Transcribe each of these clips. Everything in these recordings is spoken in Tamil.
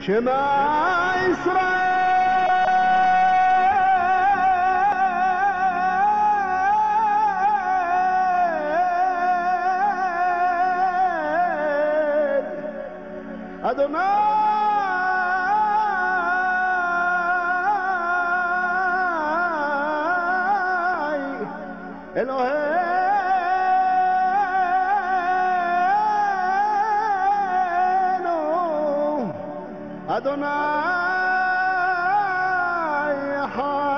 شما إسرائيل أدوناي إلهينو أدوناي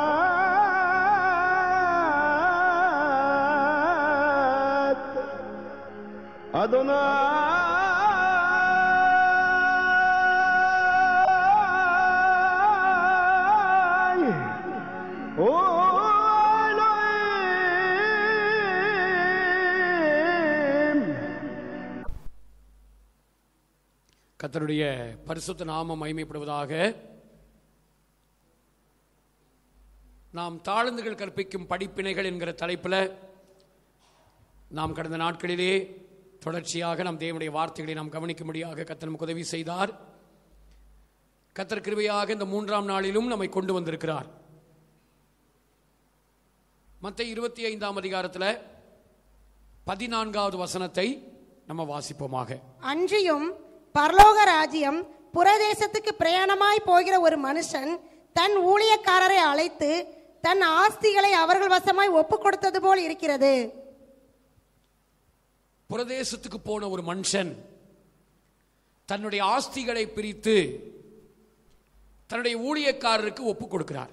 حاد أدوناي أولئيم கர்த்தருடைய பரிசுத்த நாமம் மகிமைப்படுவதாக நாம் தாழ்ந்துகள் கற்பிக்கும் படிப்பினைகள் என்கிற தலைப்பில் நாம் கடந்த நாட்களிலே தொடர்ச்சியாக நாம் தேவனுடைய வார்த்தைகளை நாம் கவனிக்கும்படியாக கர்த்தர் நமக்கு உதவி செய்தார் கர்த்தர் கிருபையாக இந்த மூன்றாம் நாளிலும் நம்மை கொண்டு வந்திருக்கிறார் மற்ற இருபத்தி ஐந்தாம் அதிகாரத்தில் பதினான்காவது வசனத்தை நம்ம வாசிப்போமாக அன்றியும் பரலோக ராஜ்யம் புரதேசத்துக்கு பிரயாணமாய் போகிற ஒரு மனுஷன் தன் ஊழியக்காரரை அழைத்து தன் ஆஸ்திகளை அவர்கள் வசமாய் ஒப்பு கொடுத்தது போல் இருக்கிறது புரதேசத்துக்கு போன ஒரு மனுஷன் தன்னுடைய ஆஸ்திகளை பிரித்து தன்னுடைய ஊழியக்காரருக்கு ஒப்பு கொடுக்கிறார்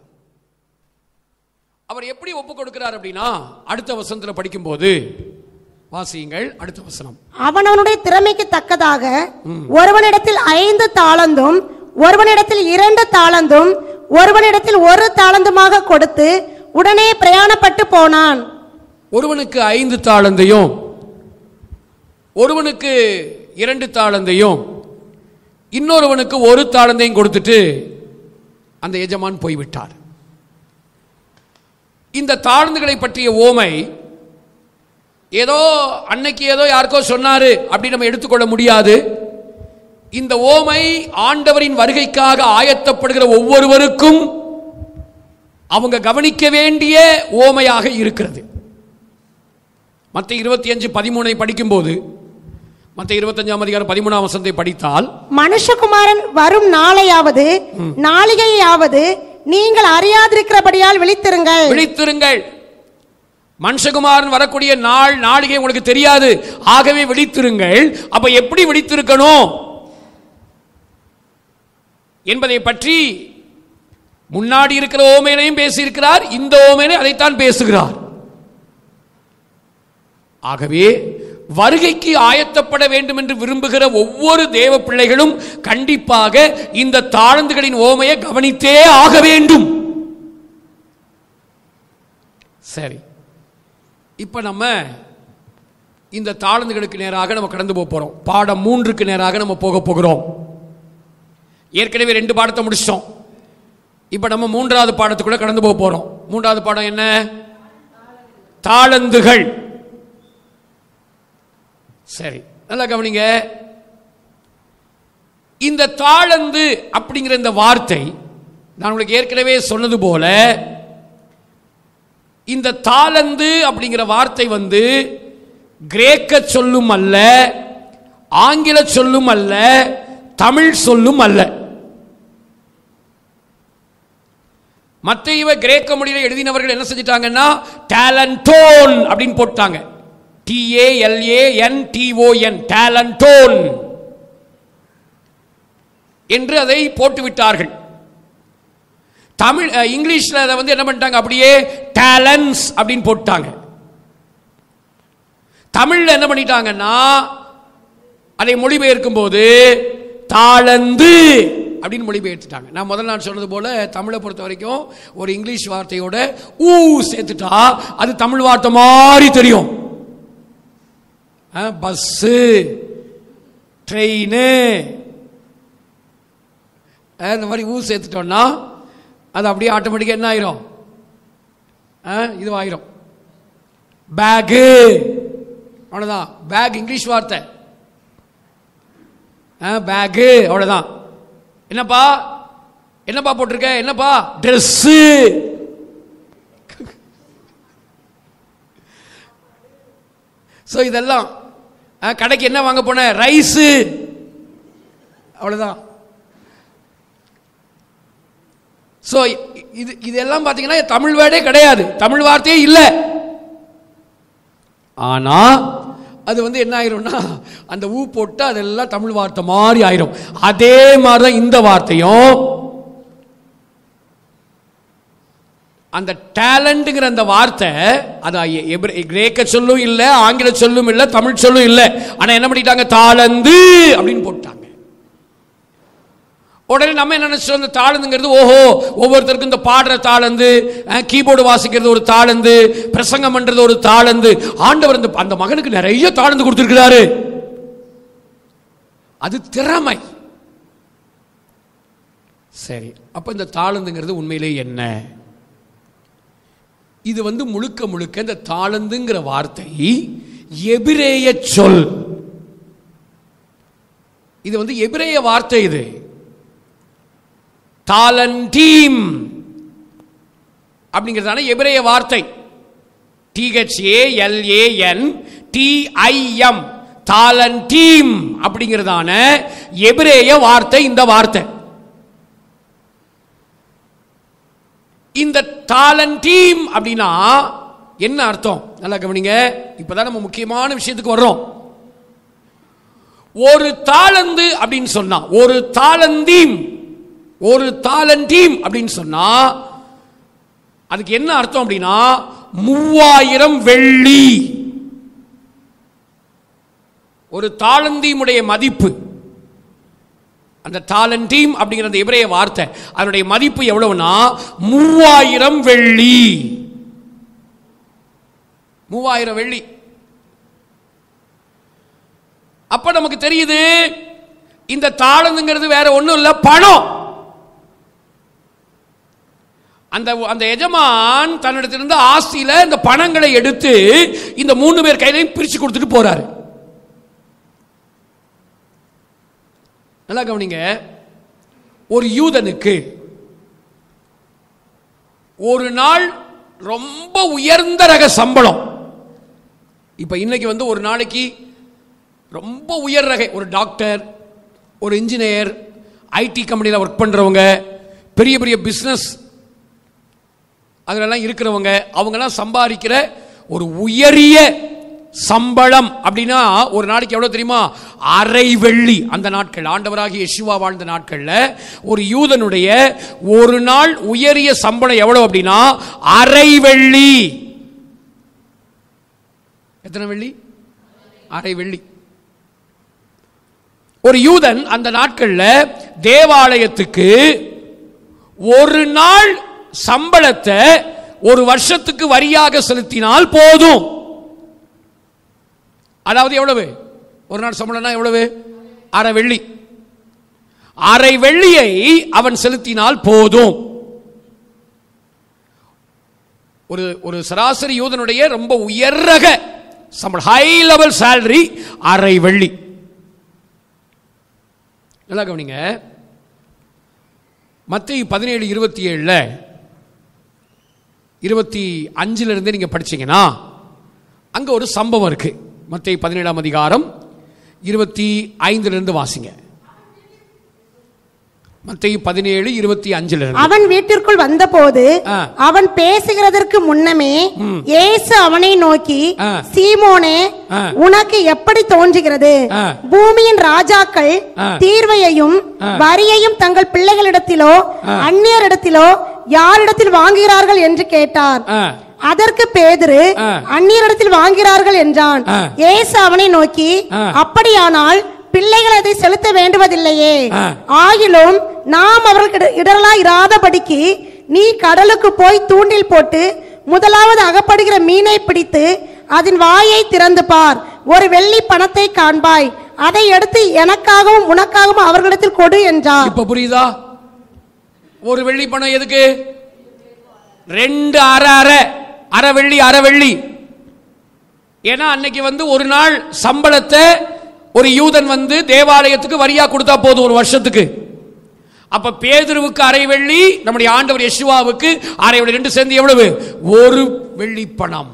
அவர் எப்படி ஒப்பு கொடுக்கிறார் அப்படின்னா அடுத்த வசனத்துல படிக்கும்போது வாசியுங்கள் அடுத்த வசனம் அவனவனுடைய திறமைக்கு தக்கதாக ஒருவனிடத்தில் ஐந்து தாளந்தும் ஒருவனிடத்தில் இரண்டு தாளந்தும் ஒருவனிடத்தில் ஒரு தாளந்துமாக கொடுத்து உடனே பிரயாணப்பட்டு போனான் ஒருவனுக்கு ஐந்து தாளந்தையும் ஒருவனுக்கு இரண்டு தாளந்தையும் இன்னொருவனுக்கு ஒரு தாளந்தையும் கொடுத்துட்டு அந்த எஜமான் போய்விட்டார் இந்த தாழ்ந்துகளை பற்றிய ஓமை ஏதோ அன்னைக்கு ஏதோ யாருக்கோ சொன்னாரு அப்படி நம்ம எடுத்துக்கொள்ள முடியாது இந்த ஓமை ஆண்டவரின் வருகைக்காக ஆயத்தப்படுகிற ஒவ்வொருவருக்கும் அவங்க கவனிக்க வேண்டிய ஓமையாக இருக்கிறது மற்ற இருபத்தி அஞ்சு பதிமூணை படிக்கும்போது மற்ற இருபத்தஞ்சாம் அதிகாரம் பதிமூணாம் வசனத்தை படித்தால் மனுஷகுமாரன் வரும் நாளையாவது நாளிகையாவது நீங்கள் அறியாதிருக்கிறபடியால் விழித்திருங்கள் விழித்திருங்கள் மனுஷகுமாரன் வரக்கூடிய நாள் நாளிகை உங்களுக்கு தெரியாது ஆகவே விழித்திருங்கள் அப்ப எப்படி விழித்திருக்கணும் என்பதை பற்றி முன்னாடி இருக்கிற ஓமையிலையும் பேசியிருக்கிறார் இந்த ஓமையிலே அதைத்தான் பேசுகிறார் ஆகவே வருகைக்கு ஆயத்தப்பட வேண்டும் என்று விரும்புகிற ஒவ்வொரு தேவ பிள்ளைகளும் கண்டிப்பாக இந்த தாழ்ந்துகளின் ஓமையை கவனித்தே ஆக வேண்டும் சரி இப்ப நம்ம இந்த தாழ்ந்துகளுக்கு நேராக நம்ம கடந்து போக போறோம் பாடம் மூன்றுக்கு நேராக நம்ம போக போகிறோம் ஏற்கனவே ரெண்டு பாடத்தை முடிச்சிட்டோம் இப்ப நம்ம மூன்றாவது பாடத்துக்குள்ள கடந்து போக போறோம் மூன்றாவது பாடம் என்ன தாளந்துகள் சரி நல்லா கவனிங்க இந்த தாளந்து அப்படிங்கிற இந்த வார்த்தை நான் உங்களுக்கு ஏற்கனவே சொன்னது போல இந்த தாளந்து அப்படிங்கிற வார்த்தை வந்து கிரேக்க சொல்லும் அல்ல ஆங்கில சொல்லும் அல்ல தமிழ் சொல்லும் அல்ல மற்ற இவ கிரேக்க மொழியில எழுதினவர்கள் என்ன செஞ்சிட்டாங்கன்னா டேலண்டோன் அப்படின்னு போட்டாங்க டிஏஎல்ஏஎன் டிஓஎன் டேலண்டோன் என்று அதை போட்டு விட்டார்கள் தமிழ் அஹ், இங்கிலீஷ்ல அதை வந்து என்ன பண்ணிட்டாங்க அப்படியே டேலன்ஸ் அப்படின்னு போட்டாங்க தமிழ்ல என்ன பண்ணிட்டாங்கன்னா அதை மொழிபெயர்க்கும் போது தாளந்து அப்படின்னு மொழிபெயர்த்துட்டாங்க நான் முதல்ல நான் சொன்னது போல தமிழை பொறுத்த வரைக்கும் ஒரு இங்கிலீஷ் வார்த்தையோட ஊ சேர்த்துட்டா அது தமிழ் வார்த்தை மாதிரி தெரியும் பஸ்ஸு ட்ரெயின் இந்த மாதிரி ஊ சேர்த்துட்டோம்னா அது அப்படியே ஆட்டோமேட்டிக்காக என்ன ஆயிரும் ஆ, இதுவாயிரும் பேகு அவ்வளோதான் பேக் இங்கிலீஷ் வார்த்தை பேகு அவ்வளோதான் என்னப்பா என்னப்பா போட்டிருக்க என்னப்பா ட்ரெஸ்ஸு ஸோ இதெல்லாம் அஹ், கடைக்கு என்ன வாங்க போன ரைஸு அவ்வளோதான் ஸோ இது இதெல்லாம் பார்த்தீங்கன்னா தமிழ் வேர்டே கிடையாது தமிழ் வார்த்தையே இல்லை ஆனா அது வந்து என்ன ஆயிரும்னா அந்த ஊ போட்டு அதெல்லாம் தமிழ் வார்த்தை மாதிரி ஆயிரும் அதே மாதிரி தான் இந்த வார்த்தையும் அந்த டேலண்ட்ங்கிற அந்த வார்த்தை அது எபிர- கிரேக்க சொல்லும் இல்லை ஆங்கில சொல்லும் இல்லை தமிழ் சொல்லும் இல்லை ஆனா என்ன பண்ணிட்டாங்க தாளந்து அப்படின்னு போட்டாங்க உடனே நம்ம என்ன நினைச்சோம் இந்த தாளந்துங்கிறது ஓஹோ ஒவ்வொருத்தருக்கும் இந்த பாடுற தாளந்து கீபோர்டு வாசிக்கிறது ஒரு தாளந்து பிரசங்கம் பண்றது ஒரு தாளந்து ஆண்டவர் இந்த அந்த மகனுக்கு நிறைய தாளந்து கொடுத்திருக்கிறாரு அது திறமை சரி அப்ப இந்த தாளந்துங்கிறது உண்மையிலே என்ன இது வந்து முழுக்க முழுக்க இந்த தாளந்துங்கிற வார்த்தை எபிரேய சொல் இது வந்து எபிரேய வார்த்தை இது தாலண்டீம் அப்படிங்கிறதான எபிரேய வார்த்தை டிஹெச்ஏ எல்ஏஎன் டிஐஎம் தாலண்டீம் அப்படிங்கிறதான எபிரேய வார்த்தை இந்த வார்த்தை இந்த தாலண்டீம் அப்படின்னா என்ன அர்த்தம் நல்லா கவனிங்க இப்பதான் நம்ம முக்கியமான விஷயத்துக்கு வர்றோம் ஒரு தாளந்து அப்படின்னு சொன்னா ஒரு தாளந்தீம் ஒரு தாளண்டீம் அப்படின்னு சொன்னா அதுக்கு என்ன அர்த்தம் அப்படின்னா மூவாயிரம் வெள்ளி ஒரு தாளந்தீமுடைய மதிப்பு அந்த தாளண்டீம் அப்படிங்கிற அந்த எபிரேய வார்த்தை அதனுடைய மதிப்பு எவ்வளவுனா மூவாயிரம் வெள்ளி மூவாயிரம் வெள்ளி அப்ப நமக்கு தெரியுது இந்த தாளந்துங்கிறது வேற ஒண்ணும் இல்ல பணம் அந்த அந்த எஜமான் தன்னிடத்திலிருந்து ஆஸ்தியில இந்த பணங்களை எடுத்து இந்த மூணு பேர் கையிலையும் பிரிச்சு கொடுத்துட்டு போறாரு நல்லா கவனிங்க ஒரு யூதனுக்கு ஒரு நாள் ரொம்ப உயர்ந்த ரக சம்பளம் இப்ப இன்னைக்கு வந்து ஒரு நாளைக்கு ரொம்ப உயர் ரக ஒரு டாக்டர் ஒரு இன்ஜினியர் ஐடி கம்பெனியில் ஒர்க் பண்றவங்க பெரிய பெரிய பிஸ்னஸ் அதிலெல்லாம் இருக்கிறவங்க அவங்கெல்லாம் சம்பாதிக்கிற ஒரு உயரிய சம்பளம் அப்படின்னா ஒரு நாளைக்கு எவ்வளவு தெரியுமா அரை வெள்ளி அந்த நாட்கள் ஆண்டவராகிய யெஷுவா வாழ்ந்த நாட்கள்ல ஒரு யூதனுடைய ஒரு நாள் உயரிய சம்பளம் எவ்வளவு அப்படின்னா அரை வெள்ளி எத்தனை வெள்ளி அரை வெள்ளி ஒரு யூதன் அந்த நாட்கள்ல தேவாலயத்துக்கு ஒரு நாள் சம்பளத்தை ஒரு வருஷத்துக்கு வரியாக செலுத்தினால் போதும் அதாவது எவ்வளவு ஒரு நாள் சம்பளம்னா எவ்வளவு அரை வெள்ளி அரை வெள்ளியை அவன் செலுத்தினால் போதும் ஒரு ஒரு சராசரி யூதனுடைய ரொம்ப உயர்ரக சம்பளம் ஹை லெவல் salary அரை வெள்ளி நல்லா கவனிங்க மத்திய பதினேழு இருபத்தி ஏழுல இருபத்தி அஞ்சுல இருந்து நீங்க படிச்சீங்கன்னா அங்க ஒரு சம்பவம் இருக்கு மத்திய பதினேழாம் அதிகாரம் இருபத்தி ஐந்துல இருந்து வாசிங்க மத்திய பதினேழு இருபத்தி அஞ்சுல இருந்து அவன் வீட்டிற்குள் வந்தபோது ஆ. அவன் பேசுகிறதற்கு முன்னமே இயேசு அவனை நோக்கி ஆ. சீமோனே ஆ. உனக்கு எப்படி தோன்றுகிறது ஆ. பூமியின் ராஜாக்கள் ஆ. தீர்வையையும் ஆ. வரியையும் தங்கள் பிள்ளைகளிடத்திலோ அந்நியரிடத்திலோ யாரிடத்தில் வாங்குகிறார்கள் என்று கேட்டார் ஆ. அதற்கு பேதுரு ஆ. அந்நியரிடத்தில் வாங்குகிறார்கள் என்றான் ஆ. இயேசு அவனை நோக்கி ஆ. அப்படியானால் பிள்ளைகள் அதை செலுத்த வேண்டுவதில்லையே ஆ. ஆகிலும் நாம் அவர்களுக்கு இடரலா இராதபடிக்கு நீ கடலுக்கு போய் தூண்டில் போட்டு முதலாவது அகப்படுகிற மீனை பிடித்து அதன் வாயை திறந்து பார் ஒரு வெள்ளி பணத்தை காண்பாய் அதை எடுத்து எனக்காகவும் உனக்காகவும் அவர்களிடத்தில் கொடு என்றார் இப்ப புரியுதா ஒரு வெள்ளி பணம் எதுக்கு ரெண்டு அரை அரை அரை வெள்ளி அரை வெள்ளி ஏன்னா அன்னைக்கு வந்து ஒரு நாள் சம்பளத்தை ஒரு யூதன் வந்து தேவாலயத்துக்கு வரியா கொடுத்தா போதும் ஒரு வருஷத்துக்கு அப்ப பேதுருவுக்கு அரை வெள்ளி நம்முடைய ஆண்டவர் யெஷுவாவுக்கு அரை வெள்ளி ரெண்டு சேர்ந்து எவ்வளவு ஒரு வெள்ளி பணம்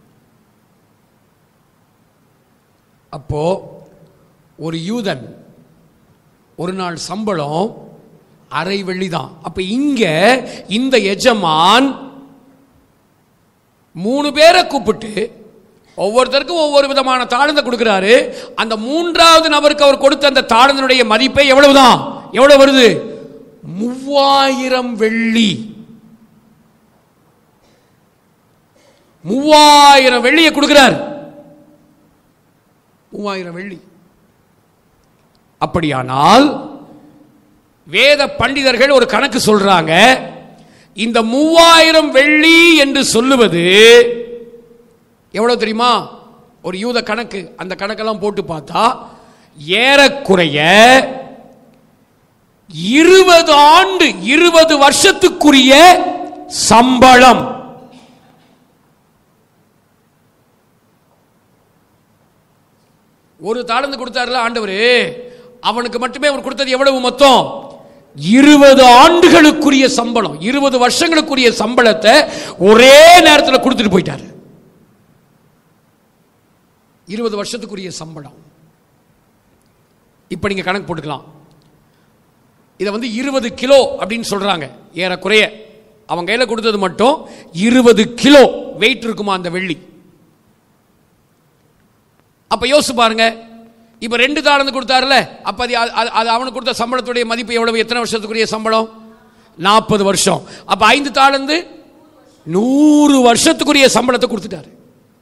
அப்போ ஒரு யூதன் ஒரு நாள் சம்பளம் அரை வெள்ளி தான் அப்ப இங்க இந்த எஜமான் மூணு பேரை கூப்பிட்டு ஒவ்வொருத்தருக்கும் ஒவ்வொரு விதமான தாழ்ந்த கொடுக்கிறாரு அந்த மூன்றாவது நபருக்கு அவர் கொடுத்த அந்த தாழ்ந்தனுடைய மதிப்பை எவ்வளவுதான் எவ்வளவு வருது மூவாயிரம் வெள்ளி மூவாயிரம் வெள்ளியை கொடுக்கிறார் மூவாயிரம் வெள்ளி அப்படியானால் வேத பண்டிதர்கள் ஒரு கணக்கு சொல்றாங்க இந்த மூவாயிரம் வெள்ளி என்று சொல்லுவது எவ்வளவு தெரியுமா ஒரு யூத கணக்கு அந்த கணக்கெல்லாம் போட்டு பார்த்தா ஏறக்குறைய இருபது ஆண்டு இருபது வருஷத்துக்குரிய சம்பளம் ஒரு தாளந்து கொடுத்தாருல ஆண்டவர் அவனுக்கு மட்டுமே அவர் கொடுத்தது எவ்வளவு மொத்தம் இருபது ஆண்டுகளுக்குரிய சம்பளம் இருபது வருஷங்களுக்குரிய சம்பளத்தை ஒரே நேரத்தில் கொடுத்துட்டு போயிட்டாரு இருபது வருஷத்துக்குரிய சம்பளம் இப்போ நீங்க கணக்கு போட்டுக்கலாம் இதை வந்து இருபது கிலோ அப்படின்னு சொல்றாங்க ஏறக்குறைய அவன் கையில கொடுத்தது மட்டும் இருபது கிலோ வெயிட் இருக்குமா அந்த வெள்ளி அப்ப யோசிச்சு பாருங்க இப்ப ரெண்டு தாளந்து கொடுத்தாருல அப்ப அது அது- அது அவனுக்கு கொடுத்த சம்பளத்துடைய மதிப்பு எவ்வளவு எத்தனை வருஷத்துக்குரிய சம்பளம் நாற்பது வருஷம் அப்ப ஐந்து தாளந்து நூறு வருஷத்துக்குரிய சம்பளத்தை கொடுத்துட்டாரு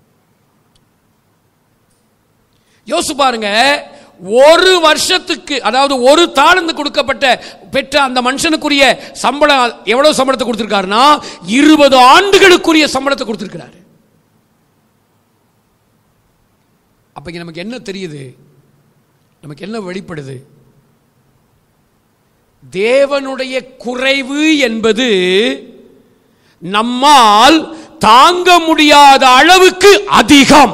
யோசிச்சு பாருங்க ஒரு வருஷத்துக்கு அதாவது ஒரு தாளந்து கொடுக்கப்பட்ட பெற்ற அந்த மனுஷனுக்குரிய சம்பளம் எவ்வளவு சம்பளத்தை கொடுத்திருக்காருன்னா இருபது ஆண்டுகளுக்குரிய சம்பளத்தை கொடுத்திருக்கிறாரு அப்ப இங்க நமக்கு என்ன தெரியுது நமக்கு என்ன வெளிப்படுது தேவனுடைய குறைவு என்பது நம்மால் தாங்க முடியாத அளவுக்கு அதிகம்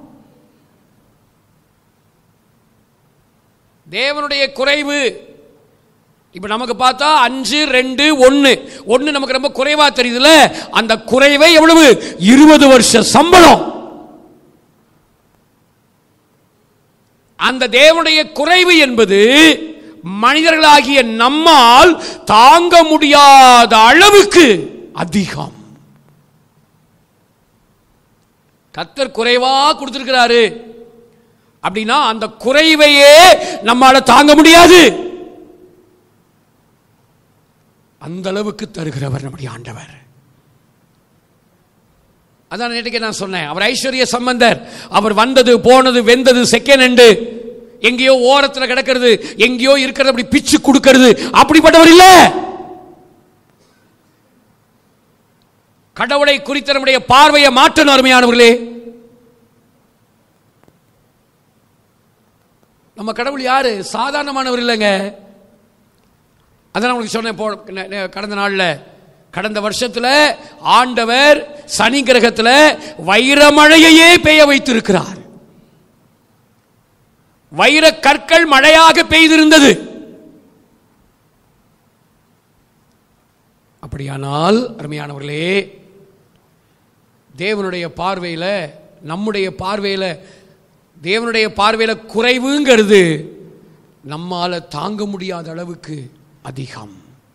தேவனுடைய குறைவு இப்ப நமக்கு பார்த்தா அஞ்சு ரெண்டு ஒன்னு ஒன்னு நமக்கு ரொம்ப குறைவா தெரியுதுல அந்த குறைவே எவ்வளவு இருபது வருஷ சம்பளம் அந்த தேவனுடைய குறைவு என்பது மனிதர்களாகிய நம்மால் தாங்க முடியாத அளவுக்கு அதிகம் கத்தர் குறைவா கொடுத்திருக்கிறாரு அப்படின்னா அந்த குறைவையே நம்மால தாங்க முடியாது அந்த அளவுக்கு தருகிறவர் நம்முடைய ஆண்டவர் அதான் நேற்றுக்கு நான் சொன்னேன் அவர் ஐஸ்வர்ய சம்பந்தர் அவர் வந்தது போனது வெந்தது செகண்ட் ஹேண்டு எங்கேயோ ஓரத்துல கிடக்கிறது எங்கேயோ இருக்கிறது அப்படி பிச்சு கொடுக்கிறது அப்படிப்பட்டவர் இல்ல கடவுளை குறித்த நம்முடைய பார்வையை மாற்றணும் அருமையானவர்களே நம்ம கடவுள் யாரு சாதாரணமானவர் இல்லைங்க அதான் உங்களுக்கு சொன்னேன் போ நெ- நெ- கடந்த நாள்ல கடந்த வருஷத்துல ஆண்டவர் சனி கிரகத்துல வைரமழையையே பெய்ய வைத்திருக்கிறார் வைர கற்கள் மழையாக பெய்திருந்தது அப்படியானால் அருமையானவர்களே தேவனுடைய பார்வையில நம்முடைய பார்வையில தேவனுடைய பார்வையில குறைவுங்கிறது நம்மால தாங்க முடியாத அளவுக்கு அதிகம்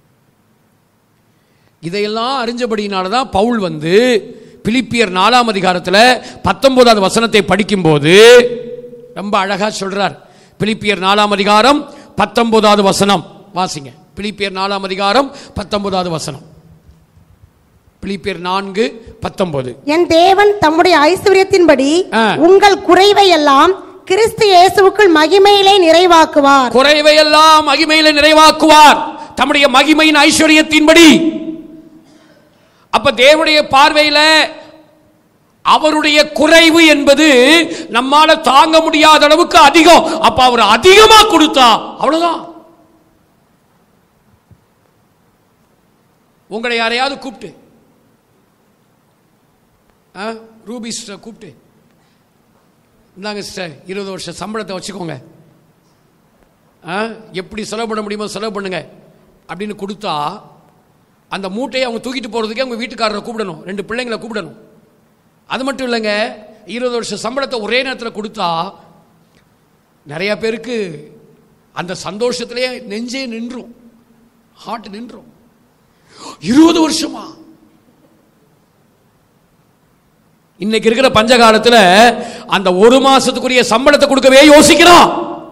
இதையெல்லாம் அறிஞ்சபடியினால தான் பவுல் வந்து பிலிப்பியர் நாலாம் அதிகாரத்தில் பத்தொன்பதாவது வசனத்தை படிக்கும்போது ரொம்ப அழகா சொல்றார் பிலிப்பியர் நாலாம் அதிகாரம் பத்தொன்பதாவது வசனம் வாசிங்க பிலிப்பியர் நாலாம் அதிகாரம் பத்தொன்பதாவது வசனம் பிலிப்பியர் நான்கு பத்தொன்பது என் தேவன் தம்முடைய ஐஸ்வர்யத்தின்படி ஆ. உங்கள் குறைவை எல்லாம் கிறிஸ்து இயேசுவுக்குள் மகிமையிலே நிறைவாக்குவார் குறைவையெல்லாம் மகிமையில நிறைவாக்குவார் தம்முடைய மகிமையின் ஐஸ்வர்யத்தின்படி அப்ப தேவனுடைய பார்வையில அவருடைய குறைவு என்பது நம்மால தாங்க முடியாத அளவுக்கு அதிகம் அப்ப அவர் அதிகமா கொடுத்தா அவ்வளவுதான் உங்களை யாரையாவது கூப்பிட்டு ஆ, ரூபி சிஸ்டர் கூப்பிட்டு இந்தாங்க சிஸ்டர் இருபது வருஷம் சம்பளத்தை வச்சுக்கோங்க ஆ, எப்படி செலவு பண்ண முடியுமோ செலவு பண்ணுங்க அப்படின்னு கொடுத்தா அந்த மூட்டையை அவங்க தூக்கிட்டு போகிறதுக்கே அவங்க வீட்டுக்காரரை கூப்பிடணும் ரெண்டு பிள்ளைங்களை கூப்பிடணும் அது மட்டும் இல்லைங்க இருபது வருஷம் சம்பளத்தை ஒரே நேரத்தில் கொடுத்தா நிறைய பேருக்கு அந்த சந்தோஷத்திலே நெஞ்சே நின்றும் ஹார்ட் நின்றும் இருபது வருஷமா இன்னைக்கு இருக்கிற பஞ்ச காலத்துல அந்த ஒரு மாசத்துக்குரிய சம்பளத்தை கொடுக்கவே யோசிக்கிறான்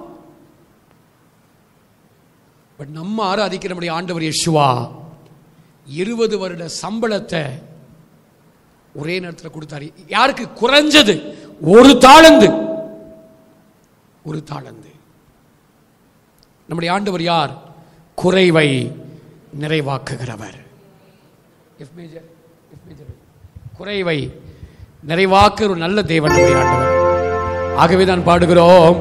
பட் நம்ம ஆராதிக்கிற நம்முடைய ஆண்டவர் யெஷுவா இருபது வருட சம்பளத்தை ஒரே நேரத்தில் கொடுத்தாரு யாருக்கு குறைஞ்சது ஒரு தாளந்து ஒரு தாளந்து நம்முடைய ஆண்டவர் யார் குறைவை நிறைவாக்குகிறவர் F major, F major. குறைவை நிறைவாக்குற ஒரு நல்ல தேவன் நம்முடைய ஆண்டவர் ஆகவே தான் பாடுகிறோம்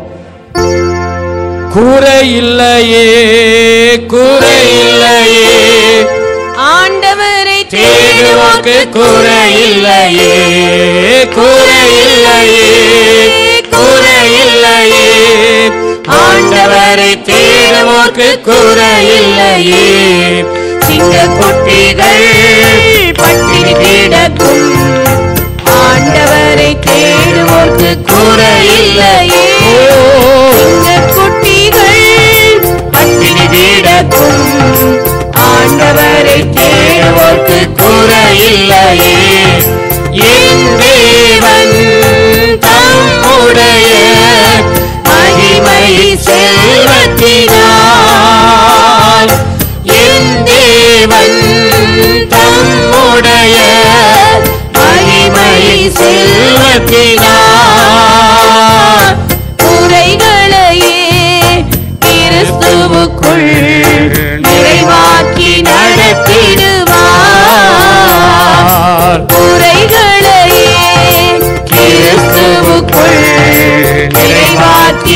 குறை இல்லையே குறை இல்லையே ஆண்டவரை தேடுவோர்க்கு குறை இல்லையே குறை இல்லையே குறை இல்லையே ஆண்டவரை தேடுவோர்க்கு குறை இல்லையே சிங்க குட்டிகள் பட்டினி கிடக்கும் ஆண்டவரை தேடுவோர்க்கு குறை இல்லையே சிங்க குட்டிகள் பட்டினி கிடக்கும் ஆண்டவரை தேடுவோர்க்கு குறை இல்லையே என் தேவன் தம்முடைய மகிமை செல்வத்தினால் என் தேவன் தம்முடைய மகிமை செல்வத்தினால் குறைகளையே கிறிஸ்துவுக்குள் நிறைவாக்கி நடத்திடுவார் குறைகளையே கிறிஸ்துவுக்குள் நிறைவாக்கி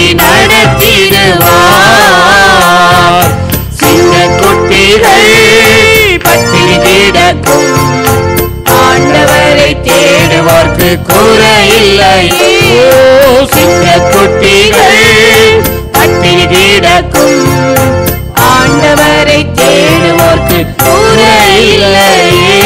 நடத்திடுவார் சின்ன குட்டிகள் பட்டினி கிடக்கும் ஆண்டவரை தேடுவோர்க்கு குறையில்லையே சின்ன குட்டிகள் பட்டினி கிடக்கும் ஆண்டவரை தேடுவோர்க்கு குறையில்லையே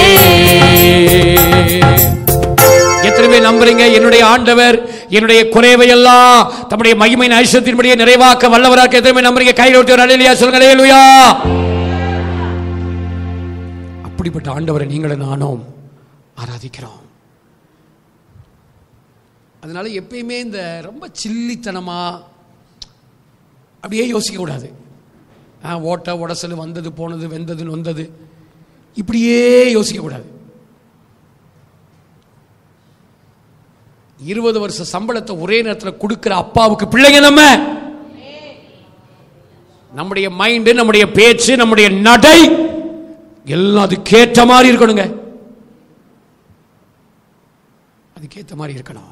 எத்தனை பேர் நம்புறீங்க என்னுடைய ஆண்டவர் என்னுடைய குறைவை எல்லாம் தம்முடைய மகிமையின் ஐஸ்வத்தின்படியே நிறைவாக்க வல்லவராக எத்தனை பேர் நம்புறீங்க கையில் விட்டு ஒரு அலையிலையா சொல்லுங்க அலையிலுயா அப்படிப்பட்ட ஆண்டவரை நீங்களும் நானும் ஆராதிக்கிறோம் அதனால எப்பயுமே இந்த ரொம்ப சில்லித்தனமா அப்படியே யோசிக்க கூடாது ஆ, ஓட்ட உடசல் வந்தது போனது வெந்தது நொந்தது இப்படியே யோசிக்க கூடாது இருபது வருஷ சம்பளத்தை ஒரே நேரத்தில் கொடுக்கிற அப்பாவுக்கு பிள்ளைங்க நம்ம நம்முடைய மைண்டு நம்முடைய பேச்சு நம்முடைய நடை எல்லாம் அதுக்கேற்ற மாதிரி இருக்கணுங்க அதுக்கேற்ற மாதிரி இருக்கணும்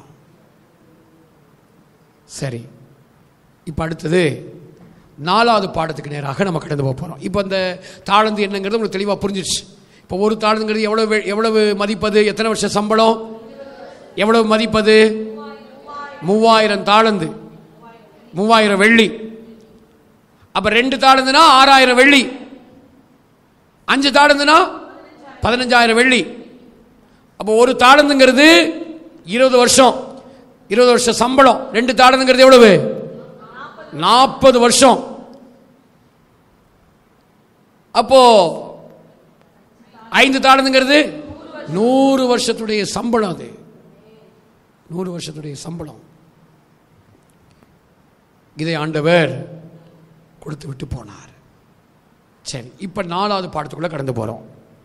சரி இப்போ அடுத்தது நாலாவது பாடத்துக்கு நேராக நம்ம கடந்து போக போகிறோம் இப்போ இந்த தாளந்து என்னங்கிறது உங்களுக்கு தெளிவாக புரிஞ்சிடுச்சு இப்போ ஒரு தாளந்துங்கிறது எவ்வளவு எவ்வளவு மதிப்பது எத்தனை வருஷம் சம்பளம் எவ்வளவு மதிப்பது மூவாயிரம் தாளந்து மூவாயிரம் வெள்ளி அப்ப ரெண்டு தாளந்துனா ஆறாயிரம் வெள்ளி அஞ்சு தாளந்துனா பதினஞ்சாயிரம் வெள்ளி அப்போ ஒரு தாளந்துங்கிறது இருபது வருஷம் இருபது வருஷம் சம்பளம் ரெண்டு தாளந்துங்கிறது எவ்வளவு நாற்பது வருஷம் அப்போ ஐந்து தாளந்துங்கிறது நூறு வருஷத்துடைய சம்பளம் அது நூறு வருஷத்துடைய சம்பளம் இதை ஆண்டவர் கொடுத்து விட்டு போனார் சரி இப்ப நாலாவது பாடத்துக்குள்ள கடந்து போறோம்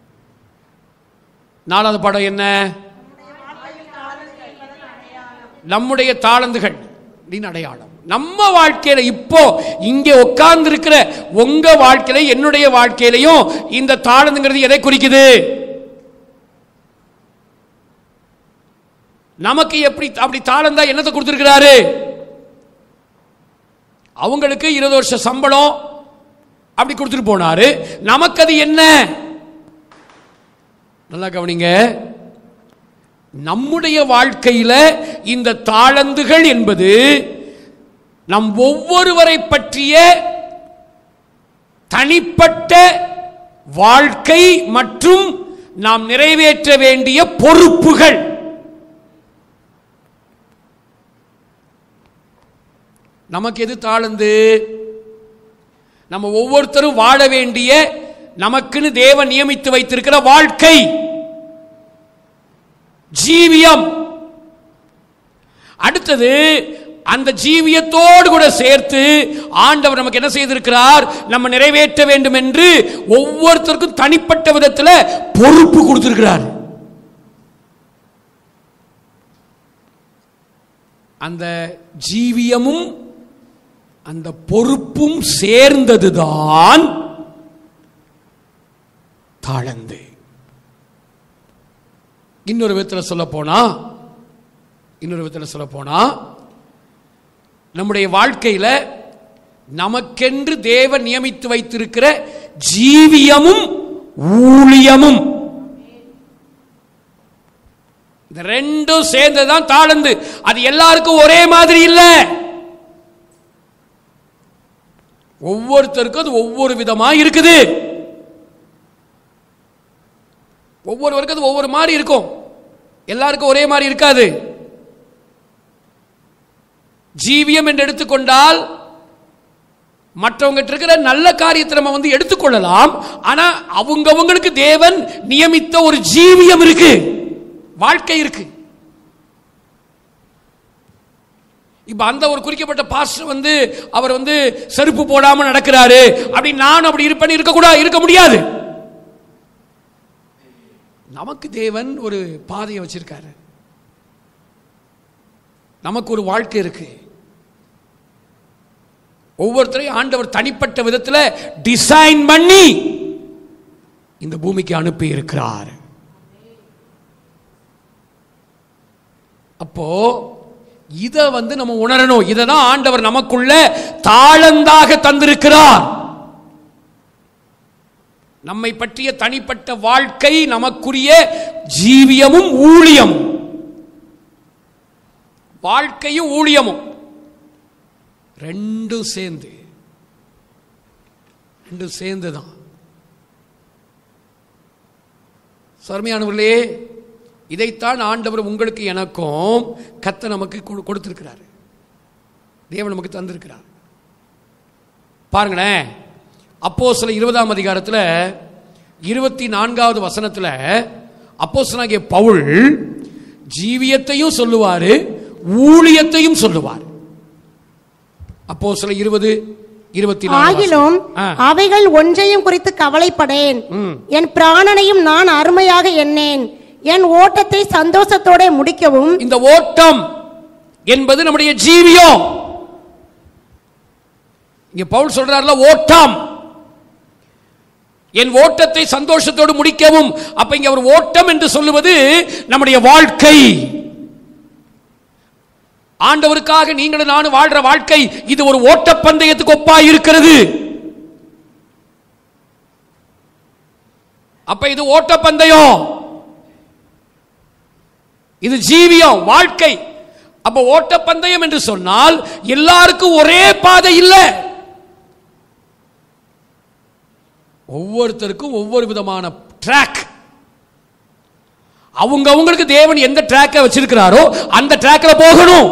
நாலாவது பாடம் என்ன நம்முடைய தாளந்துகள் அப்படின்னு அடையாளம் நம்ம வாழ்க்கையில இப்போ இங்க உட்கார்ந்து இருக்கிற உங்க வாழ்க்கையில என்னுடைய வாழ்க்கையிலையும் இந்த தாளந்துங்கிறது எதை குறிக்குது நமக்கு எப்படி அப்படி தாளந்தா என்னத்தை கொடுத்திருக்கிறாரு அவங்களுக்கு இருபது வருஷம் சம்பளம் அப்படி கொடுத்துட்டு போனாரு நமக்கு அது என்ன நல்லா கவனிங்க நம்முடைய வாழ்க்கையில இந்த தாளந்துகள் என்பது நம் ஒவ்வொருவரை பற்றிய தனிப்பட்ட வாழ்க்கை மற்றும் நாம் நிறைவேற்ற வேண்டிய பொறுப்புகள் நமக்கு எது தாழ்ந்து நம்ம ஒவ்வொருத்தரும் வாழ வேண்டிய நமக்குன்னு தேவன் நியமித்து வைத்திருக்கிற வாழ்க்கை ஜீவியம் அடுத்தது அந்த ஜீவியத்தோடு கூட சேர்த்து ஆண்டவர் நமக்கு என்ன செய்திருக்கிறார் நம்ம நிறைவேற்ற வேண்டும் என்று ஒவ்வொருத்தருக்கும் தனிப்பட்ட விதத்தில் பொறுப்பு கொடுத்திருக்கிறார் அந்த ஜீவியமும் அந்த பொறுப்பும் சேர்ந்ததுதான் தாழந்து இன்னொரு விதத்தில் சொல்ல போனா இன்னொரு விதத்தில் சொல்ல போனா நம்முடைய வாழ்க்கையில நமக்கென்று தேவன் நியமித்து வைத்திருக்கிற ஜீவியமும் ஊழியமும் இந்த ரெண்டும் சேர்ந்ததுதான் தாளந்து அது எல்லாருக்கும் ஒரே மாதிரி இல்லை ஒவ்வொருத்தருக்கும் அது ஒவ்வொரு விதமா இருக்குது ஒவ்வொருவருக்கும் அது ஒவ்வொரு மாதிரி இருக்கும் எல்லாருக்கும் ஒரே மாதிரி இருக்காது ஜீவியம் என்று எடுத்துக்கொண்டால் மற்றவங்க இருக்கிற நல்ல காரியத்தை நம்ம வந்து எடுத்துக்கொள்ளலாம் ஆனா அவங்கவங்களுக்கு தேவன் நியமித்த ஒரு ஜீவியம் இருக்கு வாழ்க்கை இருக்கு இப்ப அந்த ஒரு குறிக்கப்பட்ட பாஸ்டர் வந்து அவர் வந்து செருப்பு போடாம நடக்கிறாரு அப்படி நான் அப்படி இருப்பேன்னு இருக்கக்கூடாது இருக்க முடியாது நமக்கு தேவன் ஒரு பாதையை வச்சிருக்காரு நமக்கு ஒரு வாழ்க்கை இருக்கு ஒவ்வொருத்தரையும் ஆண்டவர் தனிப்பட்ட விதத்தில் டிசைன் பண்ணி இந்த பூமிக்கு அனுப்பி இருக்கிறார் அப்போ இத வந்து நம்ம உணரணும் இதை தான் ஆண்டவர் நமக்குள்ள தாளந்தாக தந்திருக்கிறார் நம்மை பற்றிய தனிப்பட்ட வாழ்க்கை நமக்குரிய ஜீவியமும் ஊழியம் வாழ்க்கையும் ஊழியமும் ரெண்டும் சேர்ந்து ரெண்டும் சேர்ந்து தான் சர்மையானவர்களே இதைத்தான் ஆண்டவர் உங்களுக்கு எனக்கும் கத்த நமக்கு கொடு- கொடுத்திருக்கிறார் தேவன் நமக்கு தந்திருக்கிறார் பாருங்களேன் அப்போ சில இருபதாம் அதிகாரத்தில் இருபத்தி நான்காவது வசனத்தில் அப்போஸ்தலனாகிய பவுல் ஜீவியத்தையும் சொல்லுவாரு ஊழியத்தையும் சொல்லுவார் அப்போ சில இருபது இருபத்தி நாலு ஆகிலும் ஆ. அவைகள் ஒன்றையும் குறித்து கவலைப்படேன் என் பிராணனையும் நான் அருமையாக எண்ணேன் என் ஓட்டத்தை சந்தோஷத்தோட முடிக்கவும் இந்த ஓட்டம் என்பது நம்முடைய ஜீவியம் இங்க பவுல் சொல்றாருல ஓட்டம் என் ஓட்டத்தை சந்தோஷத்தோடு முடிக்கவும் அப்ப இங்க அவர் ஓட்டம் என்று சொல்லுவது நம்முடைய வாழ்க்கை ஆண்டவருக்காக நீங்களும் நானும் வாழ்ற வாழ்க்கை இது ஒரு ஓட்டப்பந்தயத்துக்கு ஒப்பாய் இருக்கிறது அப்ப இது ஓட்டப்பந்தயம் இது ஜீவியம் வாழ்க்கை அப்ப ஓட்டப்பந்தயம் என்று சொன்னால் எல்லாருக்கும் ஒரே பாதை இல்லை ஒவ்வொருத்தருக்கும் ஒவ்வொரு விதமான ட்ராக் அவங்க அவங்களுக்கு தேவன் எந்த ட்ராக்கை வச்சிருக்கிறாரோ அந்த ட்ராக்ல போகணும்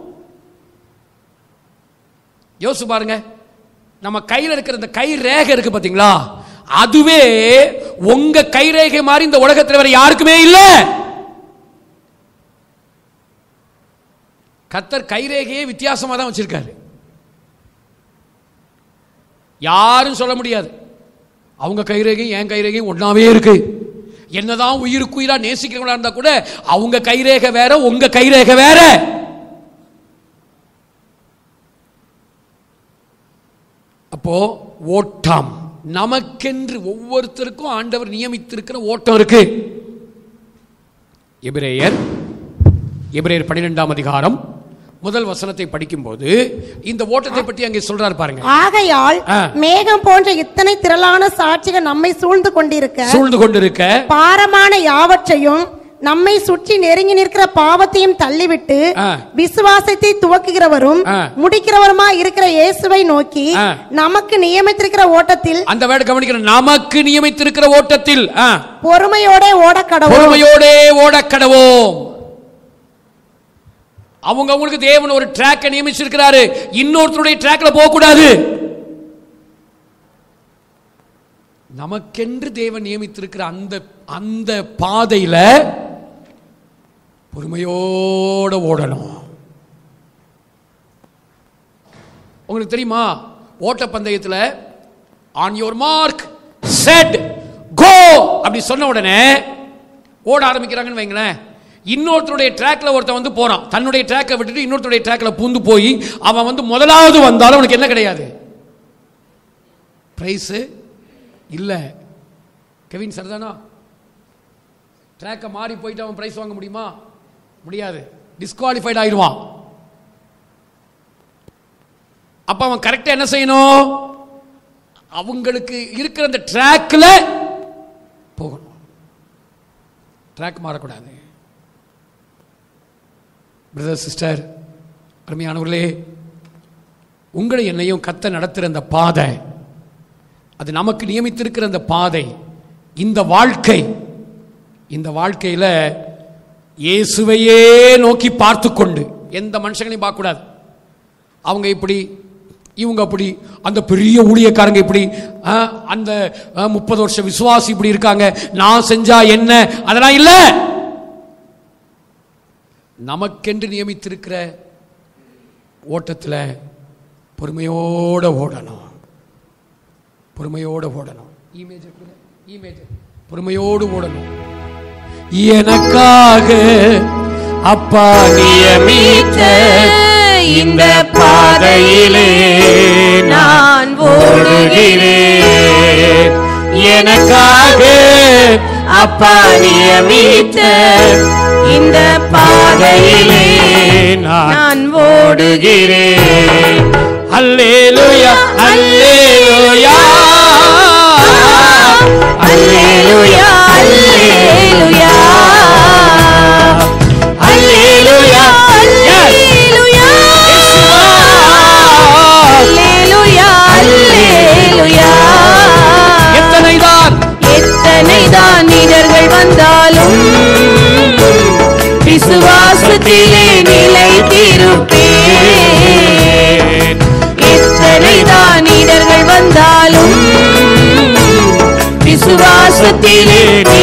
யோசிச்சு பாருங்க நம்ம கையில் இருக்கிற இந்த கை ரேகை இருக்கு பாத்தீங்களா அதுவே உங்க கை ரேகை மாதிரி இந்த உலகத்தில் வேற யாருக்குமே இல்லை கத்தர் கைரேகையே வித்தியாசமா தான் வச்சிருக்காரு யாரும் சொல்ல முடியாது அவங்க கைரேகையும் என் கைரேகையும் ஒண்ணாவே இருக்கு என்னதான் உயிருக்கு உயிரா நேசிக்கிறவங்களா இருந்தா கூட அவங்க கைரேகை வேற உங்க கைரேகை வேற அப்போ ஓட்டம் நமக்கென்று ஒவ்வொருத்தருக்கும் ஆண்டவர் நியமித்திருக்கிற ஓட்டம் இருக்கு எபிரேயர் எபிரேயர் பன்னிரெண்டாம் அதிகாரம் முதல் வசனத்தை படிக்கும்போது இந்த ஓட்டத்தை பற்றி அங்கே சொல்றாரு பாருங்க ஆகையால் ஆ. மேகம் போன்ற இத்தனை திரளான சாட்சிகள் நம்மை சூழ்ந்து கொண்டிருக்க சூழ்ந்து கொண்டிருக்க பாரமான யாவற்றையும் நம்மை சுற்றி நெருங்கி நிற்கிற பாவத்தையும் தள்ளிவிட்டு ஆ. விசுவாசத்தை துவக்குகிறவரும் ஆ. முடிக்கிறவருமா இருக்கிற இயேசுவை நோக்கி ஆ. நமக்கு நியமித்திருக்கிற ஓட்டத்தில் அந்த வேர்டு கவனிக்கிற நமக்கு நியமித்திருக்கிற ஓட்டத்தில் ஆ, பொறுமையோட ஓட கடவுள் பொறுமையோடே ஓடக்கடவோம் அவங்க அவங்களுக்கு தேவன் ஒரு ட்ராக்கை நியமிச்சிருக்கிறாரு இன்னொருத்தருடைய ட்ராக்ல போக கூடாது நமக்கென்று தேவன் நியமித்திருக்கிற அந்த அந்த பாதையில பொறுமையோட ஓடணும் உங்களுக்கு தெரியுமா ஓட்டப்பந்தயத்தில் on your mark set go அப்படி சொன்ன உடனே ஓட ஆரம்பிக்கிறாங்கன்னு வைங்களேன் இன்னொருத்தருடைய ட்ராக்ல ஒருத்தன் வந்து போறான் தன்னுடைய ட்ராக்கை விட்டுட்டு இன்னொருத்தருடைய ட்ராக்ல பூந்து போய் அவன் வந்து முதலாவது வந்தாலும் அவனுக்கு என்ன கிடையாது பிரைஸ் இல்ல கெவின் சரிதானா ட்ராக்கை மாறி போயிட்டு அவன் பிரைஸ் வாங்க முடியுமா முடியாது டிஸ்குவாலிஃபைட் ஆயிடுவான் அப்ப அவன் கரெக்டா என்ன செய்யணும் அவங்களுக்கு இருக்கிற அந்த ட்ராக்ல போகணும் ட்ராக் மாறக்கூடாது பிரதர் சிஸ்டர் அருமையானவர்களே உங்களை என்னையும் கத்த நடத்துகிற அந்த பாதை அது நமக்கு நியமித்திருக்கிற அந்த பாதை இந்த வாழ்க்கை இந்த வாழ்க்கையில இயேசுவையே நோக்கி பார்த்து கொண்டு எந்த மனுஷங்களையும் பார்க்கக்கூடாது அவங்க இப்படி இவங்க அப்படி அந்த பெரிய ஊழியக்காரங்க இப்படி ஆ, அந்த முப்பது வருஷம் விசுவாசி இப்படி இருக்காங்க நான் செஞ்சா என்ன அதெல்லாம் இல்ல நமக்கென்று நியமித்திருக்கிற ஓட்டத்தில் பொறுமையோட ஓடணும் பொறுமையோட ஓடணும் இமேஜ் இமேஜ் பொறுமையோடு ஓடணும் எனக்காக அப்பா நியமித்த இந்த பாதையிலே நான் ஓடுகிறேன் எனக்காக அப்பா நியமித்த இந்த பாதையிலே நான் ஓடுகிறேன் அல்லேலூயா அல்லேலூயா அல்லேலூயா அல்லேலூயா அல்லேலூயா அல்லேலூயா அல்லேலூயா அல்லேலூயா எத்தனைதான் எத்தனைதான் இடர்கள் வந்தாலும் விசுவாசத்திலே நிலைத்திருப்பேன் எத்தனைதான் இடர்கள் வந்தாலும் விசுவாசத்திலே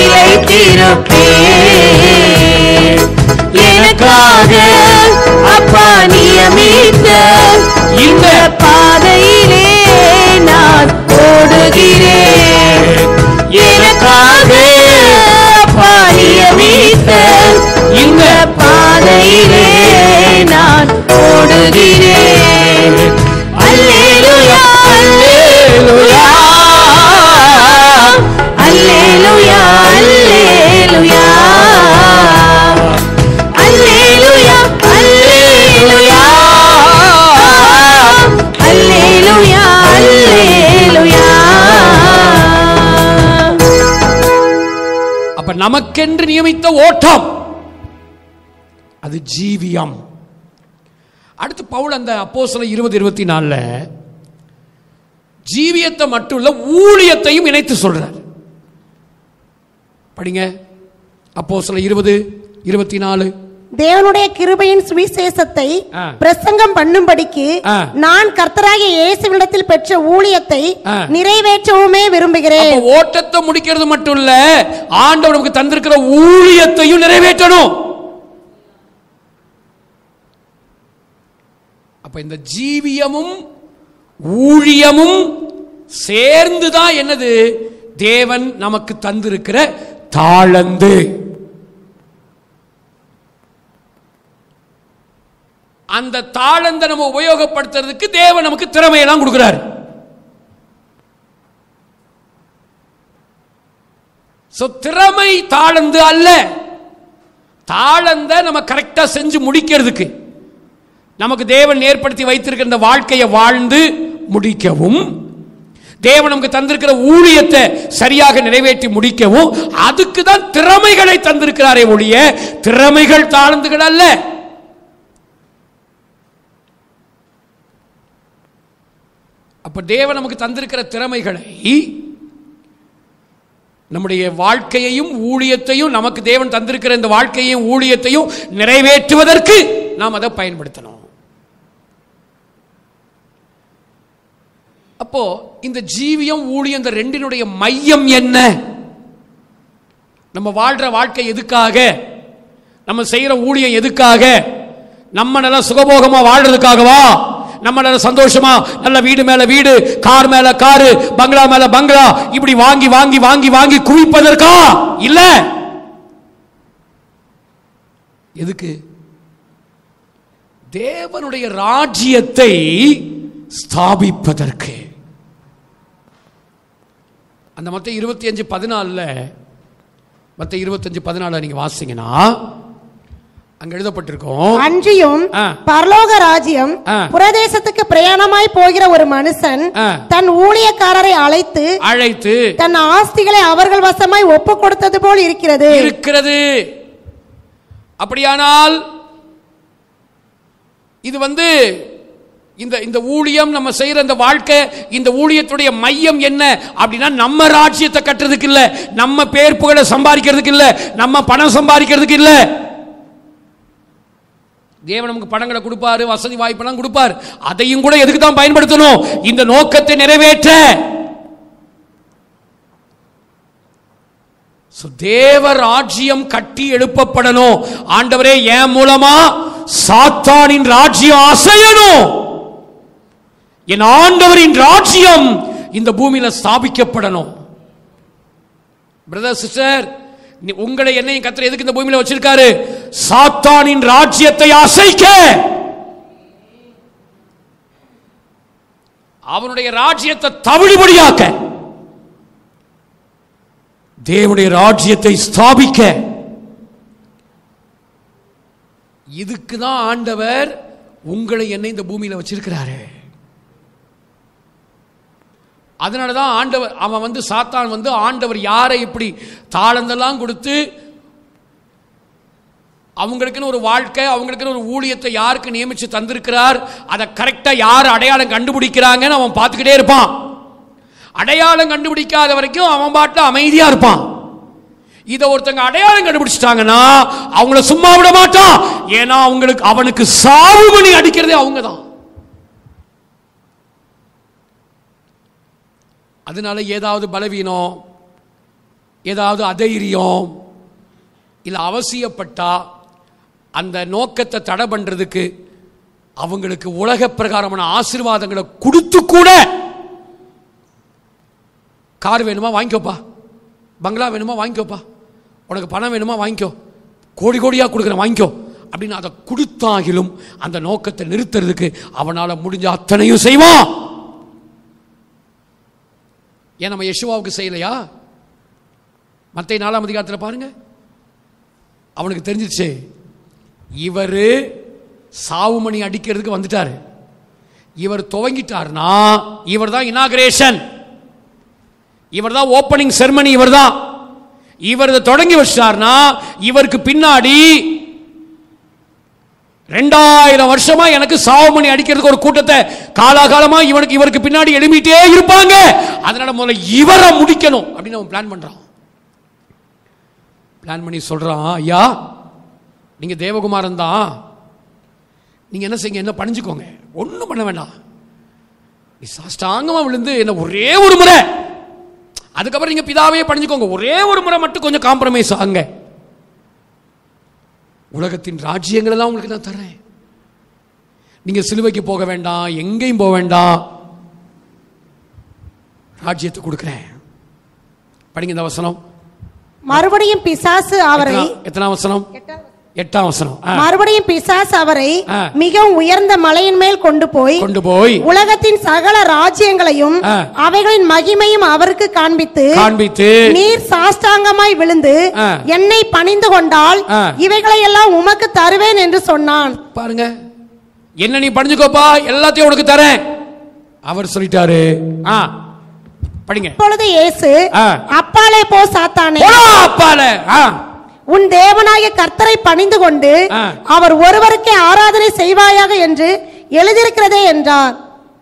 நிலைத்திருப்பேன் எனக்காக அப்பா நியமித்த இந்த பாதையிலே நான் ஓடுகிறேன் எனக்காக அப்பா நியமித்த இந்த பாதையிலே நான் ஓடுகிறேன் அல்லேலூயா அல்லேலூயா அல்லேலூயா அல்லேலூயா அல்லேலூயா அல்லேலூயா அல்லேலூயா அல்லேலூயா அப்ப நமக்கென்று நியமித்த ஓட்டம் அது ஜீவியம் அடுத்து பவுல் அந்த அப்போ சில இருபது இருபத்தி நாலுல ஜீவியத்தை மட்டும் இல்ல ஊழியத்தையும் இணைத்து சொல்றார் படிங்க அப்போ சில இருபது இருபத்தி நாலு தேவனுடைய கிருபையின் சுவிசேஷத்தை ஆ. பிரசங்கம் பண்ணும்படிக்கு ஆ. நான் கர்த்தராகிய இயேசுவிடத்தில் பெற்ற ஊழியத்தை ஆ. நிறைவேற்றவுமே விரும்புகிறேன் அப்ப ஓட்டத்தை முடிக்கிறது மட்டும் இல்ல ஆண்டவர் நமக்கு தந்திருக்கிற ஊழியத்தையும் நிறைவேற்றணும் அப்ப இந்த ஜீவியமும் ஊழியமும் சேர்ந்துதான் என்னது தேவன் நமக்கு தந்திருக்கிற தாளந்து அந்த தாளந்தை நம்ம உபயோகப்படுத்துறதுக்கு தேவன் நமக்கு திறமையெல்லாம் கொடுக்கிறார் சோ திறமை தாளந்து அல்ல தாளந்த நம்ம கரெக்டா செஞ்சு முடிக்கிறதுக்கு நமக்கு தேவன் ஏற்படுத்தி வைத்திருக்கிற இந்த வாழ்க்கையை வாழ்ந்து முடிக்கவும் தேவன் நமக்கு தந்திருக்கிற ஊழியத்தை சரியாக நிறைவேற்றி முடிக்கவும் அதுக்கு தான் திறமைகளை தந்திருக்கிறாரே ஒழிய திறமைகள் தாழ்ந்துகள் அல்ல அப்ப தேவன் நமக்கு தந்திருக்கிற திறமைகளை நம்முடைய வாழ்க்கையையும் ஊழியத்தையும் நமக்கு தேவன் தந்திருக்கிற இந்த வாழ்க்கையையும் ஊழியத்தையும் நிறைவேற்றுவதற்கு நாம் அதை பயன்படுத்தணும் அப்போ இந்த ஜீவியம் ஊழியம் இந்த ரெண்டினுடைய மையம் என்ன நம்ம வாழ்ற வாழ்க்கை எதுக்காக நம்ம செய்யற ஊழியம் எதுக்காக நம்ம நல்லா சுகபோகமா வாழ்றதுக்காகவா நம்ம நல்ல சந்தோஷமா நல்ல வீடு மேல வீடு கார் மேல காரு பங்களா மேல பங்களா இப்படி வாங்கி வாங்கி வாங்கி வாங்கி குவிப்பதற்கா இல்ல எதுக்கு தேவனுடைய ராஜ்யத்தை ஸ்தாபிப்பதற்கு அந்த மத்த இருபத்தி அஞ்சு பதினாலில் மத்த இருபத்தஞ்சு பதினாலில் நீங்க வாசிங்கன்னா அங்க எழுதப்பட்டிருக்கும் அன்றியும் ஆ. பரலோக ராஜ்யம் ஆ. புரதேசத்துக்கு பிரயாணமாய் போகிற ஒரு மனுஷன் ஆ. தன் ஊழியக்காரரை அழைத்து அழைத்து தன் ஆஸ்திகளை அவர்கள் வசமாய் ஒப்பு கொடுத்தது போல் இருக்கிறது இருக்கிறது அப்படியானால் இது வந்து இந்த இந்த ஊழியம் நம்ம செய்யற இந்த வாழ்க்கை இந்த ஊழியத்துடைய மையம் என்ன அப்படின்னா நம்ம ராஜ்யத்தை கட்டுறதுக்கு இல்ல நம்ம பேர் புகழை சம்பாதிக்கிறதுக்கு இல்ல நம்ம பணம் சம்பாதிக்கிறதுக்கு இல்ல தேவன் நமக்கு பணங்களை கொடுப்பாரு வசதி வாய்ப்பெல்லாம் கொடுப்பார் அதையும் கூட எதுக்கு தான் பயன்படுத்தணும் இந்த நோக்கத்தை நிறைவேற்ற So, தேவ ராஜ்யம் கட்டி எழுப்பப்படணும் ஆண்டவரே என் மூலமா சாத்தானின் ராஜ்யம் அசையணும் என் ஆண்டவரின் ராஜ்யம் இந்த பூமியில ஸ்தாபிக்கப்படணும் பிரதர் சிஸ்டர் உங்களை என்னையும் கத்திர எதுக்கு இந்த பூமியில வச்சிருக்காரு சாத்தானின் ராஜ்யத்தை அசைக்க அவனுடைய ராஜ்யத்தை தவிடுபடியாக்க தேவனுடைய ராஜ்யத்தை ஸ்தாபிக்க இதுக்கு தான் ஆண்டவர் உங்களை என்னை இந்த பூமியில வச்சிருக்கிறாரு அதனால தான் ஆண்டவர் அவன் வந்து சாத்தான் வந்து ஆண்டவர் யாரை இப்படி தாளந்தெல்லாம் கொடுத்து அவங்களுக்குன்னு ஒரு வாழ்க்கை அவங்களுக்குன்னு ஒரு ஊழியத்தை யாருக்கு நியமிச்சு தந்திருக்கிறார் அதை கரெக்டா யார் அடையாளம் கண்டுபிடிக்கிறாங்கன்னு அவன் பார்த்துக்கிட்டே இருப்பான் அடையாளம் கண்டுபிடிக்காத வரைக்கும் அவன் பாட்டில் அமைதியா இருப்பான் இதை ஒருத்தங்க அடையாளம் கண்டுபிடிச்சிட்டாங்கன்னா அவங்கள சும்மா விட மாட்டான் ஏன்னா அவங்களுக்கு அவனுக்கு சாவு மணி அடிக்கிறதே அவங்க தான் அதனால ஏதாவது பலவீனம் ஏதாவது அதைரியம் இல்லை அவசியப்பட்டா அந்த நோக்கத்தை தடை பண்றதுக்கு அவங்களுக்கு உலக பிரகாரமான ஆசீர்வாதங்களை கொடுத்து கூட கார் வேணுமா வாங்கிக்கோப்பா பங்களா வேணுமா வாங்கிக்கோப்பா உனக்கு பணம் வேணுமா வாங்கிக்கோ கோடி கோடியாக கொடுக்குறேன் வாங்கிக்கோ அப்படின்னு அதை கொடுத்தாகிலும் அந்த நோக்கத்தை நிறுத்துறதுக்கு அவனால் முடிஞ்ச அத்தனையும் செய்வான் ஏன் நம்ம யெஷுவாவுக்கு செய்யலையா மற்ற நாலாம் அதிகாரத்தில் பாருங்க அவனுக்கு தெரிஞ்சிச்சு இவர் சாவுமணி அடிக்கிறதுக்கு வந்துட்டாரு இவர் துவங்கிட்டார்னா இவர் தான் இனாகிரேஷன் இவர் தான் ஓப்பனிங் செர்மனி இவர் தான் இவர் இதை தொடங்கி வச்சிட்டார்னா இவருக்கு பின்னாடி ரெண்டாயிரம் வருஷமா எனக்கு சாவுமணி அடிக்கிறதுக்கு ஒரு கூட்டத்தை காலாகாலமா இவனுக்கு இவருக்கு பின்னாடி எழுப்பிட்டே இருப்பாங்க அதனால முதல்ல இவரை முடிக்கணும் அப்படின்னு அவன் பிளான் பண்றான் பிளான் பண்ணி சொல்றான் ஐயா நீங்க தேவகுமாரன் தான் நீங்க என்ன செய்யுங்க என்ன பணிஞ்சுக்கோங்க ஒன்றும் பண்ண வேண்டாம் நீ சாஷ்டாங்கமா விழுந்து என்ன ஒரே ஒரு முறை அதுக்கப்புறம் நீங்க பிதாவே பணிஞ்சுக்கோங்க ஒரே ஒரு முறை மட்டும் கொஞ்சம் காம்ப்ரமைஸ் ஆங்க உலகத்தின் ராஜ்யங்களை தான் உங்களுக்கு நான் தர்றேன் நீங்க சிலுவைக்கு போக வேண்டாம் எங்கேயும் போக வேண்டாம் ராஜ்யத்தை கொடுக்கிறேன் படிங்க இந்த வசனம் மறுபடியும் பிசாசு அவரை எத்தனா- எத்தனாம் வசனம் எட்டாம் வசனம் ஆ. மறுபடியும் பிசாசு அவரை ஆ. மிகவும் உயர்ந்த மலையின் மேல் கொண்டு போய் கொண்டு போய் உலகத்தின் சகல ராஜ்யங்களையும் ஆ. அவைகளின் மகிமையும் அவருக்கு காண்பித்து காண்பித்து நீர் சாஷ்டாங்கமாய் விழுந்து ஆ. என்னை பணிந்து கொண்டால் ஆ. இவைகளை எல்லாம் உமக்கு தருவேன் என்று சொன்னான் பாருங்க என்ன நீ படிஞ்சுக்கோப்பா எல்லாத்தையும் உனக்கு தரேன் அவர் சொல்லிட்டாரு ஆ படிங்க அப்பொழுது இயேசு ஆ. அப்பாலே போ சாத்தானே போடா அப்பால ஆ. உன் தேவனாகிய கர்த்தரை பணிந்து கொண்டு ஆ. அவர் ஒருவருக்கே ஆராதனை செய்வாயாக என்று எழுதியிருக்கிறதே என்றார்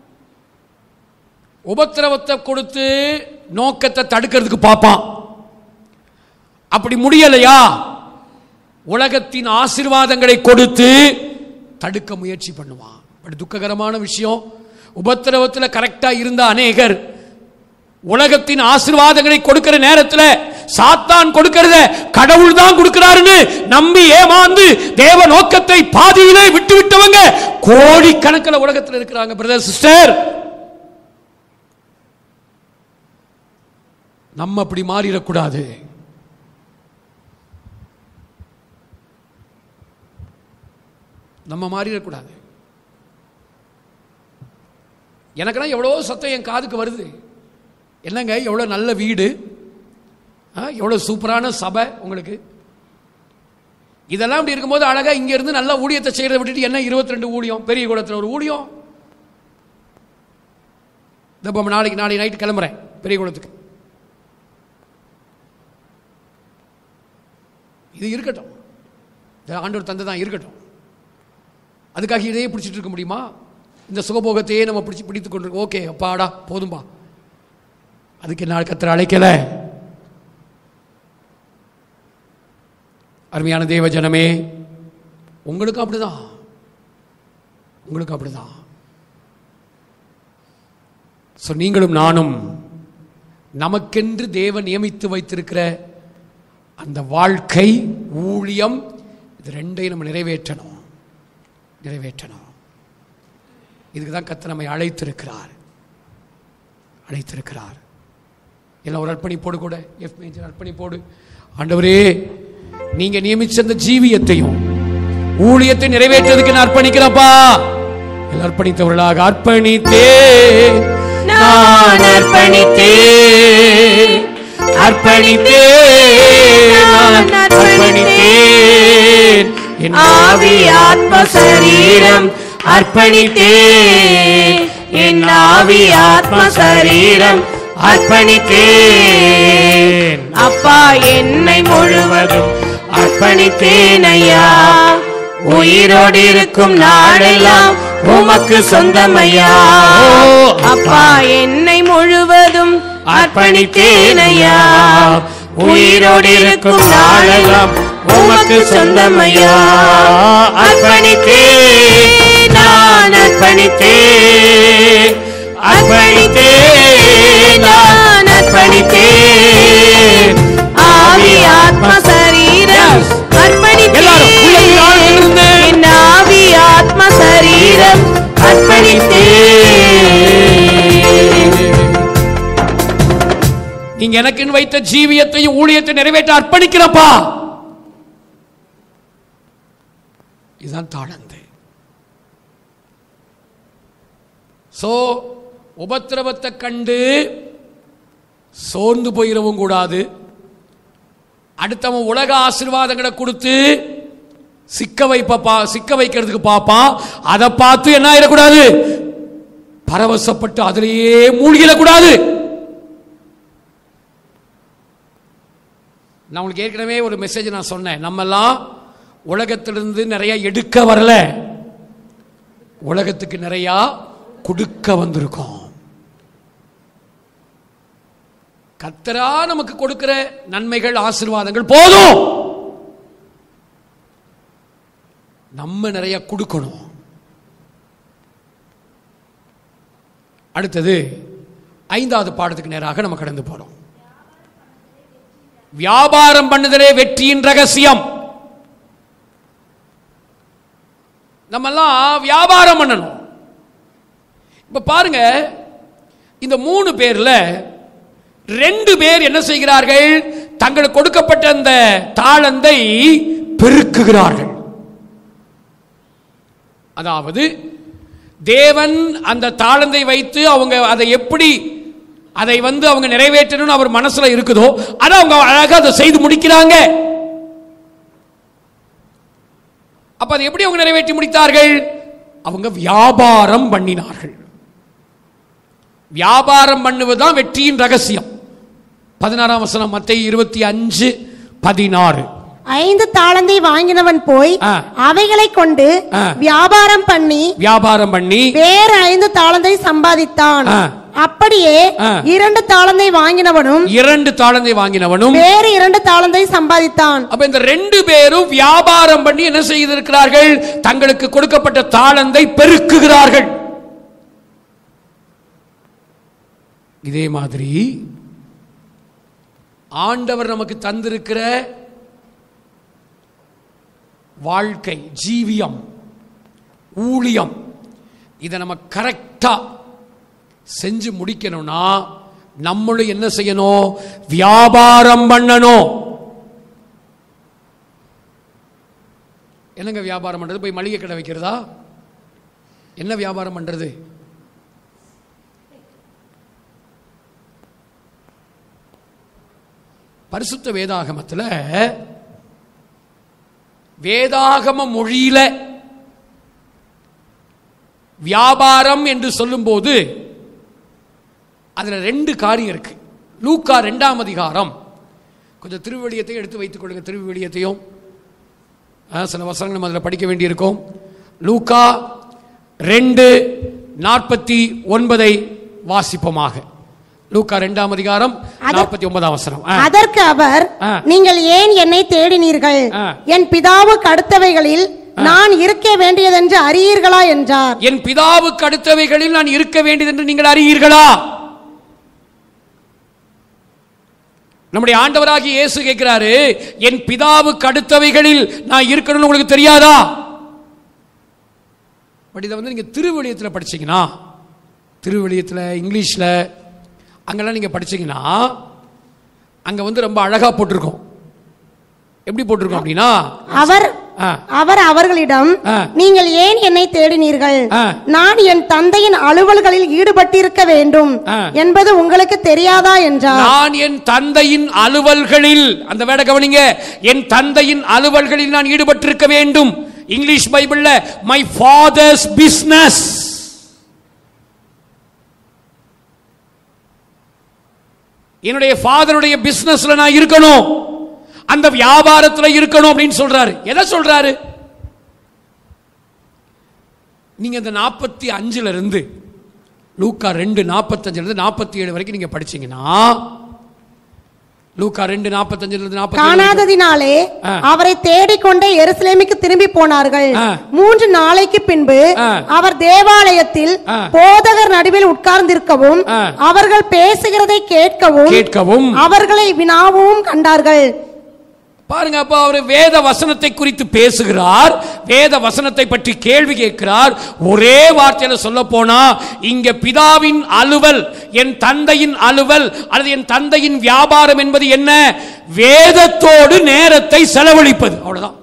உபத்திரவத்தை கொடுத்து நோக்கத்தை தடுக்கிறதுக்கு பார்ப்பான் அப்படி முடியலையா உலகத்தின் ஆசீர்வாதங்களை கொடுத்து தடுக்க முயற்சி பண்ணுவான் பட் துக்ககரமான விஷயம் உபத்திரவத்தில் கரெக்டா இருந்த அநேகர் உலகத்தின் ஆசீர்வாதங்களை கொடுக்கிற நேரத்துல சாத்தான் கொடுக்கிறத கடவுள் தான் கொடுக்கிறாருன்னு நம்பி ஏமாந்து தேவ நோக்கத்தை பாதியிலே விட்டு விட்டவங்க கோடிக்கணக்கில் உலகத்தில் இருக்கிறாங்க பிரதர் சிஸ்டர் நம்ம அப்படி மாறிடக்கூடாது நம்ம மாறிடக்கூடாது எனக்கெல்லாம் எவ்வளோ சத்தம் என் காதுக்கு வருது என்னங்க எவ்வளோ நல்ல வீடு ஆ, எவ்வளோ சூப்பரான சபை உங்களுக்கு இதெல்லாம் இப்படி இருக்கும்போது அழகா இங்க இருந்து நல்ல ஊழியத்தை செய்யறதை விட்டுட்டு என்ன இருபத்தி ரெண்டு ஊழியம் பெரிய குளத்தில் ஒரு ஊழியம் இந்த இப்போ நாளைக்கு நாளைக்கு நைட்டு கிளம்புறேன் பெரிய குளத்துக்கு இது இருக்கட்டும் இது ஆண்டவர் தந்தை தான் இருக்கட்டும் அதுக்காக இதையே பிடிச்சிட்டு இருக்க முடியுமா இந்த சுகபோகத்தையே நம்ம பிடிச்சி பிடித்து கொண்டு ஓகே அப்பாடா போதும்பா அதுக்கு என்ன கத்திர அழைக்கல அருமையான தேவ ஜனமே உங்களுக்கும் அப்படிதான் உங்களுக்கும் அப்படிதான் ஸோ நீங்களும் நானும் நமக்கென்று தேவன் நியமித்து வைத்திருக்கிற அந்த வாழ்க்கை ஊழியம் இது ரெண்டையும் நம்ம நிறைவேற்றணும் நிறைவேற்றணும் இதுக்கு தான் கத்த நம்மை அழைத்திருக்கிறார் அழைத்திருக்கிறார் எல்லாம் ஒரு அர்ப்பணிப்போடு கூட எஃப் மேஜர் அர்ப்பணிப்போடு ஆண்டவரே நீங்க நியமிச்ச அந்த ஜீவியத்தையும் ஊழியத்தை நிறைவேற்றதுக்கு நான் அர்ப்பணிக்கிறப்பா எல்லாம் அர்ப்பணித்தவர்களாக அர்ப்பணித்தே நான் அர்ப்பணித்தேன் அர்ப்பணித்தேன் நான் அர்ப்பணித்தேன் என் ஆவி ஆத்ம சரீரம் அர்ப்பணித்தேன் என் ஆவி ஆத்ம சரீரம் அர்ப்பணித்தேன் அப்பா என்னை முழுவதும் அர்ப்பணித்தேன் ஐயா உயிரோடு இருக்கும் நாளெல்லாம் உமக்கு சொந்தமையா அப்பா என்னை முழுவதும் அர்ப்பணித்தேன் ஐயா உயிரோடு இருக்கும் நாளெல்லாம் உமக்கு சொந்தமையா அர்ப்பணித்தேன் நான் அர்ப்பணித்தேன் அர்ப்பணித்தேன் நான் அர்ப்பணித்தேன் ஆவி ஆத்ம சரீரம் எல்லாரும் உள்ளத்தில் ஆழ்ந்திருந்து. அர்ப்பணித்தேன் என் ஆவி ஆத்ம சரீரம் அர்ப்பணித்தேன் நீங்க எனக்குன்னு வைத்த ஜீவியத்தையும் ஊழியத்தை நிறைவேற்ற அர்ப்பணிக்கிறப்பா இதுதான் தாழ்ந்து சோ உபத்திரவத்தை கண்டு சோர்ந்து போயிடவும் கூடாது அடுத்தவன் உலக ஆசீர்வாதங்களை கொடுத்து சிக்க வைப்ப பா சிக்க வைக்கிறதுக்கு பார்ப்பான் அதை பார்த்து என்ன ஆயிடக்கூடாது பரவசப்பட்டு அதிலேயே மூழ்கிடக்கூடாது நான் உங்களுக்கு ஏற்கனவே ஒரு மெசேஜ் நான் சொன்னேன் நம்மெல்லாம் உலகத்திலிருந்து நிறைய எடுக்க வரல உலகத்துக்கு நிறைய கொடுக்க வந்திருக்கோம் கத்தரா நமக்கு கொடுக்கிற நன்மைகள் ஆசீர்வாதங்கள் போதும் நம்ம நிறைய கொடுக்கணும் அடுத்தது ஐந்தாவது பாடத்துக்கு நேராக நம்ம கடந்து போறோம் வியாபாரம் பண்ணுதலே வெற்றியின் ரகசியம் நம்மெல்லாம் வியாபாரம் பண்ணணும் இப்ப பாருங்க இந்த மூணு பேர்ல ரெண்டு பேர் என்ன செய்கிறார்கள் தங்களுக்கு கொடுக்கப்பட்ட அந்த தாளந்தை பெருக்குகிறார்கள் அதாவது தேவன் அந்த தாளந்தை வைத்து அவங்க அதை எப்படி அதை வந்து அவங்க நிறைவேற்றணும்னு அவர் மனசுல இருக்குதோ அதை அவங்க அழகா அதை செய்து முடிக்கிறாங்க அப்ப அதை எப்படி அவங்க நிறைவேற்றி முடித்தார்கள் அவங்க வியாபாரம் பண்ணினார்கள் வியாபாரம் பண்ணுவதுதான் வெற்றியின் ரகசியம் பதினாறாம் வசனம் மத்திய இருபத்தி அஞ்சு பதினாறு ஐந்து தாளந்தை வாங்கினவன் போய் ஆ. அவைகளை கொண்டு ஆ. வியாபாரம் பண்ணி வியாபாரம் பண்ணி வேறு ஐந்து தாளந்தை சம்பாதித்தான் ஆ. அப்படியே ஆ. இரண்டு தாளந்தை வாங்கினவனும் இரண்டு தாளந்தை வாங்கினவனும் வேறு இரண்டு தாளந்தை சம்பாதித்தான் அப்ப இந்த ரெண்டு பேரும் வியாபாரம் பண்ணி என்ன செய்திருக்கிறார்கள் தங்களுக்கு கொடுக்கப்பட்ட தாளந்தை பெருக்குகிறார்கள் இதே மாதிரி ஆண்டவர் நமக்கு தந்திருக்கிற வாழ்க்கை ஜீவியம் ஊழியம் இதை நம்ம கரெக்டா செஞ்சு முடிக்கணும்னா நம்மளும் என்ன செய்யணும் வியாபாரம் பண்ணணும் என்னங்க வியாபாரம் பண்றது போய் மளிகை கடை வைக்கிறதா என்ன வியாபாரம் பண்றது பரிசுத்த வேதாகமத்துல வேதாகம மொழியில வியாபாரம் என்று சொல்லும்போது அதுல ரெண்டு காரியம் இருக்கு லூக்கா ரெண்டாம் அதிகாரம் கொஞ்சம் திருவிழியத்தையும் எடுத்து வைத்துக் கொள்ளுங்க திருவிழியத்தையும் ஆ, சில வசனங்கள் நம்ம அதில் படிக்க வேண்டியிருக்கும் லூக்கா ரெண்டு நாற்பத்தி ஒன்பதை வாசிப்போமாக லூக்கா ரெண்டாம் அதிகாரம் அது- நாற்பத்தி ஒன்பதாம் வசனம் ஆ. அதற்கு அவர் ஆ. நீங்கள் ஏன் என்னை தேடினீர்கள் ஆ. என் பிதாவுக்கு அடுத்தவைகளில் நான் இருக்க வேண்டியதென்று அறியீர்களா என்றார் என் பிதாவுக்கு அடுத்தவைகளில் நான் இருக்க வேண்டியது என்று நீங்கள் அறியீர்களா நம்முடைய ஆண்டவராகிய இயேசு கேட்கிறாரு என் பிதாவுக்கு அடுத்தவைகளில் நான் இருக்கணும்னு உங்களுக்கு தெரியாதா பட் இதை வந்து நீங்க திருவெளியத்தில் படிச்சீங்கன்னா திருவெளியத்தில் இங்கிலீஷில் அங்கெல்லாம் நீங்க படிச்சீங்கன்னா அங்க வந்து ரொம்ப அழகா போட்டிருக்கோம் எப்படி போட்டிருக்கோம் அப்படின்னா அவர் ஆ. அவர் அவர்களிடம் ஆ. நீங்கள் ஏன் என்னை தேடினீர்கள் ஆ. நான் என் தந்தையின் அலுவல்களில் ஈடுபட்டிருக்க வேண்டும் ஆ. என்பது உங்களுக்கு தெரியாதா என்றார் நான் என் தந்தையின் அலுவல்களில் அந்த வேட கவனிங்க என் தந்தையின் அலுவல்களில் நான் ஈடுபட்டிருக்க வேண்டும் இங்கிலீஷ் பைபிள்ல மை ஃபாதர்ஸ் பிசினஸ் என்னுடைய ஃபாதருடைய பிசினஸ்ல நான் இருக்கணும் அந்த வியாபாரத்துல இருக்கணும் அப்படின்னு சொல்றாரு எதை சொல்றாரு நீங்க இந்த நாற்பத்தி அஞ்சுல இருந்து லூக்கா ரெண்டு நாற்பத்தஞ்சுல இருந்து நாற்பத்தி ஏழு வரைக்கும் நீங்க படிச்சீங்கன்னா லூக்கா ரெண்டு நாற்பத்தஞ்சுல இருந்து நாற்பத்தி காணாததினாலே ஆ. அவரை தேடிக்கொண்டே எருசலேமுக்கு திரும்பி போனார்கள் ஆ. மூன்று நாளைக்கு பின்பு ஆ. அவர் தேவாலயத்தில் ஆ. போதகர் நடுவில் உட்கார்ந்திருக்கவும் ஆ. அவர்கள் பேசுகிறதை கேட்கவும் கேட்கவும் அவர்களை வினாவும் கண்டார்கள் பாருங்க அப்ப அவர் வேத வசனத்தை குறித்து பேசுகிறார் வேத வசனத்தை பற்றி கேள்வி கேட்கிறார் ஒரே வார்த்தையில சொல்ல போனா இங்க பிதாவின் அலுவல் என் தந்தையின் அலுவல் அல்லது என் தந்தையின் வியாபாரம் என்பது என்ன வேதத்தோடு நேரத்தை செலவழிப்பது அவ்வளவுதான்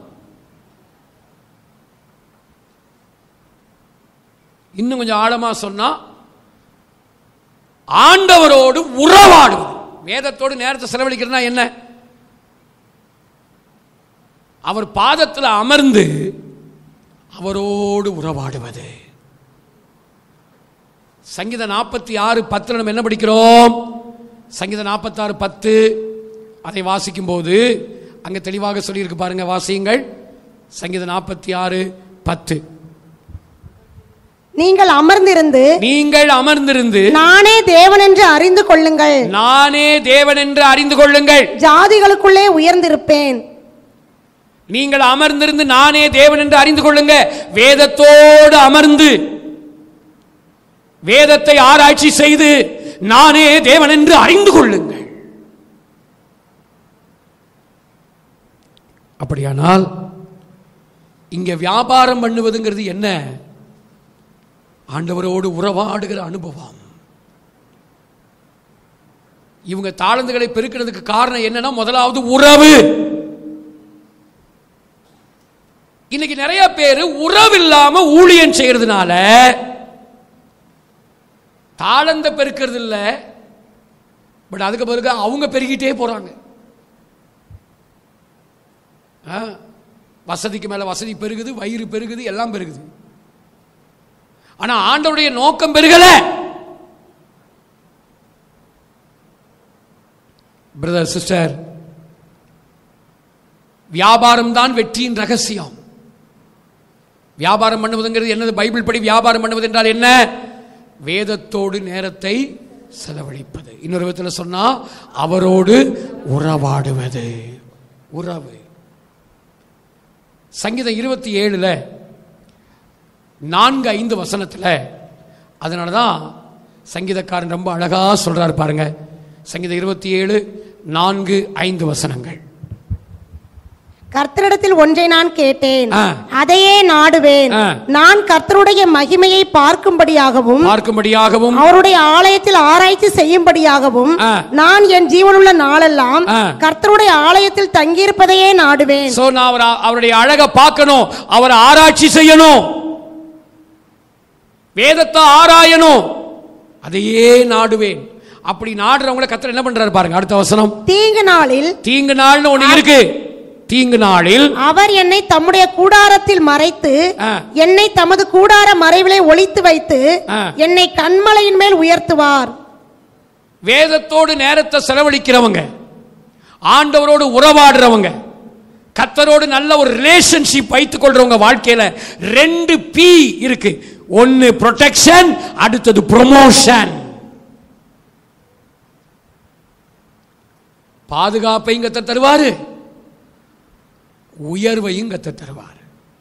இன்னும் கொஞ்சம் ஆழமா சொன்னா ஆண்டவரோடு உறவாடுவது வேதத்தோடு நேரத்தை செலவழிக்கிறதுனா என்ன அவர் பாதத்தில் அமர்ந்து அவரோடு உறவாடுவது சங்கீத நாற்பத்தி ஆறு பத்தில் நம்ம என்ன படிக்கிறோம் சங்கீத நாற்பத்தாறு பத்து அதை வாசிக்கும் போது அங்க தெளிவாக சொல்லியிருக்கு பாருங்க வாசியுங்கள் சங்கீத நாற்பத்தி ஆறு பத்து நீங்கள் அமர்ந்திருந்து நீங்கள் அமர்ந்திருந்து நானே தேவன் என்று அறிந்து கொள்ளுங்கள் நானே தேவன் என்று அறிந்து கொள்ளுங்கள் ஜாதிகளுக்குள்ளே உயர்ந்திருப்பேன் நீங்கள் அமர்ந்திருந்து நானே தேவன் என்று அறிந்து கொள்ளுங்க வேதத்தோடு அமர்ந்து வேதத்தை ஆராய்ச்சி செய்து நானே தேவன் என்று அறிந்து கொள்ளுங்கள் அப்படியானால் இங்க வியாபாரம் பண்ணுவதுங்கிறது என்ன ஆண்டவரோடு உறவாடுகிற அனுபவம் இவங்க தாளந்துகளை பெருக்கிறதுக்கு காரணம் என்னன்னா முதலாவது உறவு இன்னைக்கு நிறைய பேர் உறவு இல்லாம ஊழியம் செய்யறதுனால தாளந்த பெருக்கிறது இல்ல பட் அதுக்கு பிறகு அவங்க பெருகிட்டே போறாங்க ஆ, வசதிக்கு மேல வசதி பெருகுது வயிறு பெருகுது எல்லாம் பெருகுது ஆனா ஆண்டவருடைய நோக்கம் பெருகல பிரதர் சிஸ்டர் வியாபாரம் தான் வெற்றியின் ரகசியம் வியாபாரம் பண்ணுவதுங்கிறது என்னது பைபிள் படி வியாபாரம் பண்ணுவது என்றால் என்ன வேதத்தோடு நேரத்தை செலவழிப்பது இன்னொரு விதத்தில் சொன்னா அவரோடு உறவாடுவது உறவு சங்கீதம் இருபத்தி ஏழுல நான்கு ஐந்து வசனத்தில் அதனால தான் சங்கீதக்காரன் ரொம்ப அழகா சொல்றாரு பாருங்க சங்கீதம் இருபத்தி ஏழு நான்கு ஐந்து வசனங்கள் கர்த்தரிடத்தில் ஒன்றை நான் கேட்டேன் ஆ. அதையே நாடுவேன் ஆ. நான் கர்த்தருடைய மகிமையை பார்க்கும்படியாகவும் பார்க்கும்படியாகவும் அவருடைய ஆலயத்தில் ஆராய்ச்சி செய்யும்படியாகவும் ஆ. நான் என் ஜீவனுள்ள நாளெல்லாம் ஆ. கர்த்தருடைய ஆலயத்தில் தங்கியிருப்பதையே நாடுவேன் சோ நான் அவர் அவருடைய அழக பார்க்கணும் அவரை ஆராய்ச்சி செய்யணும் வேதத்தை ஆராயணும் அதையே நாடுவேன் அப்படி நாடுறவங்கள கத்தர் என்ன பண்றாரு பாருங்க அடுத்த வசனம் தீங்கு நாளில் தீங்கு நாள்னு ஒண்ணு இருக்கு தீங்கு நாளில் அவர் என்னை தம்முடைய கூடாரத்தில் மறைத்து ஆ. என்னை தமது கூடார மறைவிலே ஒளித்து வைத்து ஆ. என்னை கண்மலையின் மேல் உயர்த்துவார் வேதத்தோடு நேரத்தை செலவழிக்கிறவங்க ஆண்டவரோடு உறவாடுறவங்க கத்தரோடு நல்ல ஒரு ரிலேஷன்ஷிப் வைத்துக் கொள்றவங்க வாழ்க்கையில ரெண்டு பி இருக்கு ஒன்னு ப்ரொடெக்ஷன் அடுத்தது ப்ரொமோஷன் பாதுகாப்பையும் கத்த தருவாரு உயர்வையும் கத்த தருவார்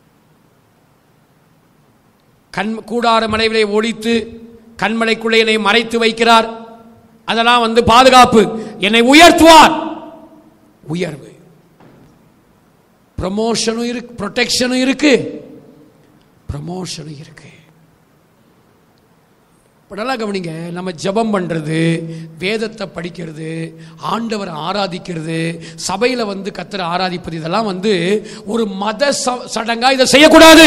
கண் கூடார மலைவிலே ஒழித்து கண்மலைக்குள்ளே என்னை மறைத்து வைக்கிறார் அதெல்லாம் வந்து பாதுகாப்பு என்னை உயர்த்துவார் உயர்வு ப்ரமோஷனும் இருக்கு ப்ரொடெக்ஷனும் இருக்கு ப்ரமோஷனும் இருக்கு இப்ப நல்லா கவனிங்க நம்ம ஜெபம் பண்றது வேதத்தை படிக்கிறது ஆண்டவரை ஆராதிக்கிறது சபையில வந்து கத்தரை ஆராதிப்பது இதெல்லாம் வந்து ஒரு மத ச- சடங்கா இதை செய்யக்கூடாது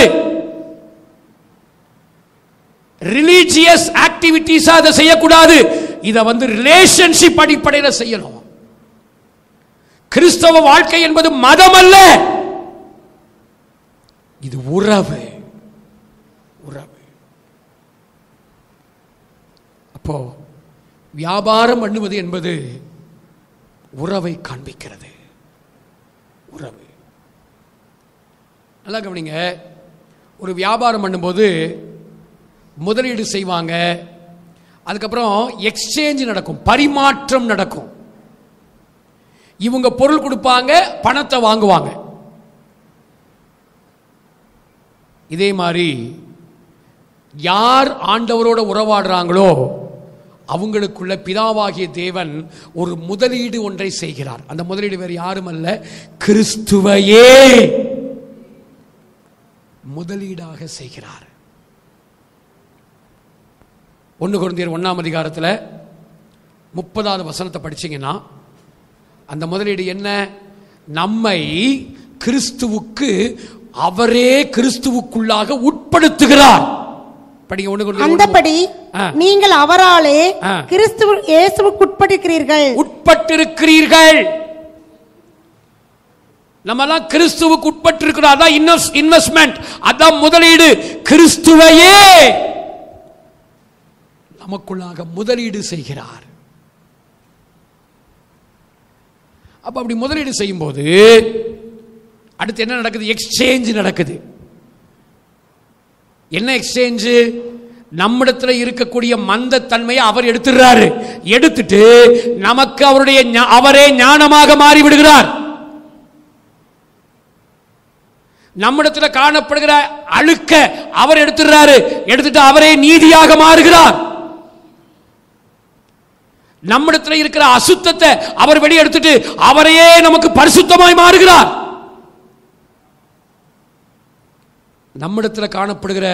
ரிலீஜியஸ் ஆக்டிவிட்டிஸா அதை செய்யக்கூடாது இதை வந்து ரிலேஷன்ஷிப் அடிப்படையில் செய்யணும் கிறிஸ்தவ வாழ்க்கை என்பது மதம் அல்ல இது உறவு உறவு அப்போ வியாபாரம் பண்ணுவது என்பது உறவை காண்பிக்கிறது உறவு நல்லா கவனிங்க ஒரு வியாபாரம் பண்ணும்போது முதலீடு செய்வாங்க அதுக்கப்புறம் எக்ஸ்சேஞ்ச் நடக்கும் பரிமாற்றம் நடக்கும் இவங்க பொருள் கொடுப்பாங்க பணத்தை வாங்குவாங்க இதே மாதிரி யார் ஆண்டவரோட உறவாடுறாங்களோ அவங்களுக்குள்ள பிதாவாகிய தேவன் ஒரு முதலீடு ஒன்றை செய்கிறார் அந்த முதலீடு வேறு யாரும் அல்ல கிறிஸ்துவையே முதலீடாக செய்கிறார் ஒன்று குழந்தையர் ஒன்றாம் அதிகாரத்தில் முப்பதாவது வசனத்தை படிச்சீங்கன்னா அந்த முதலீடு என்ன நம்மை கிறிஸ்துவுக்கு அவரே கிறிஸ்துவுக்குள்ளாக உட்படுத்துகிறார் படிங்க ஒன்று குழந்தையர் ஒன்று அந்தபடி ஆ. நீங்கள் அவராலே ஆ. கிறிஸ்துவ இயேசுவுக்கு உட்பட்டிருக்கிறீர்கள் உட்பட்டிருக்கிறீர்கள் நம்மலாம் கிறிஸ்துவுக்கு உட்பட்டிருக்கிறோம் அதான் இன்வெஸ்ட்மெண்ட் அதான் முதலீடு கிறிஸ்துவையே நமக்குள்ளாக முதலீடு செய்கிறார் அப்ப அப்படி முதலீடு செய்யும்போது அடுத்து என்ன நடக்குது எக்ஸ்சேஞ்ச் நடக்குது என்ன எக்ஸ்சேஞ்ச் நம்மிடத்துல இருக்கக்கூடிய மந்தத்தன்மையை அவர் எடுத்துடுறாரு எடுத்துட்டு நமக்கு அவருடைய ஞா- அவரே ஞானமாக மாறி விடுகிறார் நம்மிடத்துல காணப்படுகிற அழுக்க அவர் எடுத்துடுறாரு எடுத்துட்டு அவரே நீதியாக மாறுகிறார் நம்மிடத்துல இருக்கிற அசுத்தத்தை அவர் வெளியே எடுத்துட்டு அவரையே நமக்கு பரிசுத்தமாய் மாறுகிறார் நம்மிடத்துல காணப்படுகிற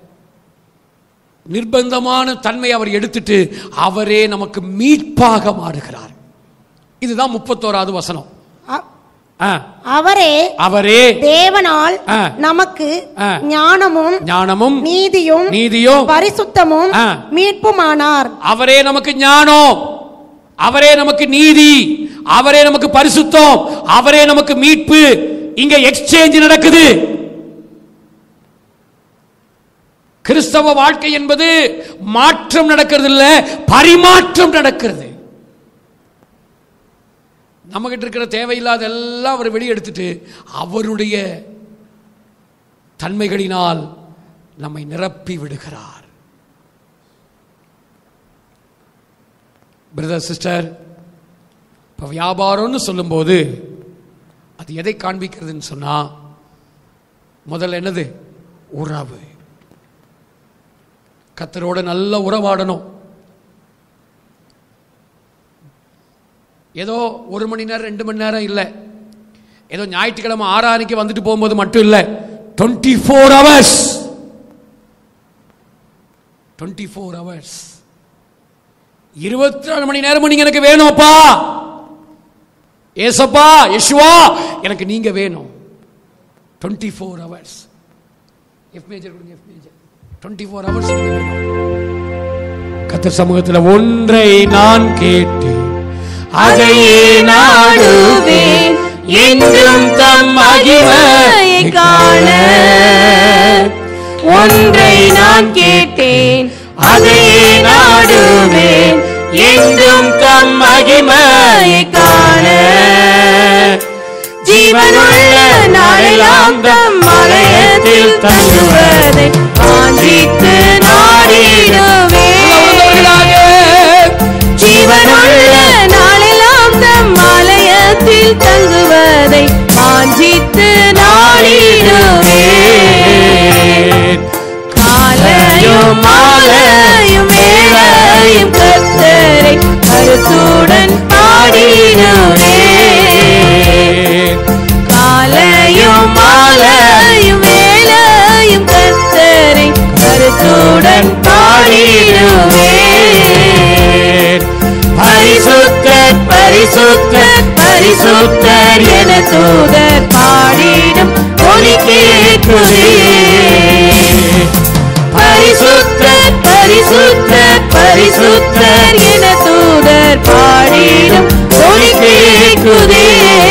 நிர்பந்தமான தன்மை அவர் எடுத்துட்டு அவரே நமக்கு மீட்பாக மாறுகிறார் இதுதான் முப்பத்தோராவது வசனம் அ- ஆ, அவரே அவரே தேவனால் ஆ. நமக்கு ஆ. ஞானமும் ஞானமும் நீதியும் நீதியும் பரிசுத்தமும் ஆ. மீட்புமானார் அவரே நமக்கு ஞானம் அவரே நமக்கு நீதி அவரே நமக்கு பரிசுத்தம் அவரே நமக்கு மீட்பு இங்க எக்ஸ்சேஞ்ச் நடக்குது கிறிஸ்தவ வாழ்க்கை என்பது மாற்றம் நடக்கிறது இல்ல பரிமாற்றம் நடக்கிறது நம்மகிட்ட இருக்கிற தேவையில்லாத எல்லாம் அவர் வெளியெடுத்துட்டு அவருடைய தன்மைகளினால் நம்மை நிரப்பி விடுகிறார் பிரதர் சிஸ்டர் இப்போ வியாபாரம்னு சொல்லும்போது அது எதை காண்பிக்கிறதுன்னு சொன்னா முதல்ல என்னது உறவு கத்தரோட நல்ல உறவாடணும் ஏதோ ஒரு மணி நேரம் ரெண்டு மணி நேரம் இல்லை ஏதோ ஞாயிற்றுக்கிழமை ஆறாணிக்கு வந்துட்டு போகும்போது மட்டும் இல்லை twenty four hours twenty four hours இருபத்தி நாலு மணி நேரம் நீங்க எனக்கு வேணும்ப்பா ஏசப்பா யெஷுவா எனக்கு நீங்க வேணும் twenty four hours F major கொடுங்க F major twenty four hours கத்தர் சமூகத்தில் ஒன்றை நான் கேட்டேன் அதையே நாடுவேன் என்றும் தம் மகிமையை காண ஒன்றை நான் கேட்டேன் அதையே நாடுவேன் என்றும் தம் மகிமையை காண ஜீவனுள்ள நாளெல்லாம் தம் மலையத்தில் தங்குவதை காஞ்சித்து நாடிடுவேன் ஜீவனுள்ள நாளெல்லாம் தம் ஆலயத்தில் தங்குவதை வாஞ்சித்து நாளிடுவேன் காலையும் மாலையும் வேளையும் கத்தரை கருத்துடன் பாடிடுவேன் காலையும் மாலையும் வேளையும் கத்தரை கருத்துடன் பாடிடுவேன் பரிசுத்தர் பரிசுத்தர் பரிசுத்தர் என தூதர் பாடிடும் ஒலி கேட்குதே பரிசுத்தர் பரிசுத்தர் பரிசுத்தர் என தூதர் பாடிடும் ஒலி கேட்குதே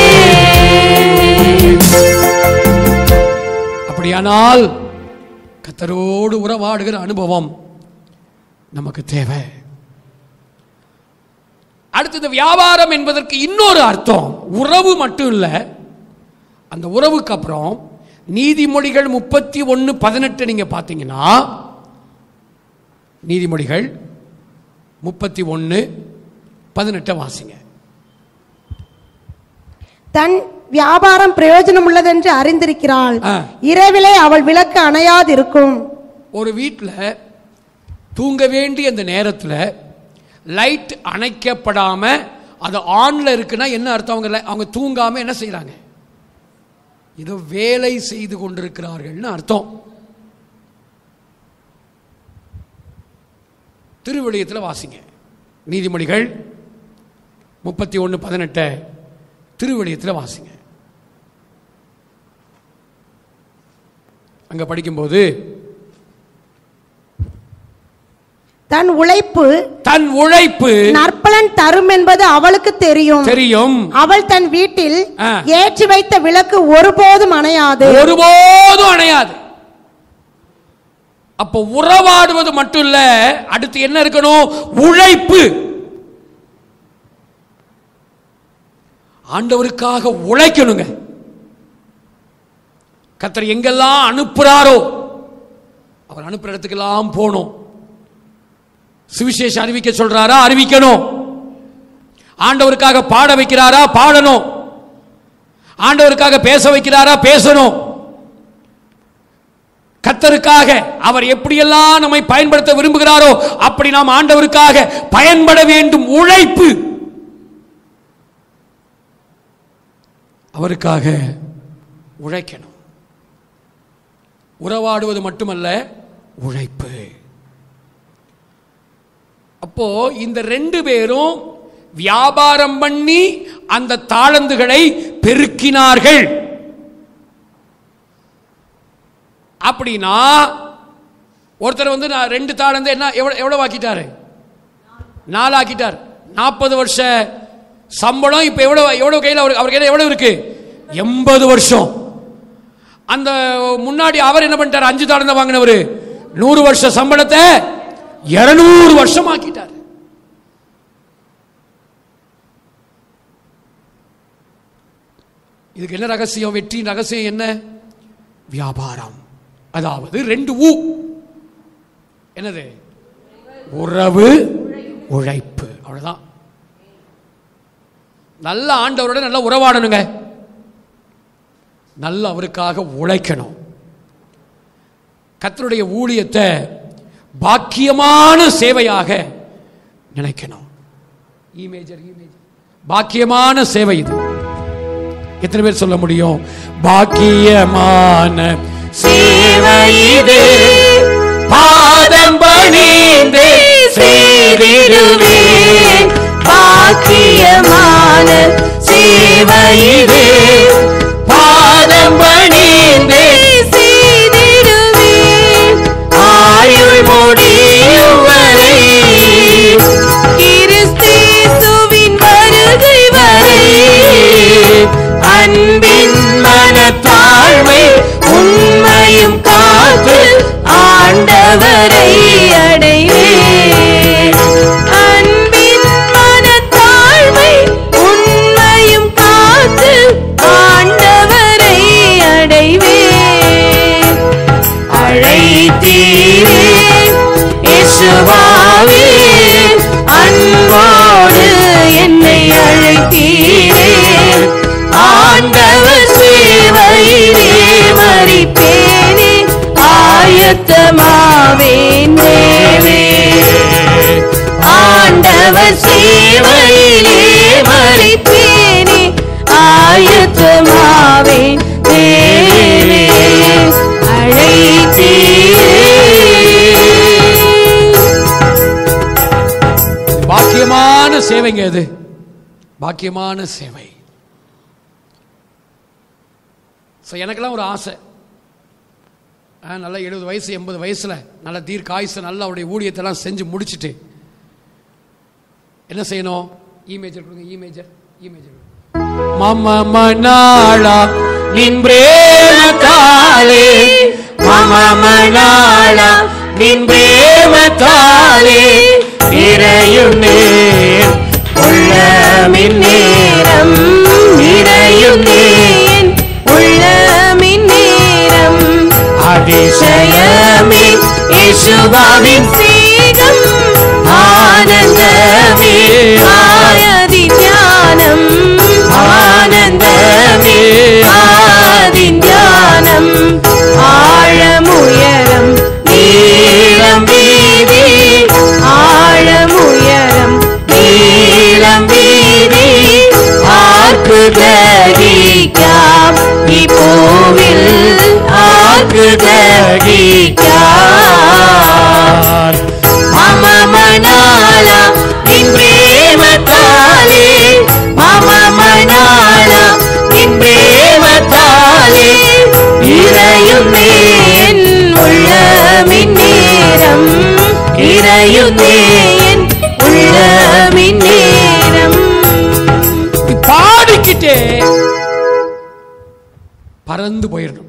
அப்படியானால் கத்தரோடு உறவாடுகிற அனுபவம் நமக்கு தேவை அடுத்தது வியாபாரம் என்பதற்கு இன்னொரு அர்த்தம் உறவு மட்டும் இல்லை அந்த உறவுக்கு அப்புறம் நீதிமொழிகள் முப்பத்தி ஒன்று பதினெட்டு நீங்க பார்த்தீங்கன்னா நீதிமொழிகள் முப்பத்தி ஒன்று பதினெட்டை வாசிங்க தன் வியாபாரம் பிரயோஜனம் உள்ளதென்று அறிந்திருக்கிறாள் ஆ. இரவிலே அவள் விளக்கு அணையாதிருக்கும் ஒரு வீட்டில் தூங்க வேண்டிய அந்த நேரத்தில் லைட் அணைக்கப்படாம அது ஆன்ல இருக்குன்னா என்ன அர்த்தம் அவங்க li- அவங்க தூங்காம என்ன செய்றாங்க ஏதோ வேலை செய்து கொண்டிருக்கிறார்கள்னு அர்த்தம் திருவிழியத்தில் வாசிங்க நீதிமொழிகள் முப்பத்தி ஒன்று பதினெட்டை திருவிழியத்தில் வாசிங்க அங்க படிக்கும்போது தன் உழைப்பு தன் உழைப்பு நற்பலன் தரும் என்பது அவளுக்கு தெரியும் தெரியும் அவள் தன் வீட்டில் ஆ. ஏற்றி வைத்த விளக்கு ஒருபோதும் அணையாது ஒருபோதும் அணையாது அப்ப உறவாடுவது மட்டும் இல்ல அடுத்து என்ன இருக்கணும் உழைப்பு ஆண்டவருக்காக உழைக்கணுங்க கத்தர் எங்கெல்லாம் அனுப்புறாரோ அவர் அனுப்புற இடத்துக்கெல்லாம் போகணும் சுவிசேஷம் அறிவிக்க சொல்றாரா அறிவிக்கணும் ஆண்டவருக்காக பாட வைக்கிறாரா பாடணும் ஆண்டவருக்காக பேச வைக்கிறாரா பேசணும் கத்தருக்காக அவர் எப்படியெல்லாம் நம்மை பயன்படுத்த விரும்புகிறாரோ அப்படி நாம் ஆண்டவருக்காக பயன்பட வேண்டும் உழைப்பு அவருக்காக உழைக்கணும் உறவாடுவது மட்டுமல்ல உழைப்பு அப்போ இந்த ரெண்டு பேரும் வியாபாரம் பண்ணி அந்த தாளந்துகளை பெருக்கினார்கள் அப்படின்னா ஒருத்தர் வந்து நான் ரெண்டு தாளந்து என்ன எவ்வளவு எவ்வளவு ஆக்கிட்டாரு நாலு ஆக்கிட்டார் நாற்பது வருஷ சம்பளம் இப்ப எவ்வளவு எவ்வளவு கையில் அவர் அவர் கையில் எவ்வளவு இருக்கு எண்பது வருஷம் அந்த முன்னாடி அவர் என்ன பண்ணிட்டார் அஞ்சு தாளந்த வாங்கினவர் நூறு வருஷ சம்பளத்தை இருநூறு வருஷம் ஆக்கிட்டார் இதுக்கு என்ன ரகசியம் வெற்றியின் ரகசியம் என்ன வியாபாரம் அதாவது ரெண்டு ஊ என்னது உறவு உழைப்பு அவ்வளவுதான் நல்ல ஆண்டவரோட நல்ல உறவாடணுங்க நல்ல அவருக்காக உழைக்கணும் கர்த்தருடைய ஊழியத்தை பாக்கியமான சேவையாக நினைக்கணும் இமேஜர் இமேஜர் பாக்கியமான சேவை இது எத்தனை பேர் சொல்ல முடியும் பாக்கியமான சேவையிது பாதம் பணிந்து செய்திடுவேன் பாக்கியமான சேவையிது பாதம் பணிந்து செய்திடுவேன் ஆயுள் முடியும் வரை கிறிஸ்தேசுவின் வருகை வரை அன்பின் மனத்தாழ்மை உண்மையும் காத்து ஆண்டவரை அடைவேன் அன்பின் மனத்தாழ்மை உண்மையும் காத்து ஆண்டவரை அடைவேன் அழைத்தீரே இயேசுவாவே அன்போடு என்னை அழைத்தீரே ஆண்டவர் சேவையிலே மறிப்பேனே ஆயத்தமாவேன் தேவே ஆண்டவர் சேவையிலே மறிப்பேனே ஆயத்தமாவேன் தேவே அழைத்தீரே பாக்கியமான சேவைங்க இது பாக்கியமான சேவை ஸோ எனக்கெல்லாம் ஒரு ஆசை ஆ, நல்லா எழுபது வயசு எண்பது வயசுல நல்ல தீர்க்காயுசு நல்லா அவருடைய ஊழியத்தெல்லாம் செஞ்சு முடிச்சிட்டு என்ன செய்யணும் இமேஜர் கொடுங்க இமேஜர் இமேஜர் மம மனாளா நின் பிரேமத்தாலே மம மணாள நின் பிரேமத்தாலே நிறையும் நேர் உள்ளமின் நேரம் நிறையும் நேர் உள்ளமின் நேரம் அதிசயமே இயேசுவாவின் சீகம் ஆனந்தமே ஆயதி ஞானம் ஆனந்தமே ஆதி ஞானம் ஆழமுயரம் நீளம் வீதி ஆழமுயரம் நீளம் வீதி ஆர்க்கு தகிக்காம் இப்பூவில் ஆர்க்கு தகிக்கார் மம மணாள நின் பிரேமத்தாலே மம மணாள நின் பிரேமத்தாலே இறையும் நேன் உள்ளமின் நேரம் இறையும் நேன் உள்ளமின் நேரம் இப்படி பாடிக்கிட்டே பறந்து போயிடணும்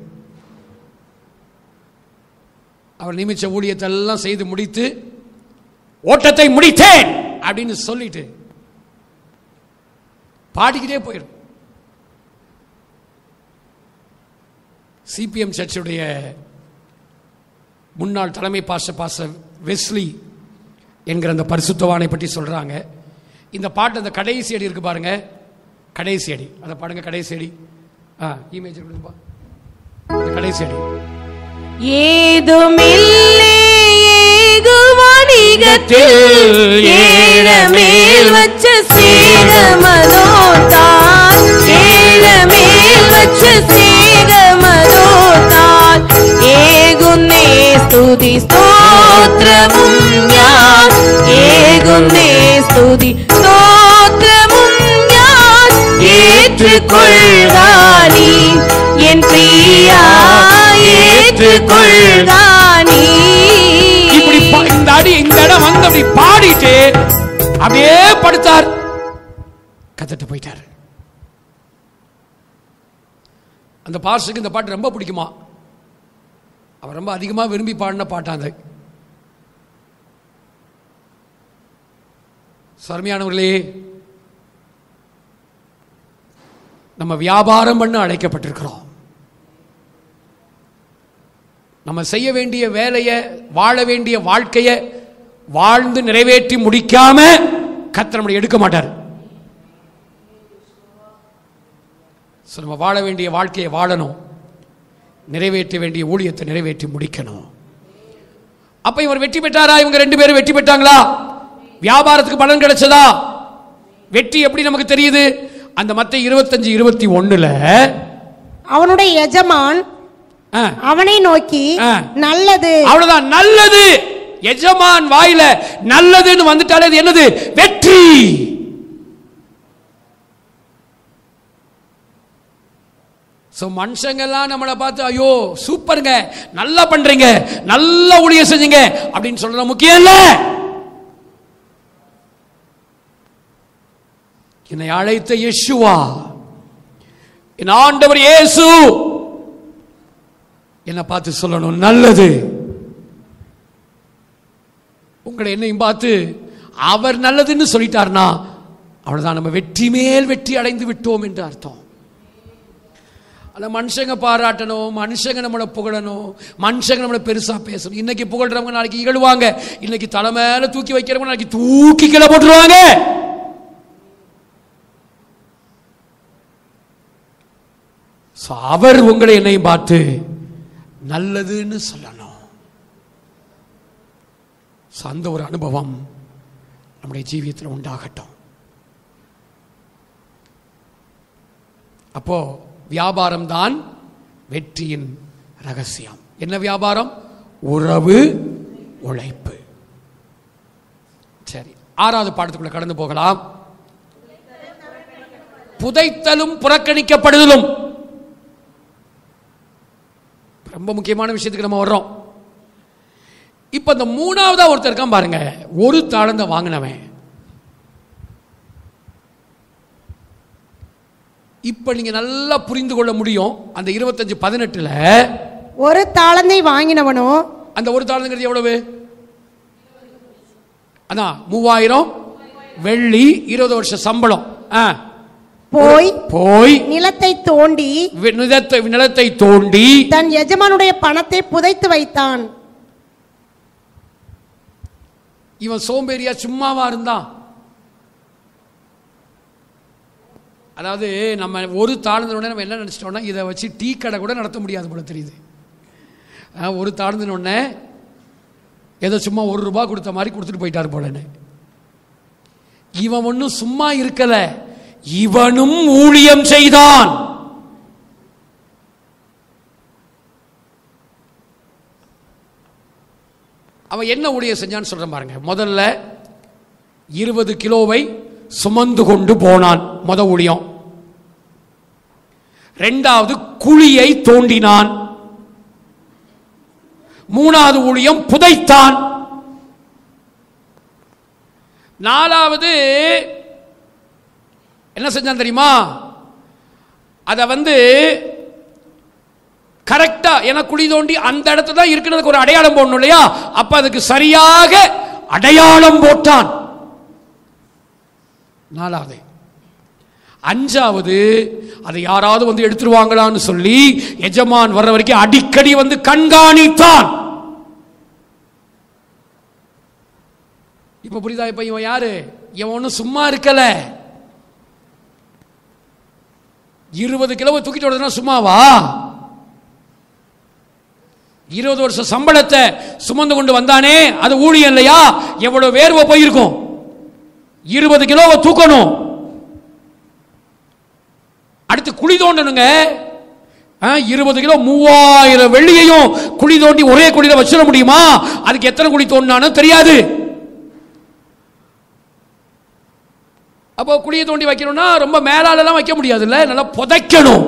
அவர் நியமிச்ச ஊழியத்தை எல்லாம் செய்து முடித்து ஓட்டத்தை முடித்தேன் அப்படின்னு சொல்லிட்டு பாடிக்கிட்டே போயிடும் சிபிஎம் சர்ச்சுடைய முன்னாள் தலைமை பாச பாச வெஸ்லி என்கிற அந்த பரிசுத்தவானை பற்றி சொல்றாங்க இந்த பாட்டு அந்த கடைசி அடி இருக்கு பாருங்க கடைசி அடி அதை பாடுங்க கடைசி அடி ஆ இமேஜ் கொடுங்கப்பா அந்த கடைசி அடி ஏதுமில்லே ஏகுவணிகத்தில் ஏழமேல் வச்ச சேகமதோ தான் ஏழமேல் வச்ச சேகமதோ தான் ஏகுன்னே ஸ்துதி ஸ்தோத்திரமும் ஞான் ஏகுன்னே ஸ்துதி ஸ்தோத்திரமும் ஞான் ஏற்றுக்கொள்கானி என் பிரியா ஏற்றுக்கொள்கானி இப்படி பா- இந்த அடி இந்த இடம் வந்து அப்படி பாடிட்டு அப்படியே படுத்தார் கத்திட்டு போயிட்டார் அந்த பாஸ்டருக்கு இந்த பாட்டு ரொம்ப பிடிக்குமா அவர் ரொம்ப அதிகமா விரும்பி பாடின பாட்டா அது சர்மையானவர்களே நம்ம வியாபாரம் பண்ண அழைக்கப்பட்டிருக்கிறோம் நம்ம செய்ய வேண்டிய வேலையை வாழ வேண்டிய வாழ்க்கையை வாழ்ந்து நிறைவேற்றி முடிக்காம கர்த்தர் நம்மளை எடுக்க மாட்டார் So, நம்ம வாழ வேண்டிய வாழ்க்கையை வாழணும் நிறைவேற்ற வேண்டிய ஊழியத்தை நிறைவேற்றி முடிக்கணும் அப்ப இவர் வெற்றி பெற்றாரா இவங்க ரெண்டு பேரும் வெற்றி பெற்றாங்களா வியாபாரத்துக்கு பலன் கிடைச்சதா வெற்றி எப்படி நமக்கு தெரியுது அந்த மத்த இருபத்தஞ்சு இருபத்தி ஒண்ணுல அவனுடைய எஜமான் ஆ, அவனை நோக்கி ஆ. நல்லது அவ்வளவுதான் நல்லது எஜமான் வாயில நல்லதுன்னு வந்துட்டாலே அது என்னது வெற்றி ஸோ மனுஷங்கெல்லாம் நம்மளை பார்த்து ஐயோ சூப்பருங்க நல்லா பண்றீங்க நல்ல ஊழியம் செஞ்சீங்க அப்படின்னு சொல்றது முக்கியம் இல்ல என்னை அழைத்த யெஷுவா என் ஆண்டவர் இயேசு என்னை பார்த்து சொல்லணும் நல்லது உங்களை என்னையும் பார்த்து அவர் நல்லதுன்னு சொல்லிட்டார்னா அவ்வளவுதான் நம்ம வெற்றி மேல் வெற்றி அடைந்து விட்டோம் என்று அர்த்தம் அந்த மனுஷங்க பாராட்டணும் மனுஷங்க நம்மளை புகழணும் மனுஷங்க நம்மளை பெருசா பேசணும் இன்னைக்கு புகழ்றவங்க நாளைக்கு இகழுவாங்க இன்னைக்கு தலை மேல தூக்கி வைக்கிறவங்க நாளைக்கு தூக்கி கீழே போட்டுருவாங்க So, அவர் உங்களை என்னையும் பார்த்து நல்லதுன்னு சொல்லணும் So, அந்த ஒரு அனுபவம் நம்முடைய ஜீவியத்தில் உண்டாகட்டும் அப்போ வியாபாரம் தான் வெற்றியின் ரகசியம் என்ன வியாபாரம் உறவு உழைப்பு சரி ஆறாவது பாடத்துக்குள்ள கடந்து போகலாம் புதைத்தலும் புறக்கணிக்கப்படுதலும் ரொம்ப முக்கியமான விஷயத்துக்கு நம்ம வர்றோம் இப்ப இந்த மூணாவதா ஒருத்தர் இருக்கான் பாருங்க ஒரு தாளந்த வாங்கினவன் இப்ப நீங்க நல்லா புரிந்து கொள்ள முடியும் அந்த இருபத்தஞ்சு பதினெட்டுல ஒரு தாளந்தை வாங்கினவனோ அந்த ஒரு தாளந்துங்கிறது எவ்வளவு அதான் மூவாயிரம் வெள்ளி இருபது வருஷம் சம்பளம் ஆ, போய் போய் நிலத்தை தோண்டி வி- நிலத்தை நிலத்தை தோண்டி தன் எஜமானுடைய பணத்தை புதைத்து வைத்தான் இவன் சோம்பேறியா சும்மாவா இருந்தான் அதாவது நம்ம ஒரு தாழ்ந்த உடனே நம்ம என்ன நினைச்சிட்டோம்னா இதை வச்சு டீ கடை கூட நடத்த முடியாது போல தெரியுது ஆ, ஒரு தாழ்ந்த உடனே ஏதோ சும்மா ஒரு ரூபாய் கொடுத்த மாதிரி கொடுத்துட்டு போயிட்டார் போலன்னு இவன் ஒன்றும் சும்மா இருக்கல இவனும் ஊழியம் செய்தான் அவன் என்ன ஊழியம் செஞ்சான்னு சொல்றேன் பாருங்க முதல்ல இருபது கிலோவை சுமந்து கொண்டு போனான் முத ஊழியம் ரெண்டாவது குழியை தோண்டினான் மூணாவது ஊழியம் புதைத்தான் நாலாவது என்ன செஞ்சான் தெரியுமா அதை வந்து கரெக்டா ஏன்னா குழி தோண்டி அந்த இடத்துல தான் இருக்கிறதுக்கு ஒரு அடையாளம் போடணும் இல்லையா அப்ப அதுக்கு சரியாக அடையாளம் போட்டான் நாலாவது அஞ்சாவது அதை யாராவது வந்து எடுத்துருவாங்களான்னு சொல்லி எஜமான் வர்ற வரைக்கும் அடிக்கடி வந்து கண்காணித்தான் இப்ப புரியுதா இப்ப இவன் யாரு இவன் ஒன்றும் சும்மா இருக்கல இருபது கிலோ தூக்கிட்டு வரதுனா சும்மாவா இருபது வருஷம் சம்பளத்தை சுமந்து கொண்டு வந்தானே அது ஊழியம் இல்லையா எவ்வளவு வேர்வை போயிருக்கும் இருபது கிலோவை தூக்கணும் அடுத்து குழி தோண்டணுங்க இருபது கிலோ மூவாயிரம் வெள்ளியையும் குழி தோண்டி ஒரே குழியில வச்சிட முடியுமா அதுக்கு எத்தனை குழி தோண்டினானோ தெரியாது அப்போ குழியை தோண்டி வைக்கணும்னா ரொம்ப மேலாலெல்லாம் வைக்க முடியாதுல்ல நல்லா புதைக்கணும்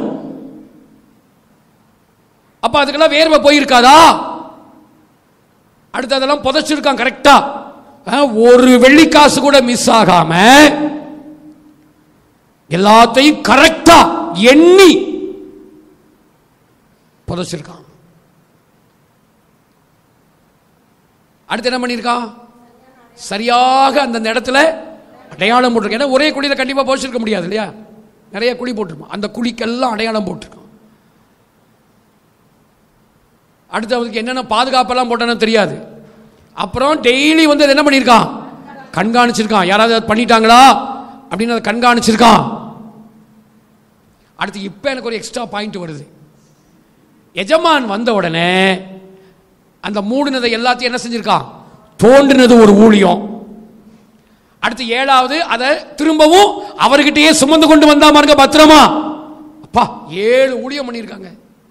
அப்ப அதுக்கெல்லாம் வேர்வை போயிருக்காதா அடுத்து அதெல்லாம் புதைச்சிருக்கான் கரெக்டா அஹ், ஒரு வெள்ளிக்காசு கூட மிஸ் ஆகாம எல்லாத்தையும் கரெக்டா எண்ணி புதைச்சிருக்கான் அடுத்து என்ன பண்ணியிருக்கான் சரியாக அந்தந்த இடத்துல அடையாளம் போட்டிருக்க ஏன்னா ஒரே குழியில கண்டிப்பா புதைச்சிருக்க முடியாது இல்லையா நிறைய குழி போட்டிருப்பான் அந்த குழிக்கெல்லாம் அடையாளம் போட்டிருக்கான் அடுத்து அவருக்கு என்னென்ன பாதுகாப்பெல்லாம் போட்டானோ தெரியாது அப்புறம் டெய்லி வந்து அதை என்ன பண்ணியிருக்கான் கண்காணிச்சிருக்கான் யாராவது அதை பண்ணிட்டாங்களா அப்படின்னு அதை கண்காணிச்சிருக்கான் அடுத்து இப்போ எனக்கு ஒரு எக்ஸ்ட்ரா பாயிண்ட் வருது எஜமான் வந்த உடனே அந்த மூடினதை எல்லாத்தையும் என்ன செஞ்சிருக்கான் தோண்டினது ஒரு ஊழியம் அடுத்து ஏழாவது அதை திரும்பவும் அவர்கிட்டயே சுமந்து கொண்டு வந்தா பாருங்க பத்திரமா அப்பா ஏழு ஊழியம் பண்ணியிருக்காங்க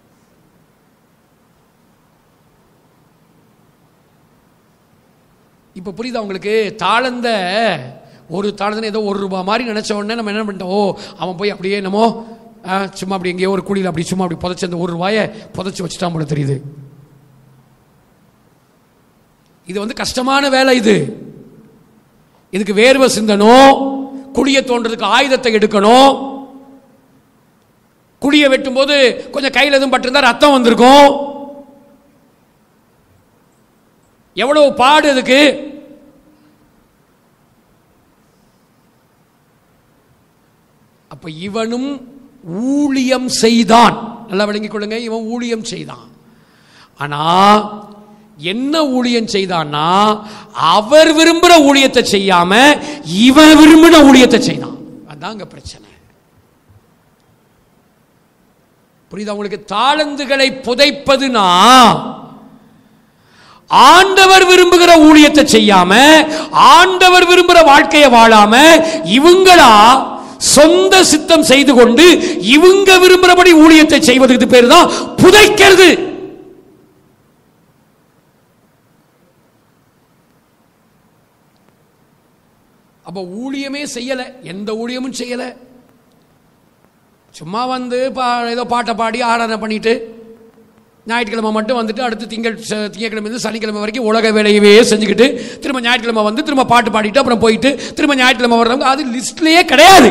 இப்போ புரியுதா உங்களுக்கு தாளந்த ஒரு தாளந்தன ஏதோ ஒரு ரூபாய் மாதிரி நினைச்ச உடனே நம்ம என்ன பண்ணிட்டோம் ஓ அவன் போய் அப்படியே என்னமோ ஆ, சும்மா அப்படி எங்கேயோ ஒரு குழியில் அப்படி சும்மா அப்படி புதைச்சி அந்த ஒரு ரூபாயை புதைச்சி வச்சுட்டான் போல தெரியுது இது வந்து கஷ்டமான வேலை இது இதுக்கு வேர்வை சிந்தணும் குழியை தோன்றதுக்கு ஆயுதத்தை எடுக்கணும் குழியை வெட்டும்போது கொஞ்சம் கையில் எதுவும் பட்டிருந்தா ரத்தம் வந்திருக்கும் எவ்வளவு பாடு அதுக்கு அப்ப இவனும் ஊழியம் செய்தான் நல்லா விளங்கிக் கொள்ளுங்க இவன் ஊழியம் செய்தான் ஆனா என்ன ஊழியம் செய்தான்னா அவர் விரும்புற ஊழியத்தை செய்யாம இவன் விரும்பின ஊழியத்தை செய்தான் அதாங்க பிரச்சனை புரியுதா உங்களுக்கு தாளந்துகளை புதைப்பதுனா ஆண்டவர் விரும்புகிற ஊழியத்தை செய்யாம ஆண்டவர் விரும்புகிற வாழ்க்கையை வாழாம இவங்களா சொந்த சித்தம் செய்து கொண்டு இவங்க விரும்புறபடி ஊழியத்தை செய்வதற்கு பேர் தான் புதைக்கிறது அப்ப ஊழியமே செய்யல எந்த ஊழியமும் செய்யல சும்மா வந்து பா ஏதோ பாட்டை பாடி ஆராதனை பண்ணிட்டு ஞாயிற்றுக்கிழமை மட்டும் வந்துட்டு அடுத்து திங்கள் ச- திங்கட்கிழமை இருந்து சனிக்கிழமை வரைக்கும் உலக வேலையவே செஞ்சுக்கிட்டு திரும்ப ஞாயிற்றுக்கிழமை வந்து திரும்ப பாட்டு பாடிட்டு அப்புறம் போயிட்டு திரும்ப ஞாயிற்றுக்கிழமை வர்றவங்க அது லிஸ்ட்லயே கிடையாது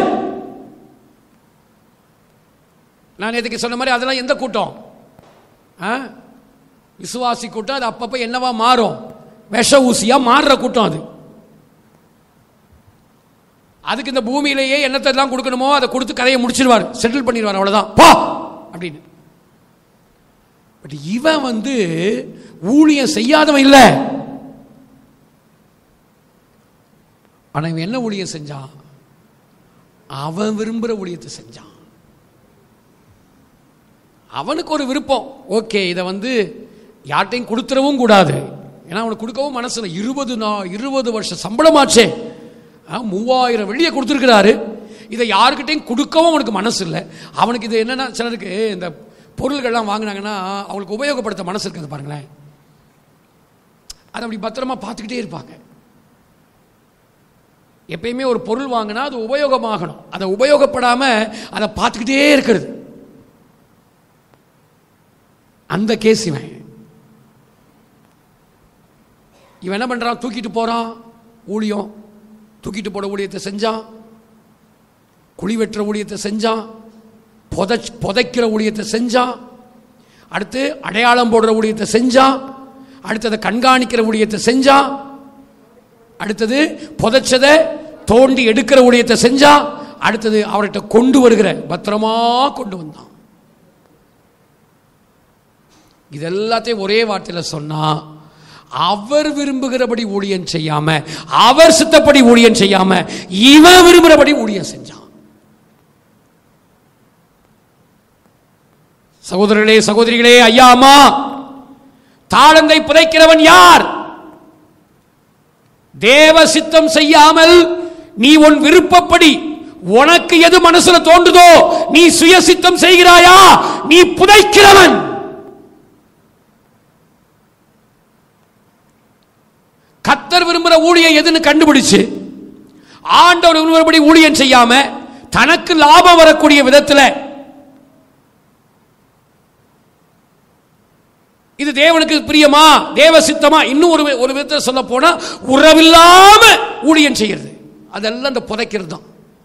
நான் நேற்றுக்கு சொன்ன மாதிரி அதெல்லாம் எந்த கூட்டம் ஆ? விசுவாசி கூட்டம் அது அப்பப்போ என்னவா மாறும் விஷ ஊசியா மாறுற கூட்டம் அது அதுக்கு இந்த பூமியிலேயே என்னத்தை எல்லாம் கொடுக்கணுமோ அதை கொடுத்து கதையை முடிச்சிருவார் செட்டில் பண்ணிடுவார் அவ்வளவுதான் பா அப்படின்னு பட் இவன் வந்து ஊழியம் செய்யாதவன் இல்லை ஆனா இவன் என்ன ஊழியம் செஞ்சான் அவன் விரும்புகிற ஊழியத்தை செஞ்சான் அவனுக்கு ஒரு விருப்பம் ஓகே இதை வந்து யார்ட்டையும் கொடுத்துடவும் கூடாது ஏன்னா அவனுக்கு கொடுக்கவும் மனசு இல்லை இருபது நா இருபது வருஷம் சம்பளமாச்சே ஆ, மூவாயிரம் வெள்ளியை கொடுத்துருக்கிறாரு இதை யாருக்கிட்டையும் கொடுக்கவும் அவனுக்கு மனசு இல்லை அவனுக்கு இது என்னன்னா சிலருக்கு இந்த பொருள்கள்லாம் வாங்கினாங்கன்னா அவங்களுக்கு உபயோகப்படுத்த மனசு இருக்காது பாருங்களேன் அதை அப்படி பத்திரமா பார்த்துக்கிட்டே இருப்பாங்க எப்பயுமே ஒரு பொருள் வாங்கினா அது உபயோகமாகணும் அதை உபயோகப்படாம அதை பார்த்துக்கிட்டே இருக்கிறது அந்த கேஸ் இவன் இவன் என்ன பண்றான் தூக்கிட்டு போறான் ஊழியம் தூக்கிட்டு போட ஊழியத்தை செஞ்சான் குழி வெட்டுற ஊழியத்தை செஞ்சான் புதை புதைக்கிற ஊழியத்தை செஞ்சான் அடுத்து அடையாளம் போடுற ஊழியத்தை செஞ்சான் அடுத்தது கண்காணிக்கிற ஊழியத்தை செஞ்சான் அடுத்தது புதைச்சதை தோண்டி எடுக்கிற ஊழியத்தை செஞ்சான் அடுத்தது அவர்கிட்ட கொண்டு வருகிற பத்திரமா கொண்டு வந்தான் இது எல்லாத்தையும் ஒரே வார்த்தையில் சொன்னா அவர் விரும்புகிறபடி ஊழியம் செய்யாம அவர் சித்தப்படி ஊழியம் செய்யாம இவன் விரும்புகிறபடி ஊழியம் செஞ்சான் சகோதரர்களே சகோதரிகளே ஐயா அம்மா தாளந்தை புதைக்கிறவன் யார் தேவ சித்தம் செய்யாமல் நீ உன் விருப்பப்படி உனக்கு எது மனசுல தோன்றுதோ நீ சுய சித்தம் செய்கிறாயா நீ புதைக்கிறவன் கத்தர் விரும்புகிற ஊழியம் எதுன்னு கண்டுபிடிச்சு ஆண்டவர் விரும்புகிறபடி ஊழியம் செய்யாம தனக்கு லாபம் வரக்கூடிய விதத்தில் இது தேவனுக்கு பிரியமா தேவ சித்தமா இன்னும் ஒரு ஒரு விதத்தில் சொல்ல போனா உறவில்லாம ஊழியம் செய்யறது அதெல்லாம் இந்த புதைக்கிறது தான்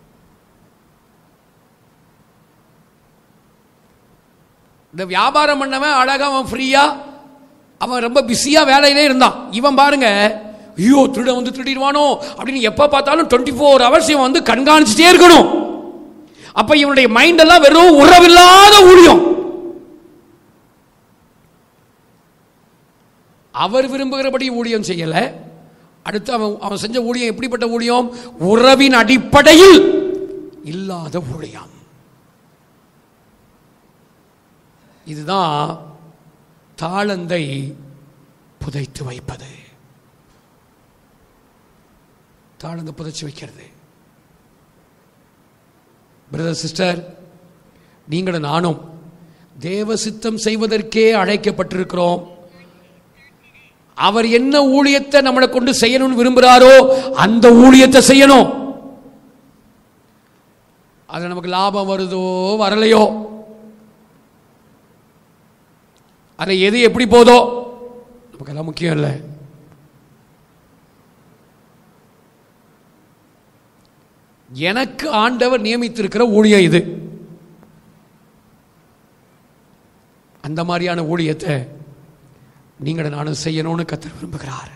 இந்த வியாபாரம் பண்ணவன் அழகா அவன் ஃப்ரீயா அவன் ரொம்ப பிஸியா வேலையிலே இருந்தான் இவன் பாருங்க ஐயோ திருட வந்து திருடிடுவானோ அப்படின்னு எப்ப பார்த்தாலும் டுவெண்ட்டி ஃபோர் ஹவர்ஸ் இவன் வந்து கண்காணிச்சுட்டே இருக்கணும் அப்ப இவனுடைய மைண்ட் எல்லாம் வெறும் உறவில்லாத ஊழியம் அவர் விரும்புகிறபடி ஊழியம் செய்யல அடுத்து அவன் அவன் செஞ்ச ஊழியம் எப்படிப்பட்ட ஊழியம் உறவின் அடிப்படையில் இல்லாத ஊழியம் இதுதான் தாளந்தை புதைத்து வைப்பது தாளந்தை புதைச்சு வைக்கிறது பிரதர் சிஸ்டர் நீங்களும் நானும் தேவ சித்தம் செய்வதற்கே அழைக்கப்பட்டிருக்கிறோம் அவர் என்ன ஊழியத்தை நம்மளை கொண்டு செய்யணும்னு விரும்புகிறாரோ அந்த ஊழியத்தை செய்யணும் அது நமக்கு லாபம் வருதோ வரலையோ அது எது எப்படி போதோ நமக்கெல்லாம் முக்கியம் இல்லை எனக்கு ஆண்டவர் நியமித்திருக்கிற ஊழியம் இது அந்த மாதிரியான ஊழியத்தை நீங்கள் நானும் செய்யணும்னு கத்தர் விரும்புகிறார்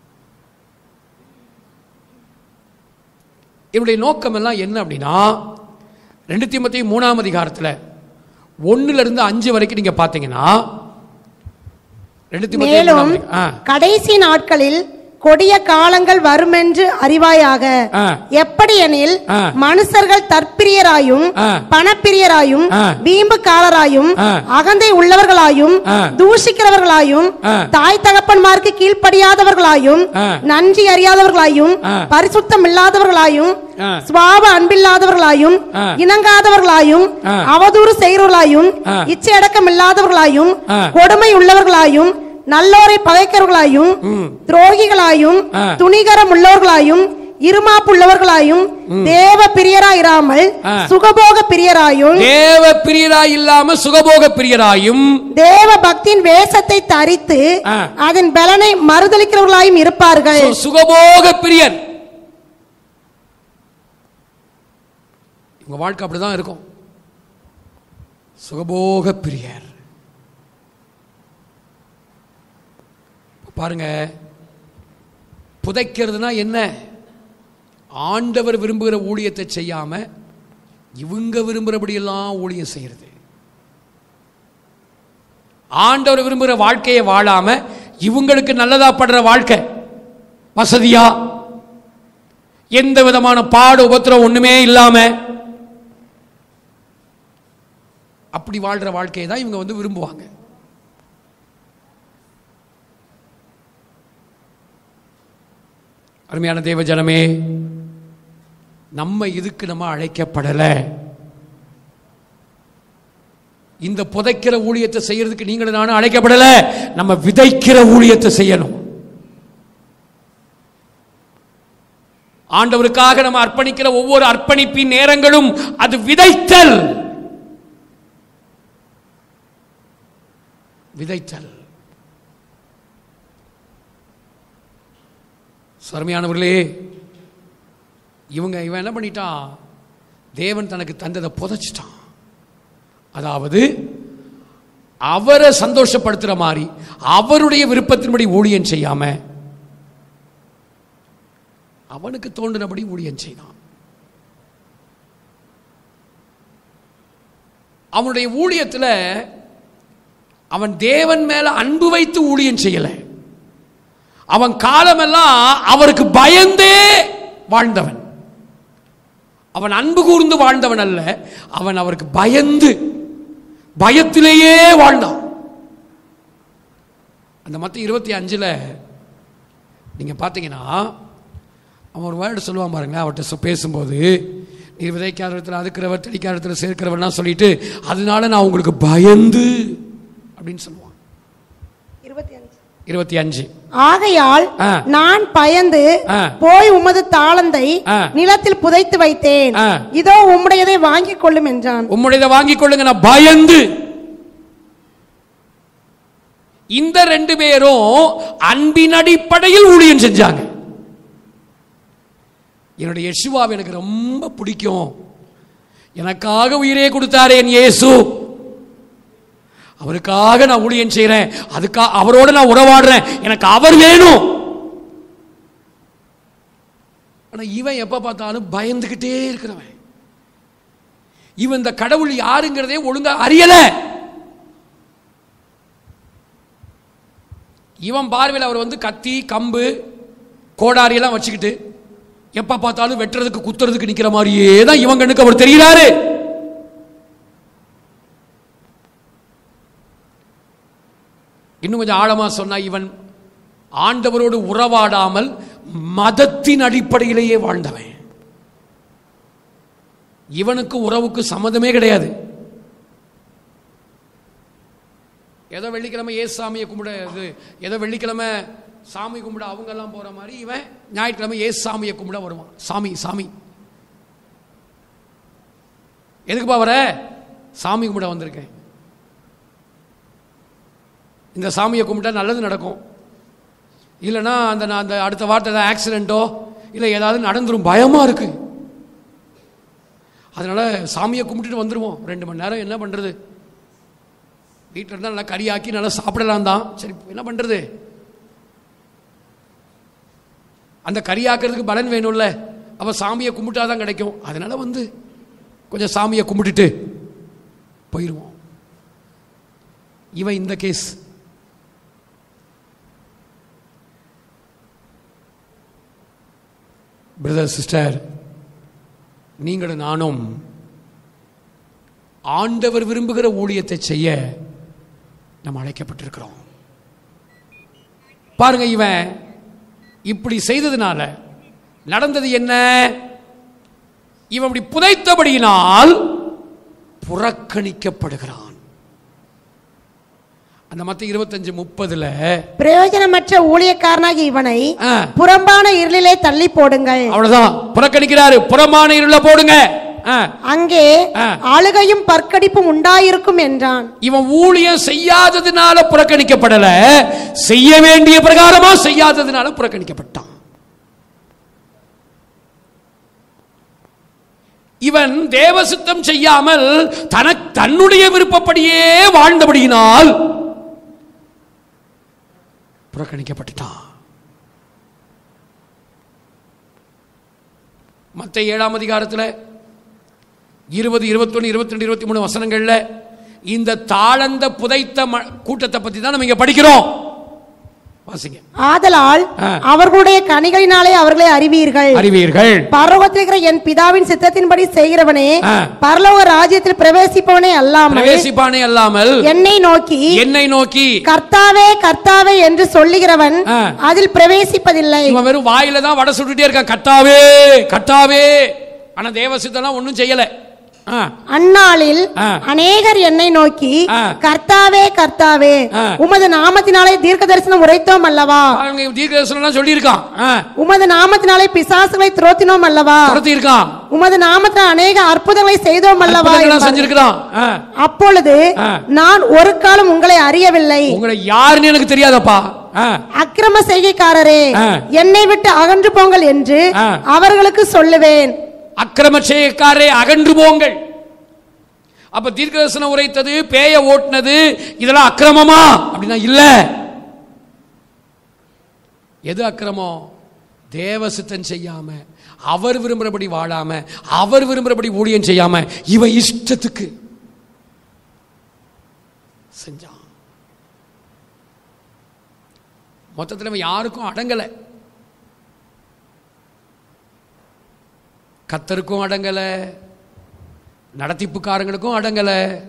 என்னுடைய நோக்கம் எல்லாம் என்ன அப்படின்னா ரெண்டு தீமத்தி மூணாம் அதிகாரத்தில் ஒண்ணுல இருந்து அஞ்சு வரைக்கும் நீங்க பாத்தீங்கன்னா ரெண்டு தீமோத்தேயு மேலும் மூணாம் அதிகாரம். ஆ, கடைசி நாட்களில் கொடிய காலங்கள் வருமென்று அறிவாயாக ஆ. எப்படி எனில் ஆ. மனுஷர்கள் தற்பிரியராயும் ஆ. பணப்பிரியராயும் ஆ. வீம்புக்காரராயும் ஆ. அகந்தை உள்ளவர்களாயும் ஆ. தூஷிக்கிறவர்களாயும் ஆ. தாய் தகப்பன்மார்க்கு கீழ்ப்படியாதவர்களாயும் ஆ. நன்றி அறியாதவர்களாயும் ஆ. பரிசுத்தம் இல்லாதவர்களாயும் ஆ. சுவாப அன்பில்லாதவர்களாயும் ஆ. இணங்காதவர்களாயும் ஆ. அவதூறு செய்கிறவர்களாயும் ஆ. இச்சையடக்கம் இல்லாதவர்களாயும் ஆ. கொடுமை உள்ளவர்களாயும் நல்லோரை பகைக்கிறவர்களாயும் துரோகிகளாயும் ஆ. துணிகரம் உள்ளவர்களாயும் இருமாப்புள்ளவர்களாயும் தேவ பிரியராயிராமல் ஆ. சுகபோக பிரியராயும் தேவ பிரியராய் இல்லாம சுகபோக பிரியராயும் தேவ பக்தியின் வேஷத்தை தரித்து ஆ. அதன் பலனை மறுதளிக்கிறவர்களாயும் இருப்பார்கள் சு- சுகபோக பிரியர் உங்க வாழ்க்கை அப்படிதான் இருக்கும் சுகபோக பிரியர் பாருங்க புதைக்கிறதுனா என்ன ஆண்டவர் விரும்புகிற ஊழியத்தை செய்யாம இவங்க விரும்புகிறபடியெல்லாம் ஊழியம் செய்யறது ஆண்டவர் விரும்புகிற வாழ்க்கையை வாழாம இவங்களுக்கு நல்லதா படுற வாழ்க்கை வசதியா எந்த விதமான பாடு உபத்திரம் ஒண்ணுமே இல்லாம அப்படி வாழ்ற வாழ்க்கையை தான் இவங்க வந்து விரும்புவாங்க அருமையான தேவ ஜனமே நம்ம இதுக்கு நம்ம அழைக்கப்படலை இந்த புதைக்கிற ஊழியத்தை செய்யறதுக்கு நீங்களும் நானும் அழைக்கப்படல நம்ம விதைக்கிற ஊழியத்தை செய்யணும் ஆண்டவருக்காக நம்ம அர்ப்பணிக்கிற ஒவ்வொரு அர்ப்பணிப்பின் நேரங்களும் அது விதைத்தல் விதைத்தல் சருமையானவர்களே இவங்க இவன் என்ன பண்ணிட்டான் தேவன் தனக்கு தந்ததை புதைச்சிட்டான் அதாவது அவரை சந்தோஷப்படுத்துற மாதிரி அவருடைய விருப்பத்தின்படி ஊழியம் செய்யாம அவனுக்கு தோன்றினபடி ஊழியம் செய்தான் அவனுடைய ஊழியத்துல அவன் தேவன் மேல அன்பு வைத்து ஊழியம் செய்யல அவன் காலமெல்லாம் அவருக்கு பயந்தே வாழ்ந்தவன் அவன் அன்பு கூர்ந்து வாழ்ந்தவன் அல்ல அவன் அவருக்கு பயந்து பயத்திலேயே வாழ்ந்தான் அந்த மத்த இருபத்தி அஞ்சுல நீங்க பார்த்தீங்கன்னா அவன் ஒரு வேர்டு சொல்லுவான் பாருங்களேன் அவர்கிட்ட சொ- பேசும்போது நீர் விதைக்காத இடத்துல அதுக்கிறவர் தெளிக்காத இடத்துல சேர்க்கிறவர்லாம் சொல்லிட்டு அதனால நான் உங்களுக்கு பயந்து அப்படின்னு சொல்லுவான் இருபத்தி அஞ்சு ஆகையால் ஆ. நான் பயந்து ஆ. போய் உமது தாளந்தை ஆ. நிலத்தில் புதைத்து வைத்தேன் ஆ. இதோ உம்முடையதை வாங்கிக் கொள்ளும் என்றான் உம்முடையதை வாங்கிக் கொள்ளுங்க நான் பயந்து இந்த ரெண்டு பேரும் அன்பின் அடிப்படையில் ஊழியம் செஞ்சாங்க என்னுடைய யெஷுவாவை எனக்கு ரொம்ப பிடிக்கும் எனக்காக உயிரே கொடுத்தாரே என் இயேசு அவருக்காக நான் ஊழியம் செய்றேன் அதுக்கா அவரோட நான் உறவாடுறேன் எனக்கு அவர் வேணும் ஆனா இவன் எப்ப பார்த்தாலும் பயந்துகிட்டே இருக்கிறவன் இவன் இந்த கடவுள் யாருங்கிறதே ஒழுங்கா அறியல இவன் பார்வையில் அவர் வந்து கத்தி கம்பு கோடாரி எல்லாம் வச்சுக்கிட்டு எப்ப பார்த்தாலும் வெட்டுறதுக்கு குத்துறதுக்கு நிக்கிற மாதிரியே தான் இவன் கண்ணுக்கு அவர் தெரிகிறாரு இன்னும் கொஞ்சம் ஆழமா சொன்னா இவன் ஆண்டவரோடு உறவாடாமல் மதத்தின் அடிப்படையிலேயே வாழ்ந்தவன் இவனுக்கு உறவுக்கு சம்மதமே கிடையாது ஏதோ வெள்ளிக்கிழமை ஏசு சாமியை கும்பிட இது ஏதோ வெள்ளிக்கிழமை சாமி கும்பிட அவங்க எல்லாம் போற மாதிரி இவன் ஞாயிற்றுக்கிழமை ஏசு சாமியை கும்பிட வருவான் சாமி சாமி எதுக்குப்பா வர சாமி கும்பிட வந்திருக்கேன் இந்த சாமியை கும்பிட்டா நல்லது நடக்கும் இல்லைன்னா அந்த நான் அந்த அடுத்த வார்த்தை ஏதாவது ஆக்சிடென்ட்டோ இல்லை ஏதாவது நடந்துரும் பயமா இருக்கு அதனால சாமியை கும்பிட்டுட்டு வந்துருவோம் ரெண்டு மணி நேரம் என்ன பண்றது வீட்டில் இருந்தால் நல்லா கறியாக்கி நல்லா சாப்பிடலாம் தான் சரி என்ன பண்றது அந்த கறியாக்குறதுக்கு பலன் வேணும்ல அப்ப சாமியை கும்பிட்டா தான் கிடைக்கும் அதனால வந்து கொஞ்சம் சாமியை கும்பிட்டுட்டு போயிடுவோம் இவன் இந்த கேஸ் பிரதர் சிஸ்டர் நீங்களும் நானும் ஆண்டவர் விரும்புகிற ஊழியத்தை செய்ய நம்ம அழைக்கப்பட்டிருக்கிறோம் பாருங்க இவன் இப்படி செய்ததுனால நடந்தது என்ன இவன் இப்படி புதைத்தபடியினால் புறக்கணிக்கப்படுகிறான் அந்த மத்த இருபத்தஞ்சு முப்பதுல பிரயோஜனமற்ற ஊழியக்காரனாகி இவனை ஆ. புறம்பான இருளிலே தள்ளி போடுங்கள் அவ்வளவுதான் புறக்கணிக்கிறாரு புறமான இருள போடுங்க ஆ. அங்கே ஆ. அழுகையும் பற்கடிப்பும் உண்டாயிருக்கும் என்றான் இவன் ஊழியம் செய்யாததுனால புறக்கணிக்கப்படல செய்ய வேண்டிய பிரகாரமா செய்யாததுனால புறக்கணிக்கப்பட்டான் இவன் தேவசித்தம் செய்யாமல் தனக்கு தன்னுடைய விருப்பப்படியே வாழ்ந்தபடியினால் புறக்கணிக்கப்பட்டுட்டான் மத்த ஏழாம் அதிகாரத்தில் இருபது இருபத்தொன்னு இருபத்தி ரெண்டு இருபத்தி மூணு வசனங்கள்ல இந்த தாளந்த புதைத்த ம- கூட்டத்தை பத்தி தான் நம்ம இங்க படிக்கிறோம் வாசிங்க ஆதலால் ஆ. அவர்களுடைய கனிகளினாலே அவர்களை அறிவீர்கள் அறிவீர்கள் பரலோகத்தில் இருக்கிற என் பிதாவின் சித்தத்தின்படி செய்கிறவனே ஆ. பரலோக ராஜ்யத்தில் பிரவேசிப்பவனே அல்லாமல் பிரவேசிப்பானே அல்லாமல் என்னை நோக்கி என்னை நோக்கி கர்த்தாவே கர்த்தாவே என்று சொல்லுகிறவன் ஆ. அதில் பிரவேசிப்பதில்லை இவன் வெறும் வாயில தான் வடை சுட்டுட்டே இருக்கான் கட்டாவே கட்டாவே ஆனா தேவசித்தெல்லாம் ஒண்ணும் செய்யல ஆ, அந்நாளில் ஆ. அநேகர் என்னை நோக்கி ஆ. கர்த்தாவே கர்த்தாவே ஆ. உமது நாமத்தினாலே தீர்க்க தரிசனம் உரைத்தோம் அல்லவா பாருங்க தீர்க்கதரிசனம் சொல்லியிருக்கான் ஆ, உமது நாமத்தினாலே பிசாசுகளை துரோத்தினோம் அல்லவா துரத்தி இருக்கான் உமது நாமத்தினால் அநேக அற்புதங்களை செய்தோம் அல்லவா அற்புதங்கள்லாம் என்பார்கள். செஞ்சிருக்கிறான் ஆ, அப்பொழுது ஆ. நான் ஒரு காலம் உங்களை அறியவில்லை உங்களை யாருன்னு எனக்கு தெரியாதப்பா ஆ, அக்கிரம செய்கைக்காரரே ஆ. என்னை விட்டு அகன்று போங்கள் என்று ஆ. அவர்களுக்கு சொல்லுவேன் அக்கிரம செய்யக்காரே அகன்று போங்கள் அப்ப தீர்க்கதரிசனம் உரைத்தது பேய ஓட்டுனது இதெல்லாம் அக்கிரமமா அப்படின்னா இல்ல எது அக்கிரமம் தேவசித்தம் செய்யாம அவர் விரும்புறபடி வாழாம அவர் விரும்புறபடி ஊழியம் செய்யாம இவ இஷ்டத்துக்கு செஞ்சான் மொத்தத்தில் இவன் யாருக்கும் அடங்கலை கத்தருக்கும் அடங்கல நடத்திப்புக்காரங்களுக்கும் அடங்கல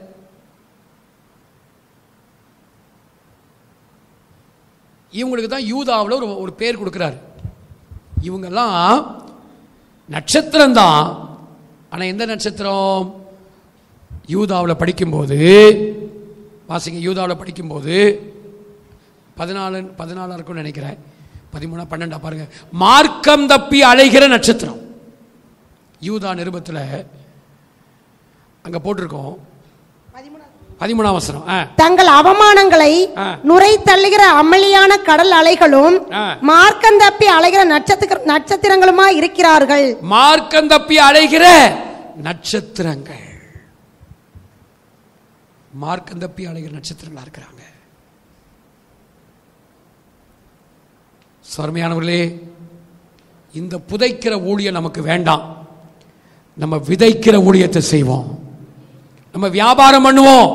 இவங்களுக்கு தான் யூதாவில் ஒரு ஒரு பேர் கொடுக்குறாரு இவங்கெல்லாம் நட்சத்திரம் தான் ஆனால் எந்த நட்சத்திரம் யூதாவில் படிக்கும்போது வாசிங்க யூதாவில் படிக்கும்போது பதினாலு பதினாலா இருக்கும்னு நினைக்கிறேன் பதிமூணா பன்னெண்டா பாருங்க மார்க்கம் தப்பி அலைகிற நட்சத்திரம் யூதா நிருபத்தில் அங்க போட்டிருக்கோம் பதிமூணாம் வசனம் ஆ தங்கள் அவமானங்களை ஆ. நுரை தள்ளுகிற அமளியான கடல் அலைகளும் ஆ. மார்க்கம் தப்பி அலைகிற நட்சத்திர நட்சத்திரங்களுமா இருக்கிறார்கள் மார்க்கம் தப்பி அலைகிற நட்சத்திரங்கள் மார்க்கம் தப்பி அலைகிற நட்சத்திரங்களா இருக்கிறாங்க சர்மையானவர்களே இந்த புதைக்கிற ஊழியம் நமக்கு வேண்டாம் நம்ம விதைக்கிற ஊழியத்தை செய்வோம் நம்ம வியாபாரம் பண்ணுவோம்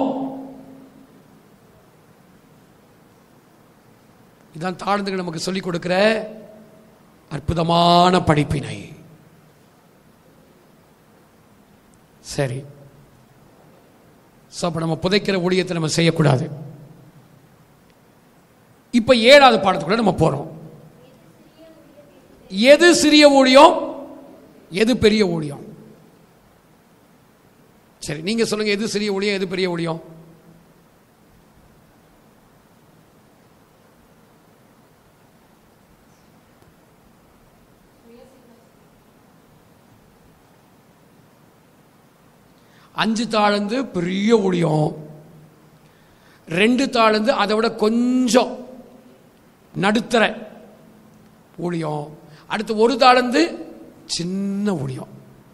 இதான் தாழ்ந்துகள் நமக்கு சொல்லிக் கொடுக்கிற அற்புதமான படிப்பினை சரி ஸோ அப்போ நம்ம புதைக்கிற ஊழியத்தை நம்ம செய்யக்கூடாது இப்போ ஏழாவது பாடத்துக்குள்ள நம்ம போறோம் எது சிறிய ஊழியம் எது பெரிய ஊழியம் சரி நீங்க சொல்லுங்க எது சிறிய ஊழியம் எது பெரிய ஊழியம் அஞ்சு தாளந்து பெரிய ஊழியம் ரெண்டு தாளந்து அதை விட கொஞ்சம் நடுத்தர ஊழியம் அடுத்து ஒரு தாளந்து சின்ன ஊழியம்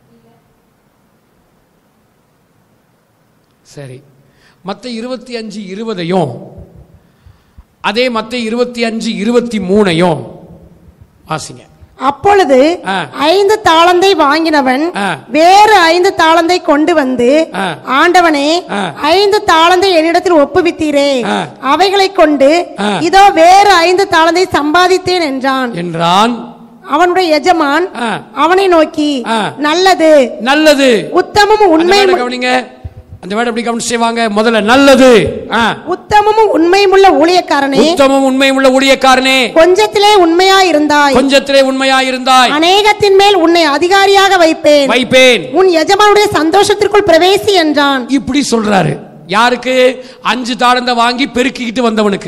சரி மற்ற இருபத்தி அஞ்சு இருபதையும் அதே மற்ற இருபத்தி அஞ்சு இருபத்தி மூணையும் வாசிங்க அப்பொழுது ஆ. ஐந்து தாளந்தை வாங்கினவன் ஆ. வேறு ஐந்து தாளந்தை கொண்டு வந்து ஆ. ஆண்டவனே ஆ. ஐந்து தாளந்தை என்னிடத்தில் ஒப்புவித்தீரே ஆ. அவைகளைக் கொண்டு ஆ. இதோ வேறு ஐந்து தாளந்தை சம்பாதித்தேன் என்றான் என்றான் அவனுடைய எஜமான் ஆ. அவனை நோக்கி ஆ. நல்லது நல்லது உத்தமமும் அந்த உண்மை வேர்டை கவனிங்க அந்த வேர்டை எப்படி கவனிச்சு செய்வாங்க முதல்ல நல்லது ஆ. உத்தமமும் உண்மையுமுள்ள ஊழியக்காரனே உத்தமம் உண்மை உள்ள ஊழியக்காரனே கொஞ்சத்திலே உண்மையா இருந்தாய் கொஞ்சத்திலே உண்மையாயிருந்தாய் அநேகத்தின் மேல் உன்னை அதிகாரியாக வைப்பேன் வைப்பேன் உன் எஜமானுடைய சந்தோஷத்திற்குள் பிரவேசி என்றான் இப்படி சொல்றாரு யாருக்கு அஞ்சு தாளந்த வாங்கி பெருக்கிக்கிட்டு வந்தவனுக்கு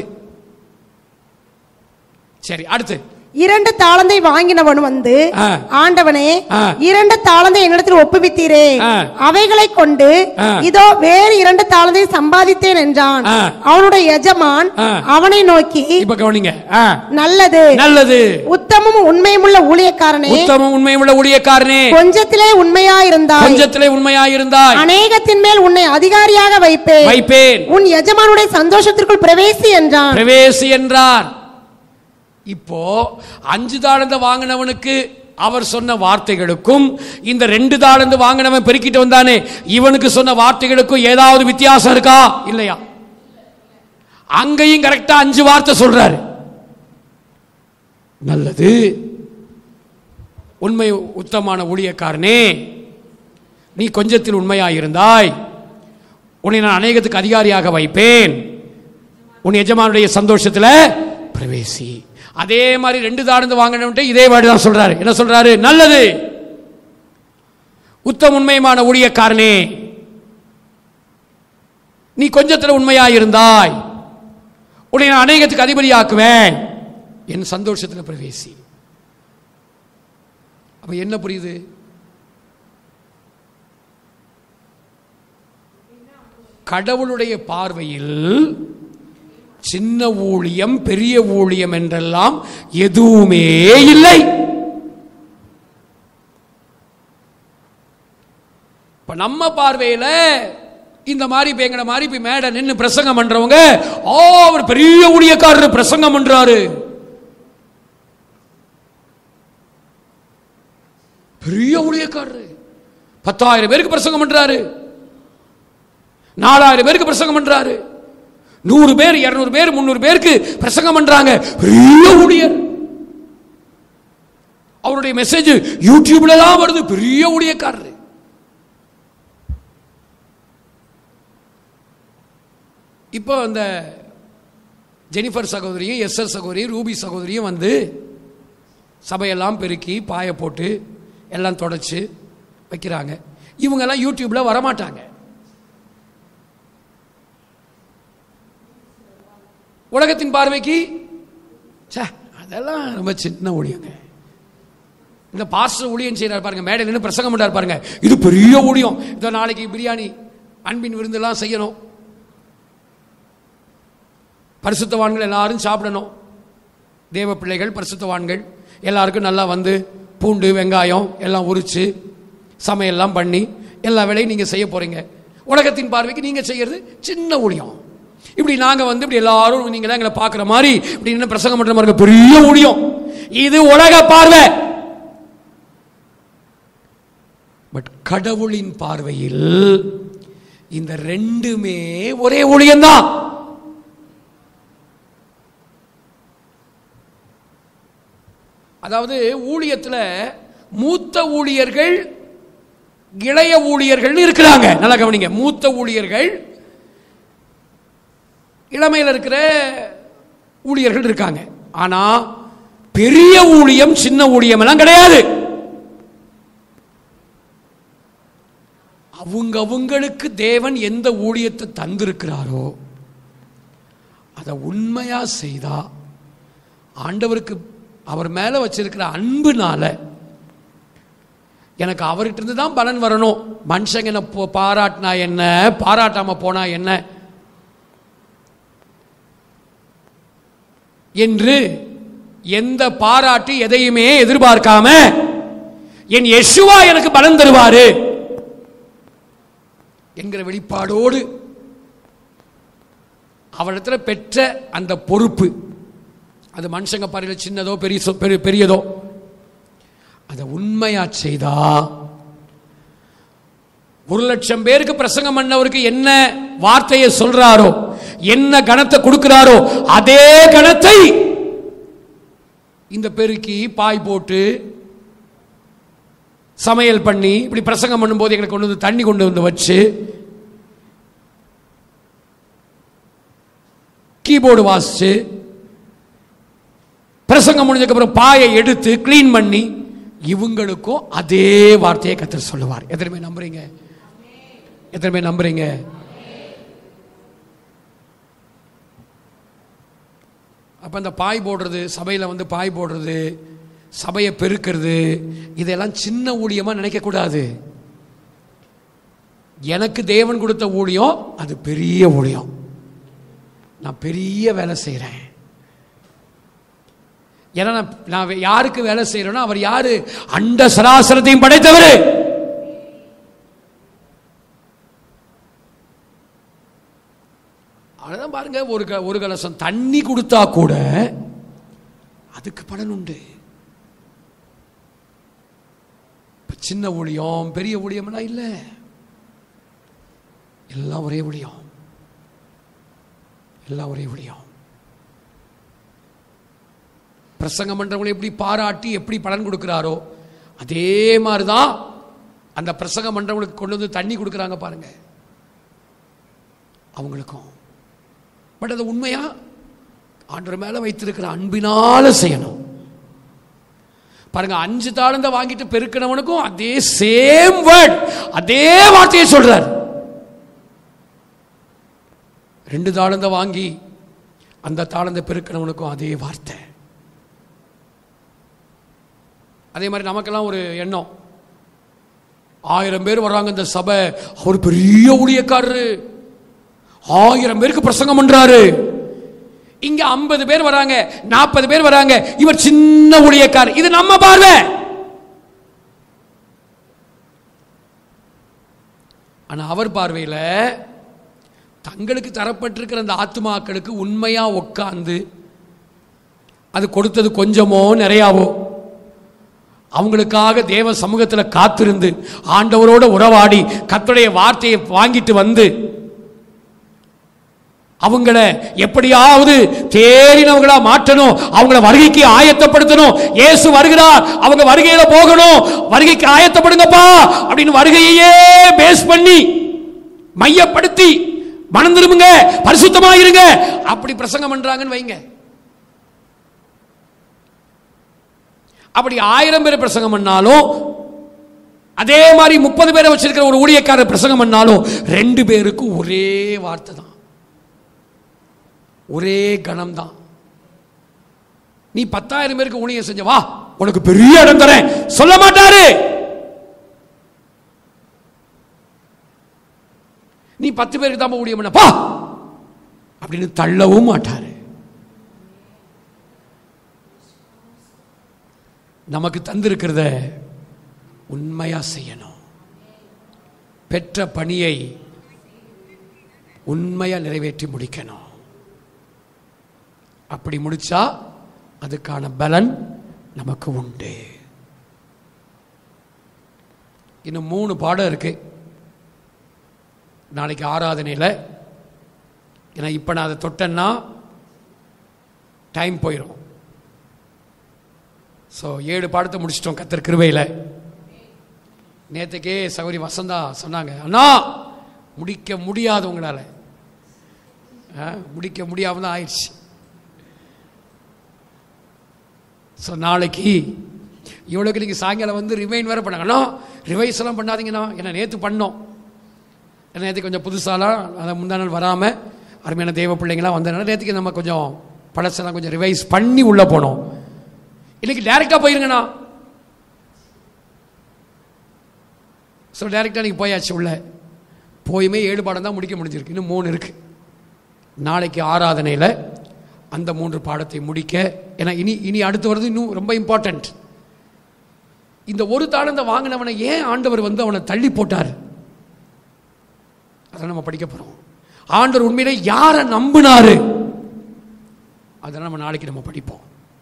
சரி அடுத்து இரண்டு தாளந்தை வாங்கினவன் வந்து ஆ. ஆண்டவனே ஆ. இரண்டு தாளந்தை என்னிடத்தில் ஒப்புவித்தீரே ஆ. அவைகளைக் கொண்டு ஆ. இதோ வேறு இரண்டு தாளந்தை சம்பாதித்தேன் என்றான் ஆ. அவனுடைய எஜமான் ஆ. அவனை நோக்கி இப்ப கவனிங்க ஆ. நல்லது நல்லது உத்தமமும் உண்மையுமுள்ள ஊழியக்காரனே உத்தமம் உண்மை உள்ள ஊழியக்காரனே கொஞ்சத்திலே உண்மையா இருந்தாய் கொஞ்சத்திலே உண்மையாயிருந்தாய் அநேகத்தின் மேல் உன்னை அதிகாரியாக வைப்பேன் வைப்பேன் உன் எஜமானுடைய சந்தோஷத்திற்குள் பிரவேசி என்றான் பிரவேசி என்றார் இப்போ அஞ்சு தாளந்த வாங்கினவனுக்கு அவர் சொன்ன வார்த்தைகளுக்கும் இந்த ரெண்டு தாளந்து வாங்கினவன் பெருக்கிட்டு வந்தானே இவனுக்கு சொன்ன வார்த்தைகளுக்கும் ஏதாவது வித்தியாசம் இருக்கா இல்லையா அங்கேயும் கரெக்டா அஞ்சு வார்த்தை சொல்றாரு நல்லது உண்மை உத்தமான ஊழியக்காரனே நீ கொஞ்சத்தில் உண்மையாயிருந்தாய் உன்னை நான் அநேகத்துக்கு அதிகாரியாக வைப்பேன் உன் எஜமானுடைய சந்தோஷத்துல பிரவேசி அதே மாதிரி ரெண்டு தாழ்ந்து வாங்கினவன்ட்டு இதே மாதிரி தான் சொல்றாரு என்ன சொல்றாரு நல்லது உத்தம உண்மையுமான ஊழியக்காரனே நீ கொஞ்சத்துல உண்மையாயிருந்தாய் உன்னை நான் அநேகத்துக்கு அதிபதியாக்குவேன் என் சந்தோஷத்துல பிரவேசி அப்ப என்ன புரியுது கடவுளுடைய பார்வையில் சின்ன ஊழியம் பெரிய ஊழியம் என்றெல்லாம் எதுவுமே இல்லை இப்ப நம்ம பார்வையில இந்த மாதிரி பேங்கிற மாதிரி இப்ப மேடை நின்னு பிரசங்கம் பண்றவங்க ஓ அவர் பெரிய ஊழியக்காரர் பிரசங்கம் பண்றாரு பெரிய ஊழியக்காரரு பத்தாயிரம் பேருக்கு பிரசங்கம் பண்றாரு நாலாயிரம் பேருக்கு பிரசங்கம் பண்றாரு நூறு பேர் இருநூறு பேர் முந்நூறு பேருக்கு பிரசங்கம் பண்றாங்க பெரிய ஊழியர் அவருடைய மெசேஜ் யூடியூப்ல எல்லாம் வருது பெரிய ஊழியக்காரர் இப்போ அந்த ஜெனிஃபர் சகோதரியும் எஸ்எஸ் சகோதரியும் ரூபி சகோதரியும் வந்து சபையெல்லாம் பெருக்கி பாய போட்டு எல்லாம் தொடச்சு வைக்கிறாங்க இவங்கெல்லாம் யூடியூப்ல வரமாட்டாங்க உலகத்தின் பார்வைக்கு ச்சே அதெல்லாம் ரொம்ப சின்ன ஊழியங்க இந்த பாஸ்டர் ஊழியம் செய்யறாரு பாருங்க மேடையில் நின்று பிரசங்கம் பண்றாரு பாருங்க இது பெரிய ஊழியம் இதோ நாளைக்கு பிரியாணி அன்பின் விருந்தெல்லாம் செய்யணும் பரிசுத்தவான்கள் எல்லாரும் சாப்பிடணும் தேவ பிள்ளைகள் பரிசுத்தவான்கள் எல்லாருக்கும் நல்லா வந்து பூண்டு வெங்காயம் எல்லாம் உரிச்சு சமையல்லாம் பண்ணி எல்லா வேலையும் நீங்க செய்ய போறீங்க உலகத்தின் பார்வைக்கு நீங்க செய்யறது சின்ன ஊழியம் இப்படி நாங்க வந்து இப்படி எல்லாரும் நீங்க எங்களை பார்க்குற மாதிரி இப்படி நின்னு பிரசங்கம் பண்ற மாதிரி பெரிய ஊழியம் இது உலக பார்வை பட் கடவுளின் பார்வையில் இந்த ரெண்டுமே ஒரே ஊழியம்தான் அதாவது ஊழியத்தில் மூத்த ஊழியர்கள் இளைய ஊழியர்கள் இருக்கிறாங்க நல்லா கவனிங்க மூத்த ஊழியர்கள் இளமையில் இருக்கிற ஊழியர்கள் இருக்காங்க ஆனா பெரிய ஊழியம் சின்ன ஊழியம் எல்லாம் கிடையாது அவங்க அவங்களுக்கு தேவன் எந்த ஊழியத்தை தந்திருக்கிறாரோ அதை உண்மையா செய்தா ஆண்டவருக்கு அவர் மேல வச்சிருக்கிற அன்புனால எனக்கு அவர்கிட்ட இருந்து தான் பலன் வரணும் மனுஷங்க என்ன போ- பாராட்டினா என்ன பாராட்டாம போனா என்ன என்று எந்த பாராட்டு எதையுமே எதிர்பார்க்காம என் யெஷுவா எனக்கு பலன் தருவாரு என்கிற வெளிப்பாடோடு அவரிடத்துல பெற்ற அந்த பொறுப்பு அது மனுஷங்க பாறையில் சின்னதோ பெரிய பெரிய- பெரியதோ அதை உண்மையா செய்தா ஒரு லட்சம் பேருக்கு பிரசங்கம் பண்ணவருக்கு என்ன வார்த்தையை சொல்றாரோ என்ன கணத்தை கொடுக்கிறாரோ அதே கணத்தை இந்த பெருக்கி பாய் போட்டு சமையல் பண்ணி இப்படி பிரசங்கம் பண்ணும்போது எங்களுக்கு கொண்டு வந்து தண்ணி கொண்டு வந்து வச்சு கீபோர்டு வாசிச்சு பிரசங்கம் முடிஞ்சதுக்கப்புறம் பாயை எடுத்து க்ளீன் பண்ணி இவங்களுக்கும் அதே வார்த்தையை கத்தர் சொல்லுவார் எத்தனை பேர் நம்புறீங்க எத்தனை பேர் நம்புறீங்க அப்ப அந்த பாய் போடுறது சபையில வந்து பாய் போடுறது சபையை பெருக்கிறது இதெல்லாம் சின்ன ஊழியமா நினைக்க கூடாது எனக்கு தேவன் கொடுத்த ஊழியம் அது பெரிய ஊழியம் நான் பெரிய வேலை செய்கிறேன் ஏன்னா நான் நான் வே- யாருக்கு வேலை செய்கிறேனோ அவர் யாரு அண்ட சராசரத்தையும் படைத்தவர் அதான் பாருங்க ஒரு க- ஒரு கலசம் தண்ணி கொடுத்தா கூட அதுக்கு பலன் உண்டு இப்ப சின்ன ஊழியம் பெரிய ஊழியம்னா இல்லை எல்லாம் ஒரே ஊழியம் எல்லாம் ஒரே ஊழியம் பிரசங்கம் பண்றவங்களை எப்படி பாராட்டி எப்படி பலன் கொடுக்கிறாரோ அதே மாதிரி தான் அந்த பிரசங்கம் பண்றவங்களுக்கு கொண்டு வந்து தண்ணி கொடுக்குறாங்க பாருங்க அவங்களுக்கும் பட் அது உண்மையா ஆண்டவர் மேல வைத்திருக்கிற அன்பினால செய்யணும் பாருங்க அஞ்சு தாளந்த வாங்கிட்டு பெருக்கினவனுக்கும் அதே சேம் வேர்ட் அதே வார்த்தையை சொல்றார் ரெண்டு தாளந்த வாங்கி அந்த தாளந்த பெருக்கினவனுக்கும் அதே வார்த்தை அதே மாதிரி நமக்கெல்லாம் ஒரு எண்ணம் ஆயிரம் பேர் வர்றாங்க இந்த சபை அவர் பெரிய ஊழியக்காரரு ஆயிரம் பேருக்கு பிரசங்கம் பண்றாரு இங்க ஐம்பது பேர் வராங்க நாற்பது பேர் வராங்க இவர் சின்ன ஊழியக்காரர் இது நம்ம பார்வை ஆனா அவர் பார்வையில தங்களுக்கு தரப்பட்டிருக்கிற அந்த ஆத்மாக்களுக்கு உண்மையா உட்கார்ந்து அது கொடுத்தது கொஞ்சமோ நிறையாவோ அவங்களுக்காக தேவ சமூகத்தில் காத்திருந்து ஆண்டவரோட உறவாடி கர்த்தருடைய வார்த்தையை வாங்கிட்டு வந்து அவங்கள எப்படியாவது தேறினவங்களா மாற்றணும் அவங்கள வருகைக்கு ஆயத்தப்படுத்தணும் இயேசு வருகிறார் அவங்க வருகையில போகணும் வருகைக்கு ஆயத்தப்படுங்கப்பா அப்படின்னு வருகையே பேஸ் பண்ணி மையப்படுத்தி மனம் திரும்புங்க பரிசுத்தமா இருங்க அப்படி பிரசங்கம் பண்றாங்கன்னு வைங்க அப்படி ஆயிரம் பேர் பிரசங்கம் பண்ணாலும் அதே மாதிரி முப்பது பேரை வச்சிருக்கிற ஒரு ஊழியக்காரர் பிரசங்கம் பண்ணாலும் ரெண்டு பேருக்கும் ஒரே வார்த்தை தான் ஒரே கணம் தான் நீ பத்தாயிரம் பேருக்கு ஊழியம் செஞ்ச வா உனக்கு பெரிய இடம் தரேன் சொல்ல மாட்டாரு நீ பத்து பேருக்கு தான் ஊழியம் பண்ண பா அப்படின்னு தள்ளவும் மாட்டாரு நமக்கு தந்திருக்கிறத உண்மையா செய்யணும் பெற்ற பணியை உண்மையா நிறைவேற்றி முடிக்கணும் அப்படி முடிச்சா அதுக்கான பலன் நமக்கு உண்டு இன்னும் மூணு பாடம் இருக்கு நாளைக்கு ஆராதனையில் ஏன்னா இப்போ நான் அதை தொட்டேன்னா டைம் போயிடும் ஸோ ஏழு பாடத்தை முடிச்சிட்டோம் கத்தர் கிருபையில் நேற்றுக்கே சௌரி வசந்தா சொன்னாங்க அண்ணா முடிக்க முடியாது உங்களால் ஆ, முடிக்க முடியாம தான் ஆயிடுச்சு ஸோ நாளைக்கு இவ்வளோக்கு நீங்கள் சாயங்காலம் வந்து ரிமைன் வேறு பண்ணாங்கண்ணா ரிவைஸ் எல்லாம் பண்ணாதீங்கண்ணா ஏன்னா நேற்று பண்ணோம் ஏன்னா நேற்று கொஞ்சம் புதுசாலாம் அதை முந்தா நாள் வராமல் அருமையான தெய்வ பிள்ளைங்களாம் வந்ததுனால நேற்றுக்கு நம்ம கொஞ்சம் பழசெல்லாம் கொஞ்சம் ரிவைஸ் பண்ணி உள்ளே போனோம் இன்னைக்கு டைரெக்டாக போயிருங்கண்ணா ஸோ டைரெக்டாக நீங்கள் போயாச்சு உள்ள போயுமே ஏழு பாடம் தான் முடிக்க முடிஞ்சிருக்கு இன்னும் மூணு இருக்கு நாளைக்கு ஆராதனையில் அந்த மூன்று பாடத்தை முடிக்க ஏன்னா இனி இனி அடுத்து வருது இன்னும் ரொம்ப இம்பார்ட்டன்ட் இந்த ஒரு தாளந்தை வாங்கினவனை ஏன் ஆண்டவர் வந்து அவனை தள்ளி போட்டார் அதை நம்ம படிக்க போகிறோம் ஆண்டவர் உண்மையிலே யாரை நம்பினாரு அதை நம்ம நாளைக்கு நம்ம படிப்போம்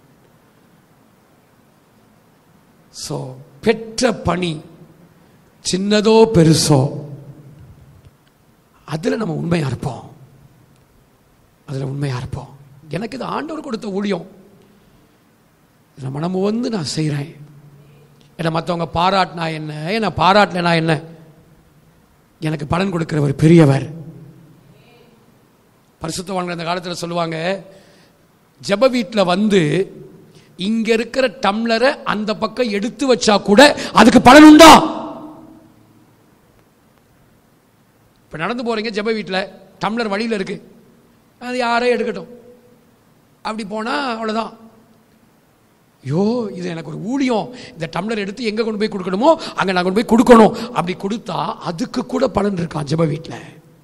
ஸோ பெற்ற பணி சின்னதோ பெருசோ அதில் நம்ம உண்மையாக இருப்போம் அதில் உண்மையாக இருப்போம் எனக்கு இது ஆண்டவர் கொடுத்த ஊழியம் இதில் மனமு வந்து நான் செய்கிறேன் என்னை மற்றவங்க பாராட்டினா என்ன என்னை பாராட்டலைனா என்ன எனக்கு பலன் கொடுக்கிறவர் பெரியவர் பரிசுத்தவான்கள் அந்த காலத்தில் சொல்லுவாங்க ஜெப வீட்டில் வந்து இங்க இருக்கிற டம்ளரை அந்த பக்கம் எடுத்து வச்சா கூட அதுக்கு பலன் உண்டா இப்ப நடந்து போறீங்க ஜெப வீட்டில் டம்ளர் வழியில் இருக்கு அது யாரே எடுக்கட்டும் அப்படி போனா அவ்வளவுதான் ஐயோ இது எனக்கு ஒரு ஊழியம் இந்த டம்ளர் எடுத்து எங்க கொண்டு போய் கொடுக்கணுமோ அங்க நான் கொண்டு போய் கொடுக்கணும் அப்படி கொடுத்தா அதுக்கு கூட பலன் இருக்கான் ஜெப வீட்டில்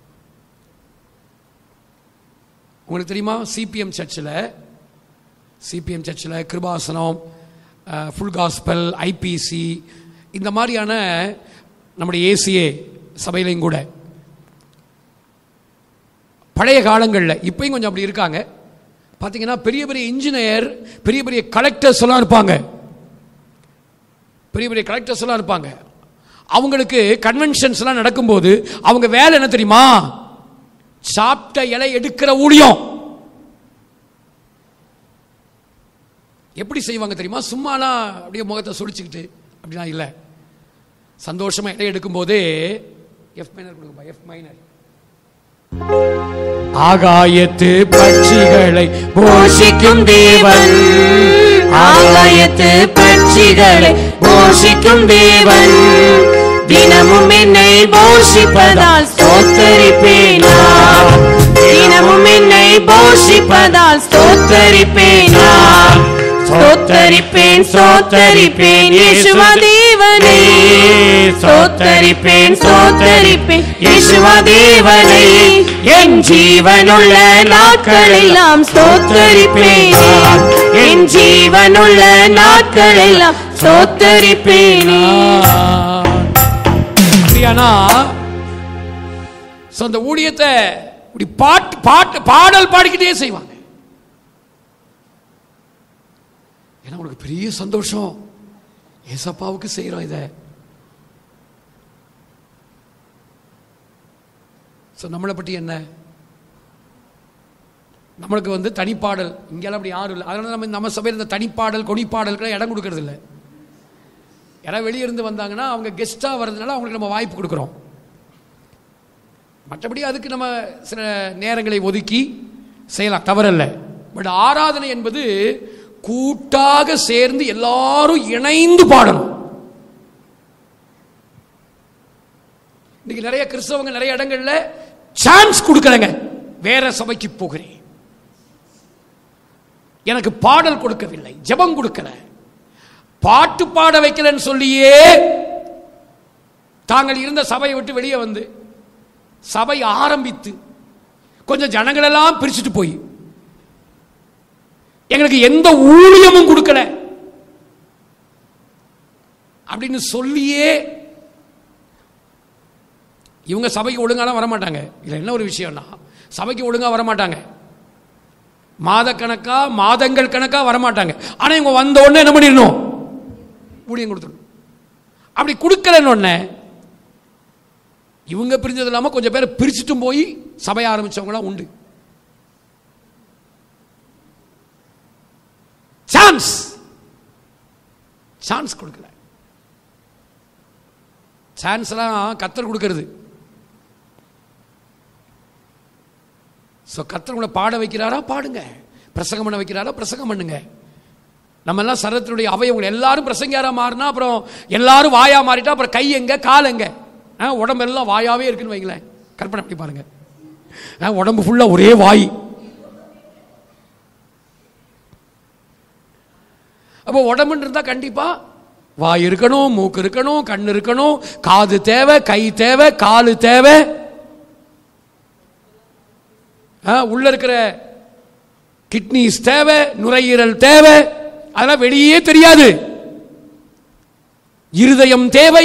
உங்களுக்கு தெரியுமா சிபிஎம் சர்ச்சில் சிபிஎம் சர்ச்சில் கிருபாசனம் ஃபுல் காஸ்பல் ஐபிசி இந்த மாதிரியான நம்முடைய ஏசிஏ சபையிலையும் கூட பழைய காலங்களில் இப்பயும் கொஞ்சம் அப்படி இருக்காங்க பார்த்தீங்கன்னா பெரிய பெரிய இன்ஜினியர் பெரிய பெரிய கலெக்டர்ஸ் எல்லாம் இருப்பாங்க பெரிய பெரிய கலெக்டர்ஸ் எல்லாம் இருப்பாங்க அவங்களுக்கு கன்வென்ஷன்ஸ் எல்லாம் நடக்கும்போது அவங்க வேலை என்ன தெரியுமா சாப்பிட்ட இலை எடுக்கிற ஊழியம் எப்படி செய்வாங்க தெரியுமா சும்மாலாம் அப்படியே முகத்தை சுடிச்சுக்கிட்டு அப்படிலாம் இல்லை சந்தோஷமா இலை எடுக்கும்போது எஃப் மைனர் கொடுங்கப்பா எஃப் மைனர் ஆகாயத்து பட்சிகளை போஷிக்கும் தேவன் ஆகாயத்து பட்சிகளை போஷிக்கும் தேவன் தினமும் என்னை போஷிப்பதால் ஸ்தோத்தரிப்பேனா தினமும் என்னை போஷிப்பதால் ஸ்தோத்தரிப்பேனா ஸ்தோத்தரிப்பேன் ஸ்தோத்தரிப்பேன் இயேசுவா தேவனை ஸ்தோத்தரிப்பேன் ஸ்தோத்தரிப்பேன் இயேசுவா தேவனை என் ஜீவனுள்ள நாட்களெல்லாம் ஸ்தோத்தரிப்பேன் என் ஜீவனுள்ள நாட்களெல்லாம் ஸ்தோத்தரிப்பேனே அப்படியானா so அந்த ஊழியத்தை இப்படி பாட்டு பாட்டு பாடல் பாடிக்கிட்டே செய்வாங்க ஏன்னா உனக்கு பெரிய சந்தோஷம் ஏசப்பாவுக்கு செய்கிறோம் இதை ஸோ நம்மளை பற்றி என்ன நம்மளுக்கு வந்து தனிப்பாடல் இங்கெல்லாம் அப்படி யாரும் இல்லை அதனால நம்ம நம்ம சபையில் இந்த தனிப்பாடல் கொடிப்பாடலுக்குலாம் இடம் கொடுக்கறது இல்லை யாராவது வெளியே இருந்து வந்தாங்கன்னா அவங்க கெஸ்ட்டாக வர்றதுனால அவங்களுக்கு நம்ம வாய்ப்பு கொடுக்குறோம் மற்றபடி அதுக்கு நம்ம சில நேரங்களை ஒதுக்கி செய்யலாம் தவறல்ல பட் ஆராதனை என்பது கூட்டாக சேர்ந்து எல்லாரும் இணைந்து பாடணும் இன்னைக்கு நிறைய கிறிஸ்தவங்க நிறைய இடங்கள்ல சான்ஸ் கொடுக்கறங்க வேற சபைக்கு போகிறேன் எனக்கு பாடல் கொடுக்கவில்லை ஜெபம் கொடுக்கல பாட்டு பாட வைக்கலன்னு சொல்லியே தாங்கள் இருந்த சபையை விட்டு வெளியே வந்து சபை ஆரம்பித்து கொஞ்சம் ஜனங்களெல்லாம் பிரிச்சுட்டு போய் எங்களுக்கு எந்த ஊழியமும் கொடுக்கல அப்படின்னு சொல்லியே இவங்க சபைக்கு ஒழுங்காலாம் வரமாட்டாங்க இதுல என்ன ஒரு விஷயம்னா சபைக்கு ஒழுங்கா வரமாட்டாங்க மாதக்கணக்கா மாதங்கள் கணக்கா வரமாட்டாங்க ஆனா இவங்க வந்த உடனே என்ன பண்ணிடணும் ஊழியம் கொடுத்துடணும் அப்படி கொடுக்கலன்னு உடனே இவங்க பிரிஞ்சது இல்லாம கொஞ்சம் பேரை பிரிச்சுட்டும் போய் சபை ஆரம்பிச்சவங்களாம் உண்டு சான்ஸ் சான்ஸ் கொடுக்கல சான்ஸ்லாம் கத்தர் கொடுக்கறது ஸோ கத்தர் உங்களை பாட வைக்கிறாரா பாடுங்க பிரசங்கம் பண்ண வைக்கிறாரா பிரசங்கம் பண்ணுங்க நம்ம எல்லாம் சரத்தினுடைய அவயவங்கள் எல்லாரும் பிரசங்கியாரா மாறினா அப்புறம் எல்லாரும் வாயா மாறிட்டா அப்புறம் கை எங்க கால் எங்க ஆ, உடம்பெல்லாம் வாயாவே இருக்குன்னு வைங்களேன் கற்பனை பண்ணி பாருங்க ஆ, உடம்பு ஃபுல்லா ஒரே வாய் அப்போ உடம்புன்னு இருந்தா கண்டிப்பா வாய் இருக்கணும் மூக்கு இருக்கணும் கண் இருக்கணும் காது தேவை கை தேவை காலு தேவை ஆ, உள்ள இருக்கிற கிட்னிஸ் தேவை நுரையீரல் தேவை அதெல்லாம் வெளியே தெரியாது இருதயம் தேவை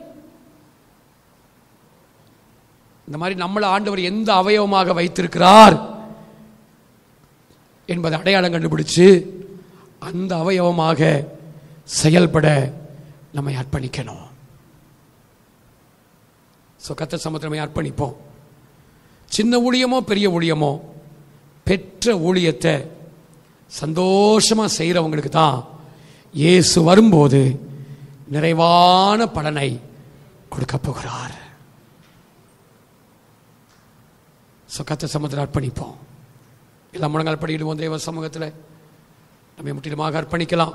இந்த மாதிரி நம்மளை ஆண்டவர் எந்த அவயவமாக வைத்திருக்கிறார் என்பதை அடையாளம் கண்டுபிடிச்சு அந்த அவயவமாக செயல்பட நம்மை அர்ப்பணிக்கணும் ஸோ கத்த சமுத்திரமை அர்ப்பணிப்போம் சின்ன ஊழியமோ பெரிய ஊழியமோ பெற்ற ஊழியத்தை சந்தோஷமா செய்கிறவங்களுக்கு தான் இயேசு வரும்போது நிறைவான பலனை கொடுக்க போகிறார் ஸோ கத்த சமுத்திரம் அர்ப்பணிப்போம் எல்லா முழங்கால் படியிடுவோம் தேவ சமூகத்தில் நம்மை முற்றிலுமாக அர்ப்பணிக்கலாம்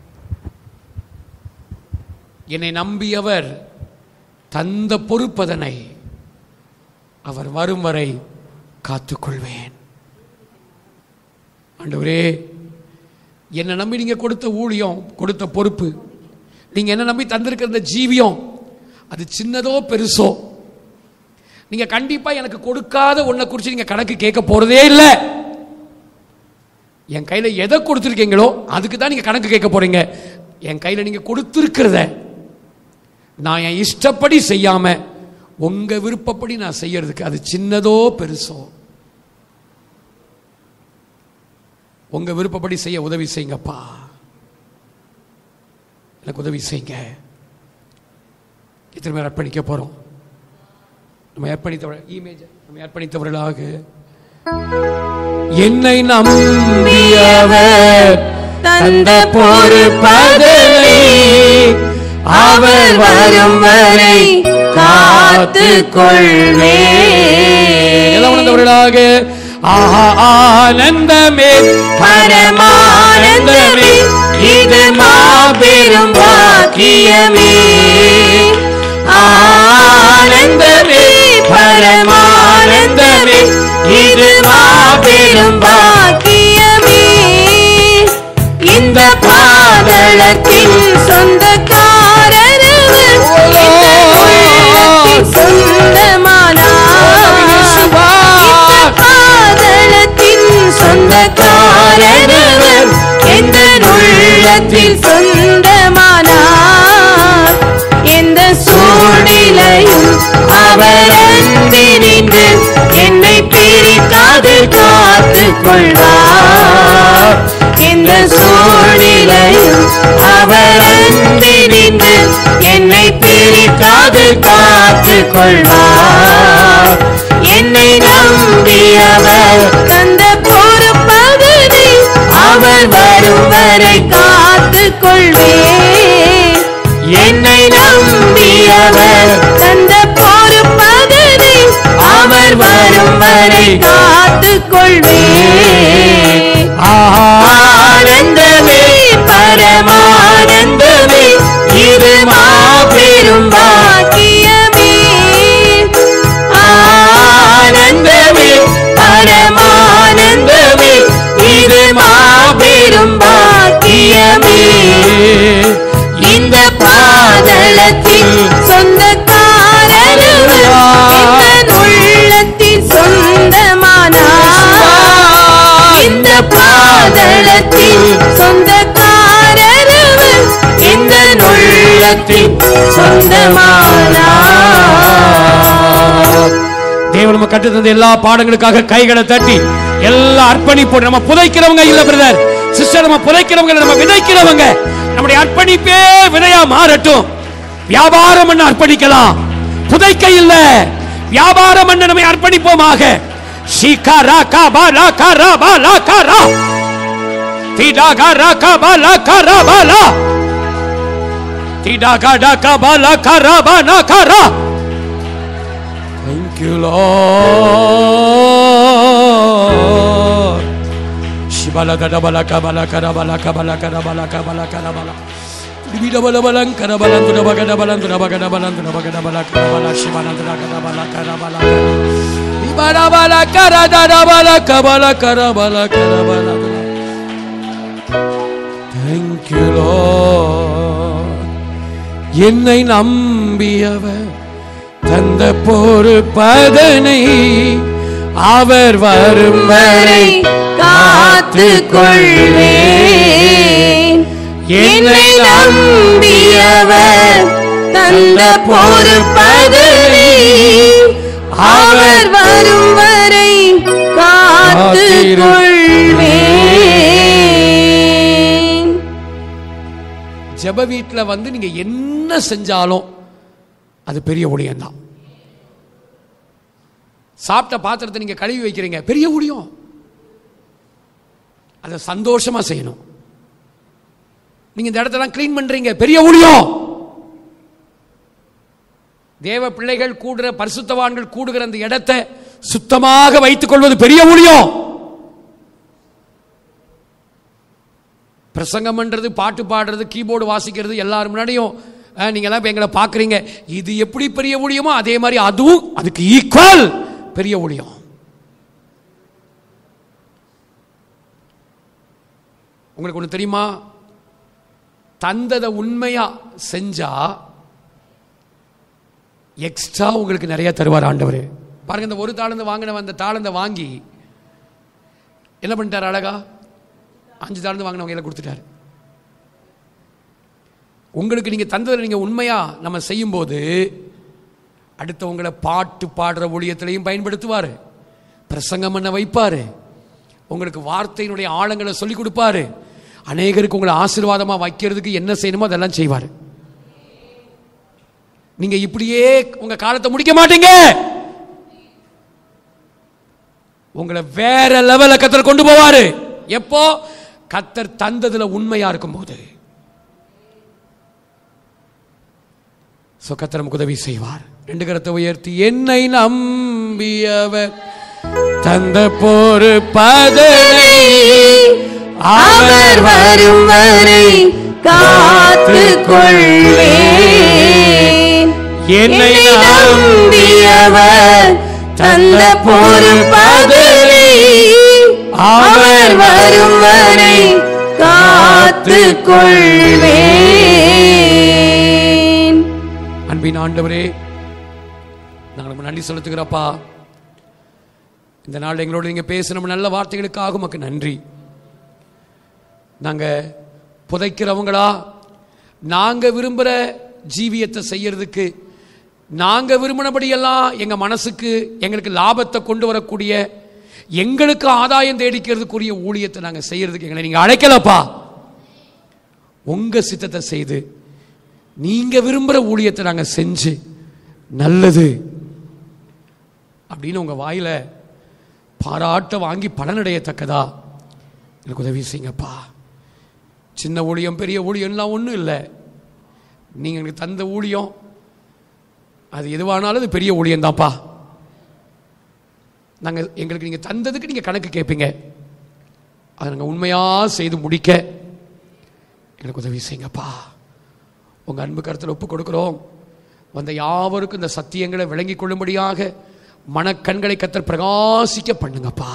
என்னை நம்பியவர் தந்த பொறுப்பதனை அவர் வரும் வரை காத்துக்கொள்வேன் ஆண்டவரே என்னை நம்பி நீங்க கொடுத்த ஊழியம் கொடுத்த பொறுப்பு நீங்க என்ன நம்பி தந்திருக்கிற இந்த ஜீவியம் அது சின்னதோ பெருசோ நீங்க கண்டிப்பா எனக்கு கொடுக்காத ஒன்றை குறித்து நீங்க கணக்கு கேட்க போறதே இல்லை என் கையில எதை கொடுத்துருக்கீங்களோ அதுக்கு தான் நீங்க கணக்கு கேட்க போறீங்க என் கையில நீங்க கொடுத்துருக்கிறத நான் என் இஷ்டப்படி செய்யாம உங்க விருப்பப்படி நான் செய்யறதுக்கு அது சின்னதோ பெருசோ உங்க விருப்பப்படி செய்ய உதவி செய்யுங்கப்பா எனக்கு உதவி செய்யுங்க எத்தனை பேர் அர்ப்பணிக்க போறோம் நம்ம அர்ப்பணித்தவர்கள் இமேஜ் நம்ம அர்ப்பணித்தவர்களாக என்னை நம்பியவர் தந்த பொறுப்பதனை அவர் வரும் வரை காத்து கொள்வே எல்லாம் உணர்ந்தவர்களாக ஆஹா ஆனந்தமே பரமானந்தமே இது மாபெரும் பாக்கியமே ஆனந்தமே பரமானந்தமே இது மாபெரும் பாக்கியமே இந்த பாதளத்தின் சொந்தக்காரரவர் இந்த உள்ளத்தின் சொந்தமானார் இந்த பாதளத்தின் சொந்தக்காரரவர் எந்த உள்ளத்தில் சொந்தமானார் எந்த சூழ்நிலையும் அவர் அன்பினின்று என்னை பிரிக்காது காத்து கொள்வார் எந்த சூழ்நிலையும் அவர் அன்பினின்று என்னை பிரிக்காது காத்து கொள்வார் என்னை நம்பியவர் தந்த பொறுப்பதனை அவர் வரும் வரை காத்து கொள்வேன் என்னை நம்பியவர் தந்த பொறுப்பதனை அவர் வரும் வரை காத்து கொள்வேன் ஆனந்தமே பரமானந்தமே இது மாபெரும் பாக்கியமே ஆனந்தமே பரமானந்தமே இது மாபெரும் பாக்கியமே இந்த பாதளத்தில் சொந்தக்காரர்கள் இந்த உள்ளத்தில் சொந்தமானார் இந்த பாதளத்தில் சொந்தக்காரர்கள் இந்த உள்ளத்தில் சொந்தமானார் தேவன் நம்ம கற்று தந்த எல்லா பாடங்களுக்காக கைகளை தட்டி எல்லா அர்ப்பணிப்போடு நம்ம புதைக்கிறவங்க இல்ல பிரதர் சிஸ்டர் நம்ம புதைக்கிறவங்க இல்ல, நம்ம விதைக்கிறவங்க நம்முடைய அர்ப்பணிப்பே விதையா மாறட்டும் வியாபாரம் பண்ண அர்ப்பணிக்கலாம் புதைக்க இல்ல வியாபாரம் பண்ண நம்மை அர்ப்பணிப்போமாக ஷிகரா கபலா கரபலா கரா திடகரா கபலா கரபலா திடகட கபலா கரபனா கரா Thank you, Lord. Shibala kadabala kabala kadabala kabala kadabala kabala kadabala. Dibida bala balang kadabalan tu dabaga dabalan tu dabaga dabalan tu dabaga dabala kadabala shibala tu dabaga dabala kadabala. Ibada bala karada dabala kabala kadabala kadabala. Thank you, Lord. என்னை நம்பியவர் தந்த பொறுப்பதனை அவர் வரும் வரை காத்து கொள்வேன் என்னை நம்பியவர் தந்த பொறுப்பதனை அவர் வரும் வரை காத்து கொள்வேன் ஜெப வீட்டில் வந்து நீங்க என்ன செஞ்சாலும் அது பெரிய ஊழியம்தான் சாப்பிட்ட பாத்திரத்தை நீங்க கழுவி வைக்கிறீங்க பெரிய ஊழியம் அதை சந்தோஷமா செய்யணும் நீங்க இந்த இடத்தெல்லாம் க்ளீன் பண்றீங்க பெரிய ஊழியம் தேவ பிள்ளைகள் கூடுற பரிசுத்தவான்கள் கூடுகிற அந்த இடத்தை சுத்தமாக வைத்துக் கொள்வது பெரிய ஊழியம் பிரசங்கம் பண்றது பாட்டு பாடுறது கீபோர்டு வாசிக்கிறது எல்லாரும் முன்னாடியும் அஹ், நீங்க எல்லாம் இப்ப எங்களை பார்க்குறீங்க இது எப்படி பெரிய ஊழியமோ அதே மாதிரி அதுவும் அதுக்கு ஈக்குவல் பெரிய ஊழியம் உங்களுக்கு ஒன்று தெரியுமா தந்ததை உண்மையா செஞ்சா எக்ஸ்ட்ரா உங்களுக்கு நிறைய தருவார் ஆண்டவர் பாருங்க இந்த ஒரு தாளந்து வாங்கின அந்த தாளந்தை வாங்கி என்ன பண்ணிட்டார் அழகா அஞ்சு தாழ்ந்து வாங்கினவங்க எல்லாம் கொடுத்துட்டாரு உங்களுக்கு நீங்க தந்ததை நீங்க உண்மையா நம்ம செய்யும்போது அடுத்தவங்களை பாட்டு பாடுற ஊழியத்திலையும் பயன்படுத்துவார் பிரசங்கம் பண்ண வைப்பாரு உங்களுக்கு வார்த்தையினுடைய ஆழங்களை சொல்லி கொடுப்பாரு அநேகருக்கு உங்களை ஆசீர்வாதமா வைக்கிறதுக்கு என்ன செய்யணுமோ அதெல்லாம் செய்வார் நீங்க இப்படியே உங்க காலத்தை முடிக்க மாட்டீங்க உங்களை வேற லெவல்ல கத்தர் கொண்டு போவாரு எப்போ கத்தர் தந்ததுல உண்மையா இருக்கும்போது சோ கத்தர் நமக்கு உதவி செய்வார் ரெண்டு கரத்தை உயர்த்தி என்னை நம்பியவர் தந்த போரு பதனை அவர் வரும் வரை காத்து கொள்வேன் என்னை என்னை நம்பியவர் தந்த பொறுப்பதனை அவர் வரும் வரை காத்து கொள்வேன் அன்பின் ஆண்டவரே நாங்கள் உமக்கு நன்றி செலுத்துகிறப்பா இந்த நாள் எங்களோட நீங்க பேசின நல்ல வார்த்தைகளுக்காக உமக்கு நன்றி நாங்க புதைக்கிறவங்களா நாங்க விரும்புகிற ஜீவியத்தை செய்யறதுக்கு நாங்க விரும்பினபடியெல்லாம் எங்க மனசுக்கு எங்களுக்கு லாபத்தை கொண்டு வரக்கூடிய எங்களுக்கு ஆதாயம் தேடிக்கிறதுக்குரிய ஊழியத்தை நாங்க செய்யறதுக்கு எங்களை நீங்க அழைக்கலப்பா உங்க சித்தத்தை செய்து நீங்க விரும்புகிற ஊழியத்தை நாங்க செஞ்சு நல்லது அப்படின்னு உங்க வாயில பாராட்ட வாங்கி பலனடையத்தக்கதா எனக்கு உதவி செய்யுங்கப்பா சின்ன ஊழியம் பெரிய ஊழியம்லாம் ஒன்றும் இல்லை நீங்கள் எனக்கு தந்த ஊழியம் அது எதுவானாலும் அது பெரிய ஊழியம்தான்ப்பா நாங்கள் எங்களுக்கு நீங்கள் தந்ததுக்கு நீங்கள் கணக்கு கேட்பீங்க அதை நாங்கள் உண்மையாக செய்து முடிக்க எனக்கு உதவி செய்யுங்கப்பா உங்கள் அன்பு கருத்தில் ஒப்பு கொடுக்குறோம் வந்த யாவருக்கும் இந்த சத்தியங்களை விளங்கிக் கொள்ளும்படியாக மனக்கண்களை கத்தர் பிரகாசிக்க பண்ணுங்கப்பா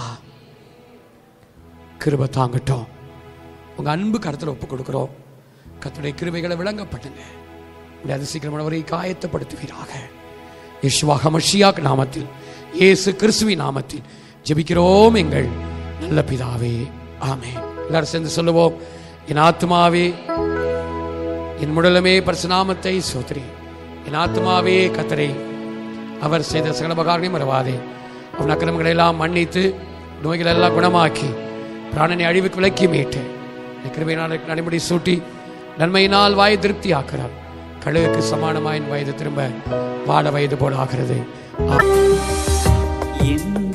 கிருபை தாங்கட்டும் உங்க அன்பு கருத்தில் ஒப்பு கொடுக்குறோம் கத்துடைய கிருபைகளை விளங்க பண்ணுங்க உடைய அதிசீக்கிரமானவரை காயத்தப்படுத்துவீராக யேசுவாக மஷியாக் நாமத்தில் இயேசு கிறிஸ்துவின் நாமத்தில் ஜெபிக்கிறோம் எங்கள் நல்ல பிதாவே ஆமே எல்லாரும் சேர்ந்து சொல்லுவோம் என் ஆத்மாவே என் முடலமே பரிசுநாமத்தை சோதரி என் ஆத்மாவே கத்தரை அவர் செய்த சகலபகாரனையும் மறவாதே அவன் அக்கிரமங்களை எல்லாம் மன்னித்து நோய்களை எல்லாம் குணமாக்கி பிராணனை அழிவுக்கு விலக்கி மீட்டு கிருபையினால் நடைமுறை சூட்டி நன்மையினால் வாயை திருப்தி ஆக்கிறார் கழுகுக்கு சமானமாயின் வயது திரும்ப வாட வயது போல ஆகிறது என்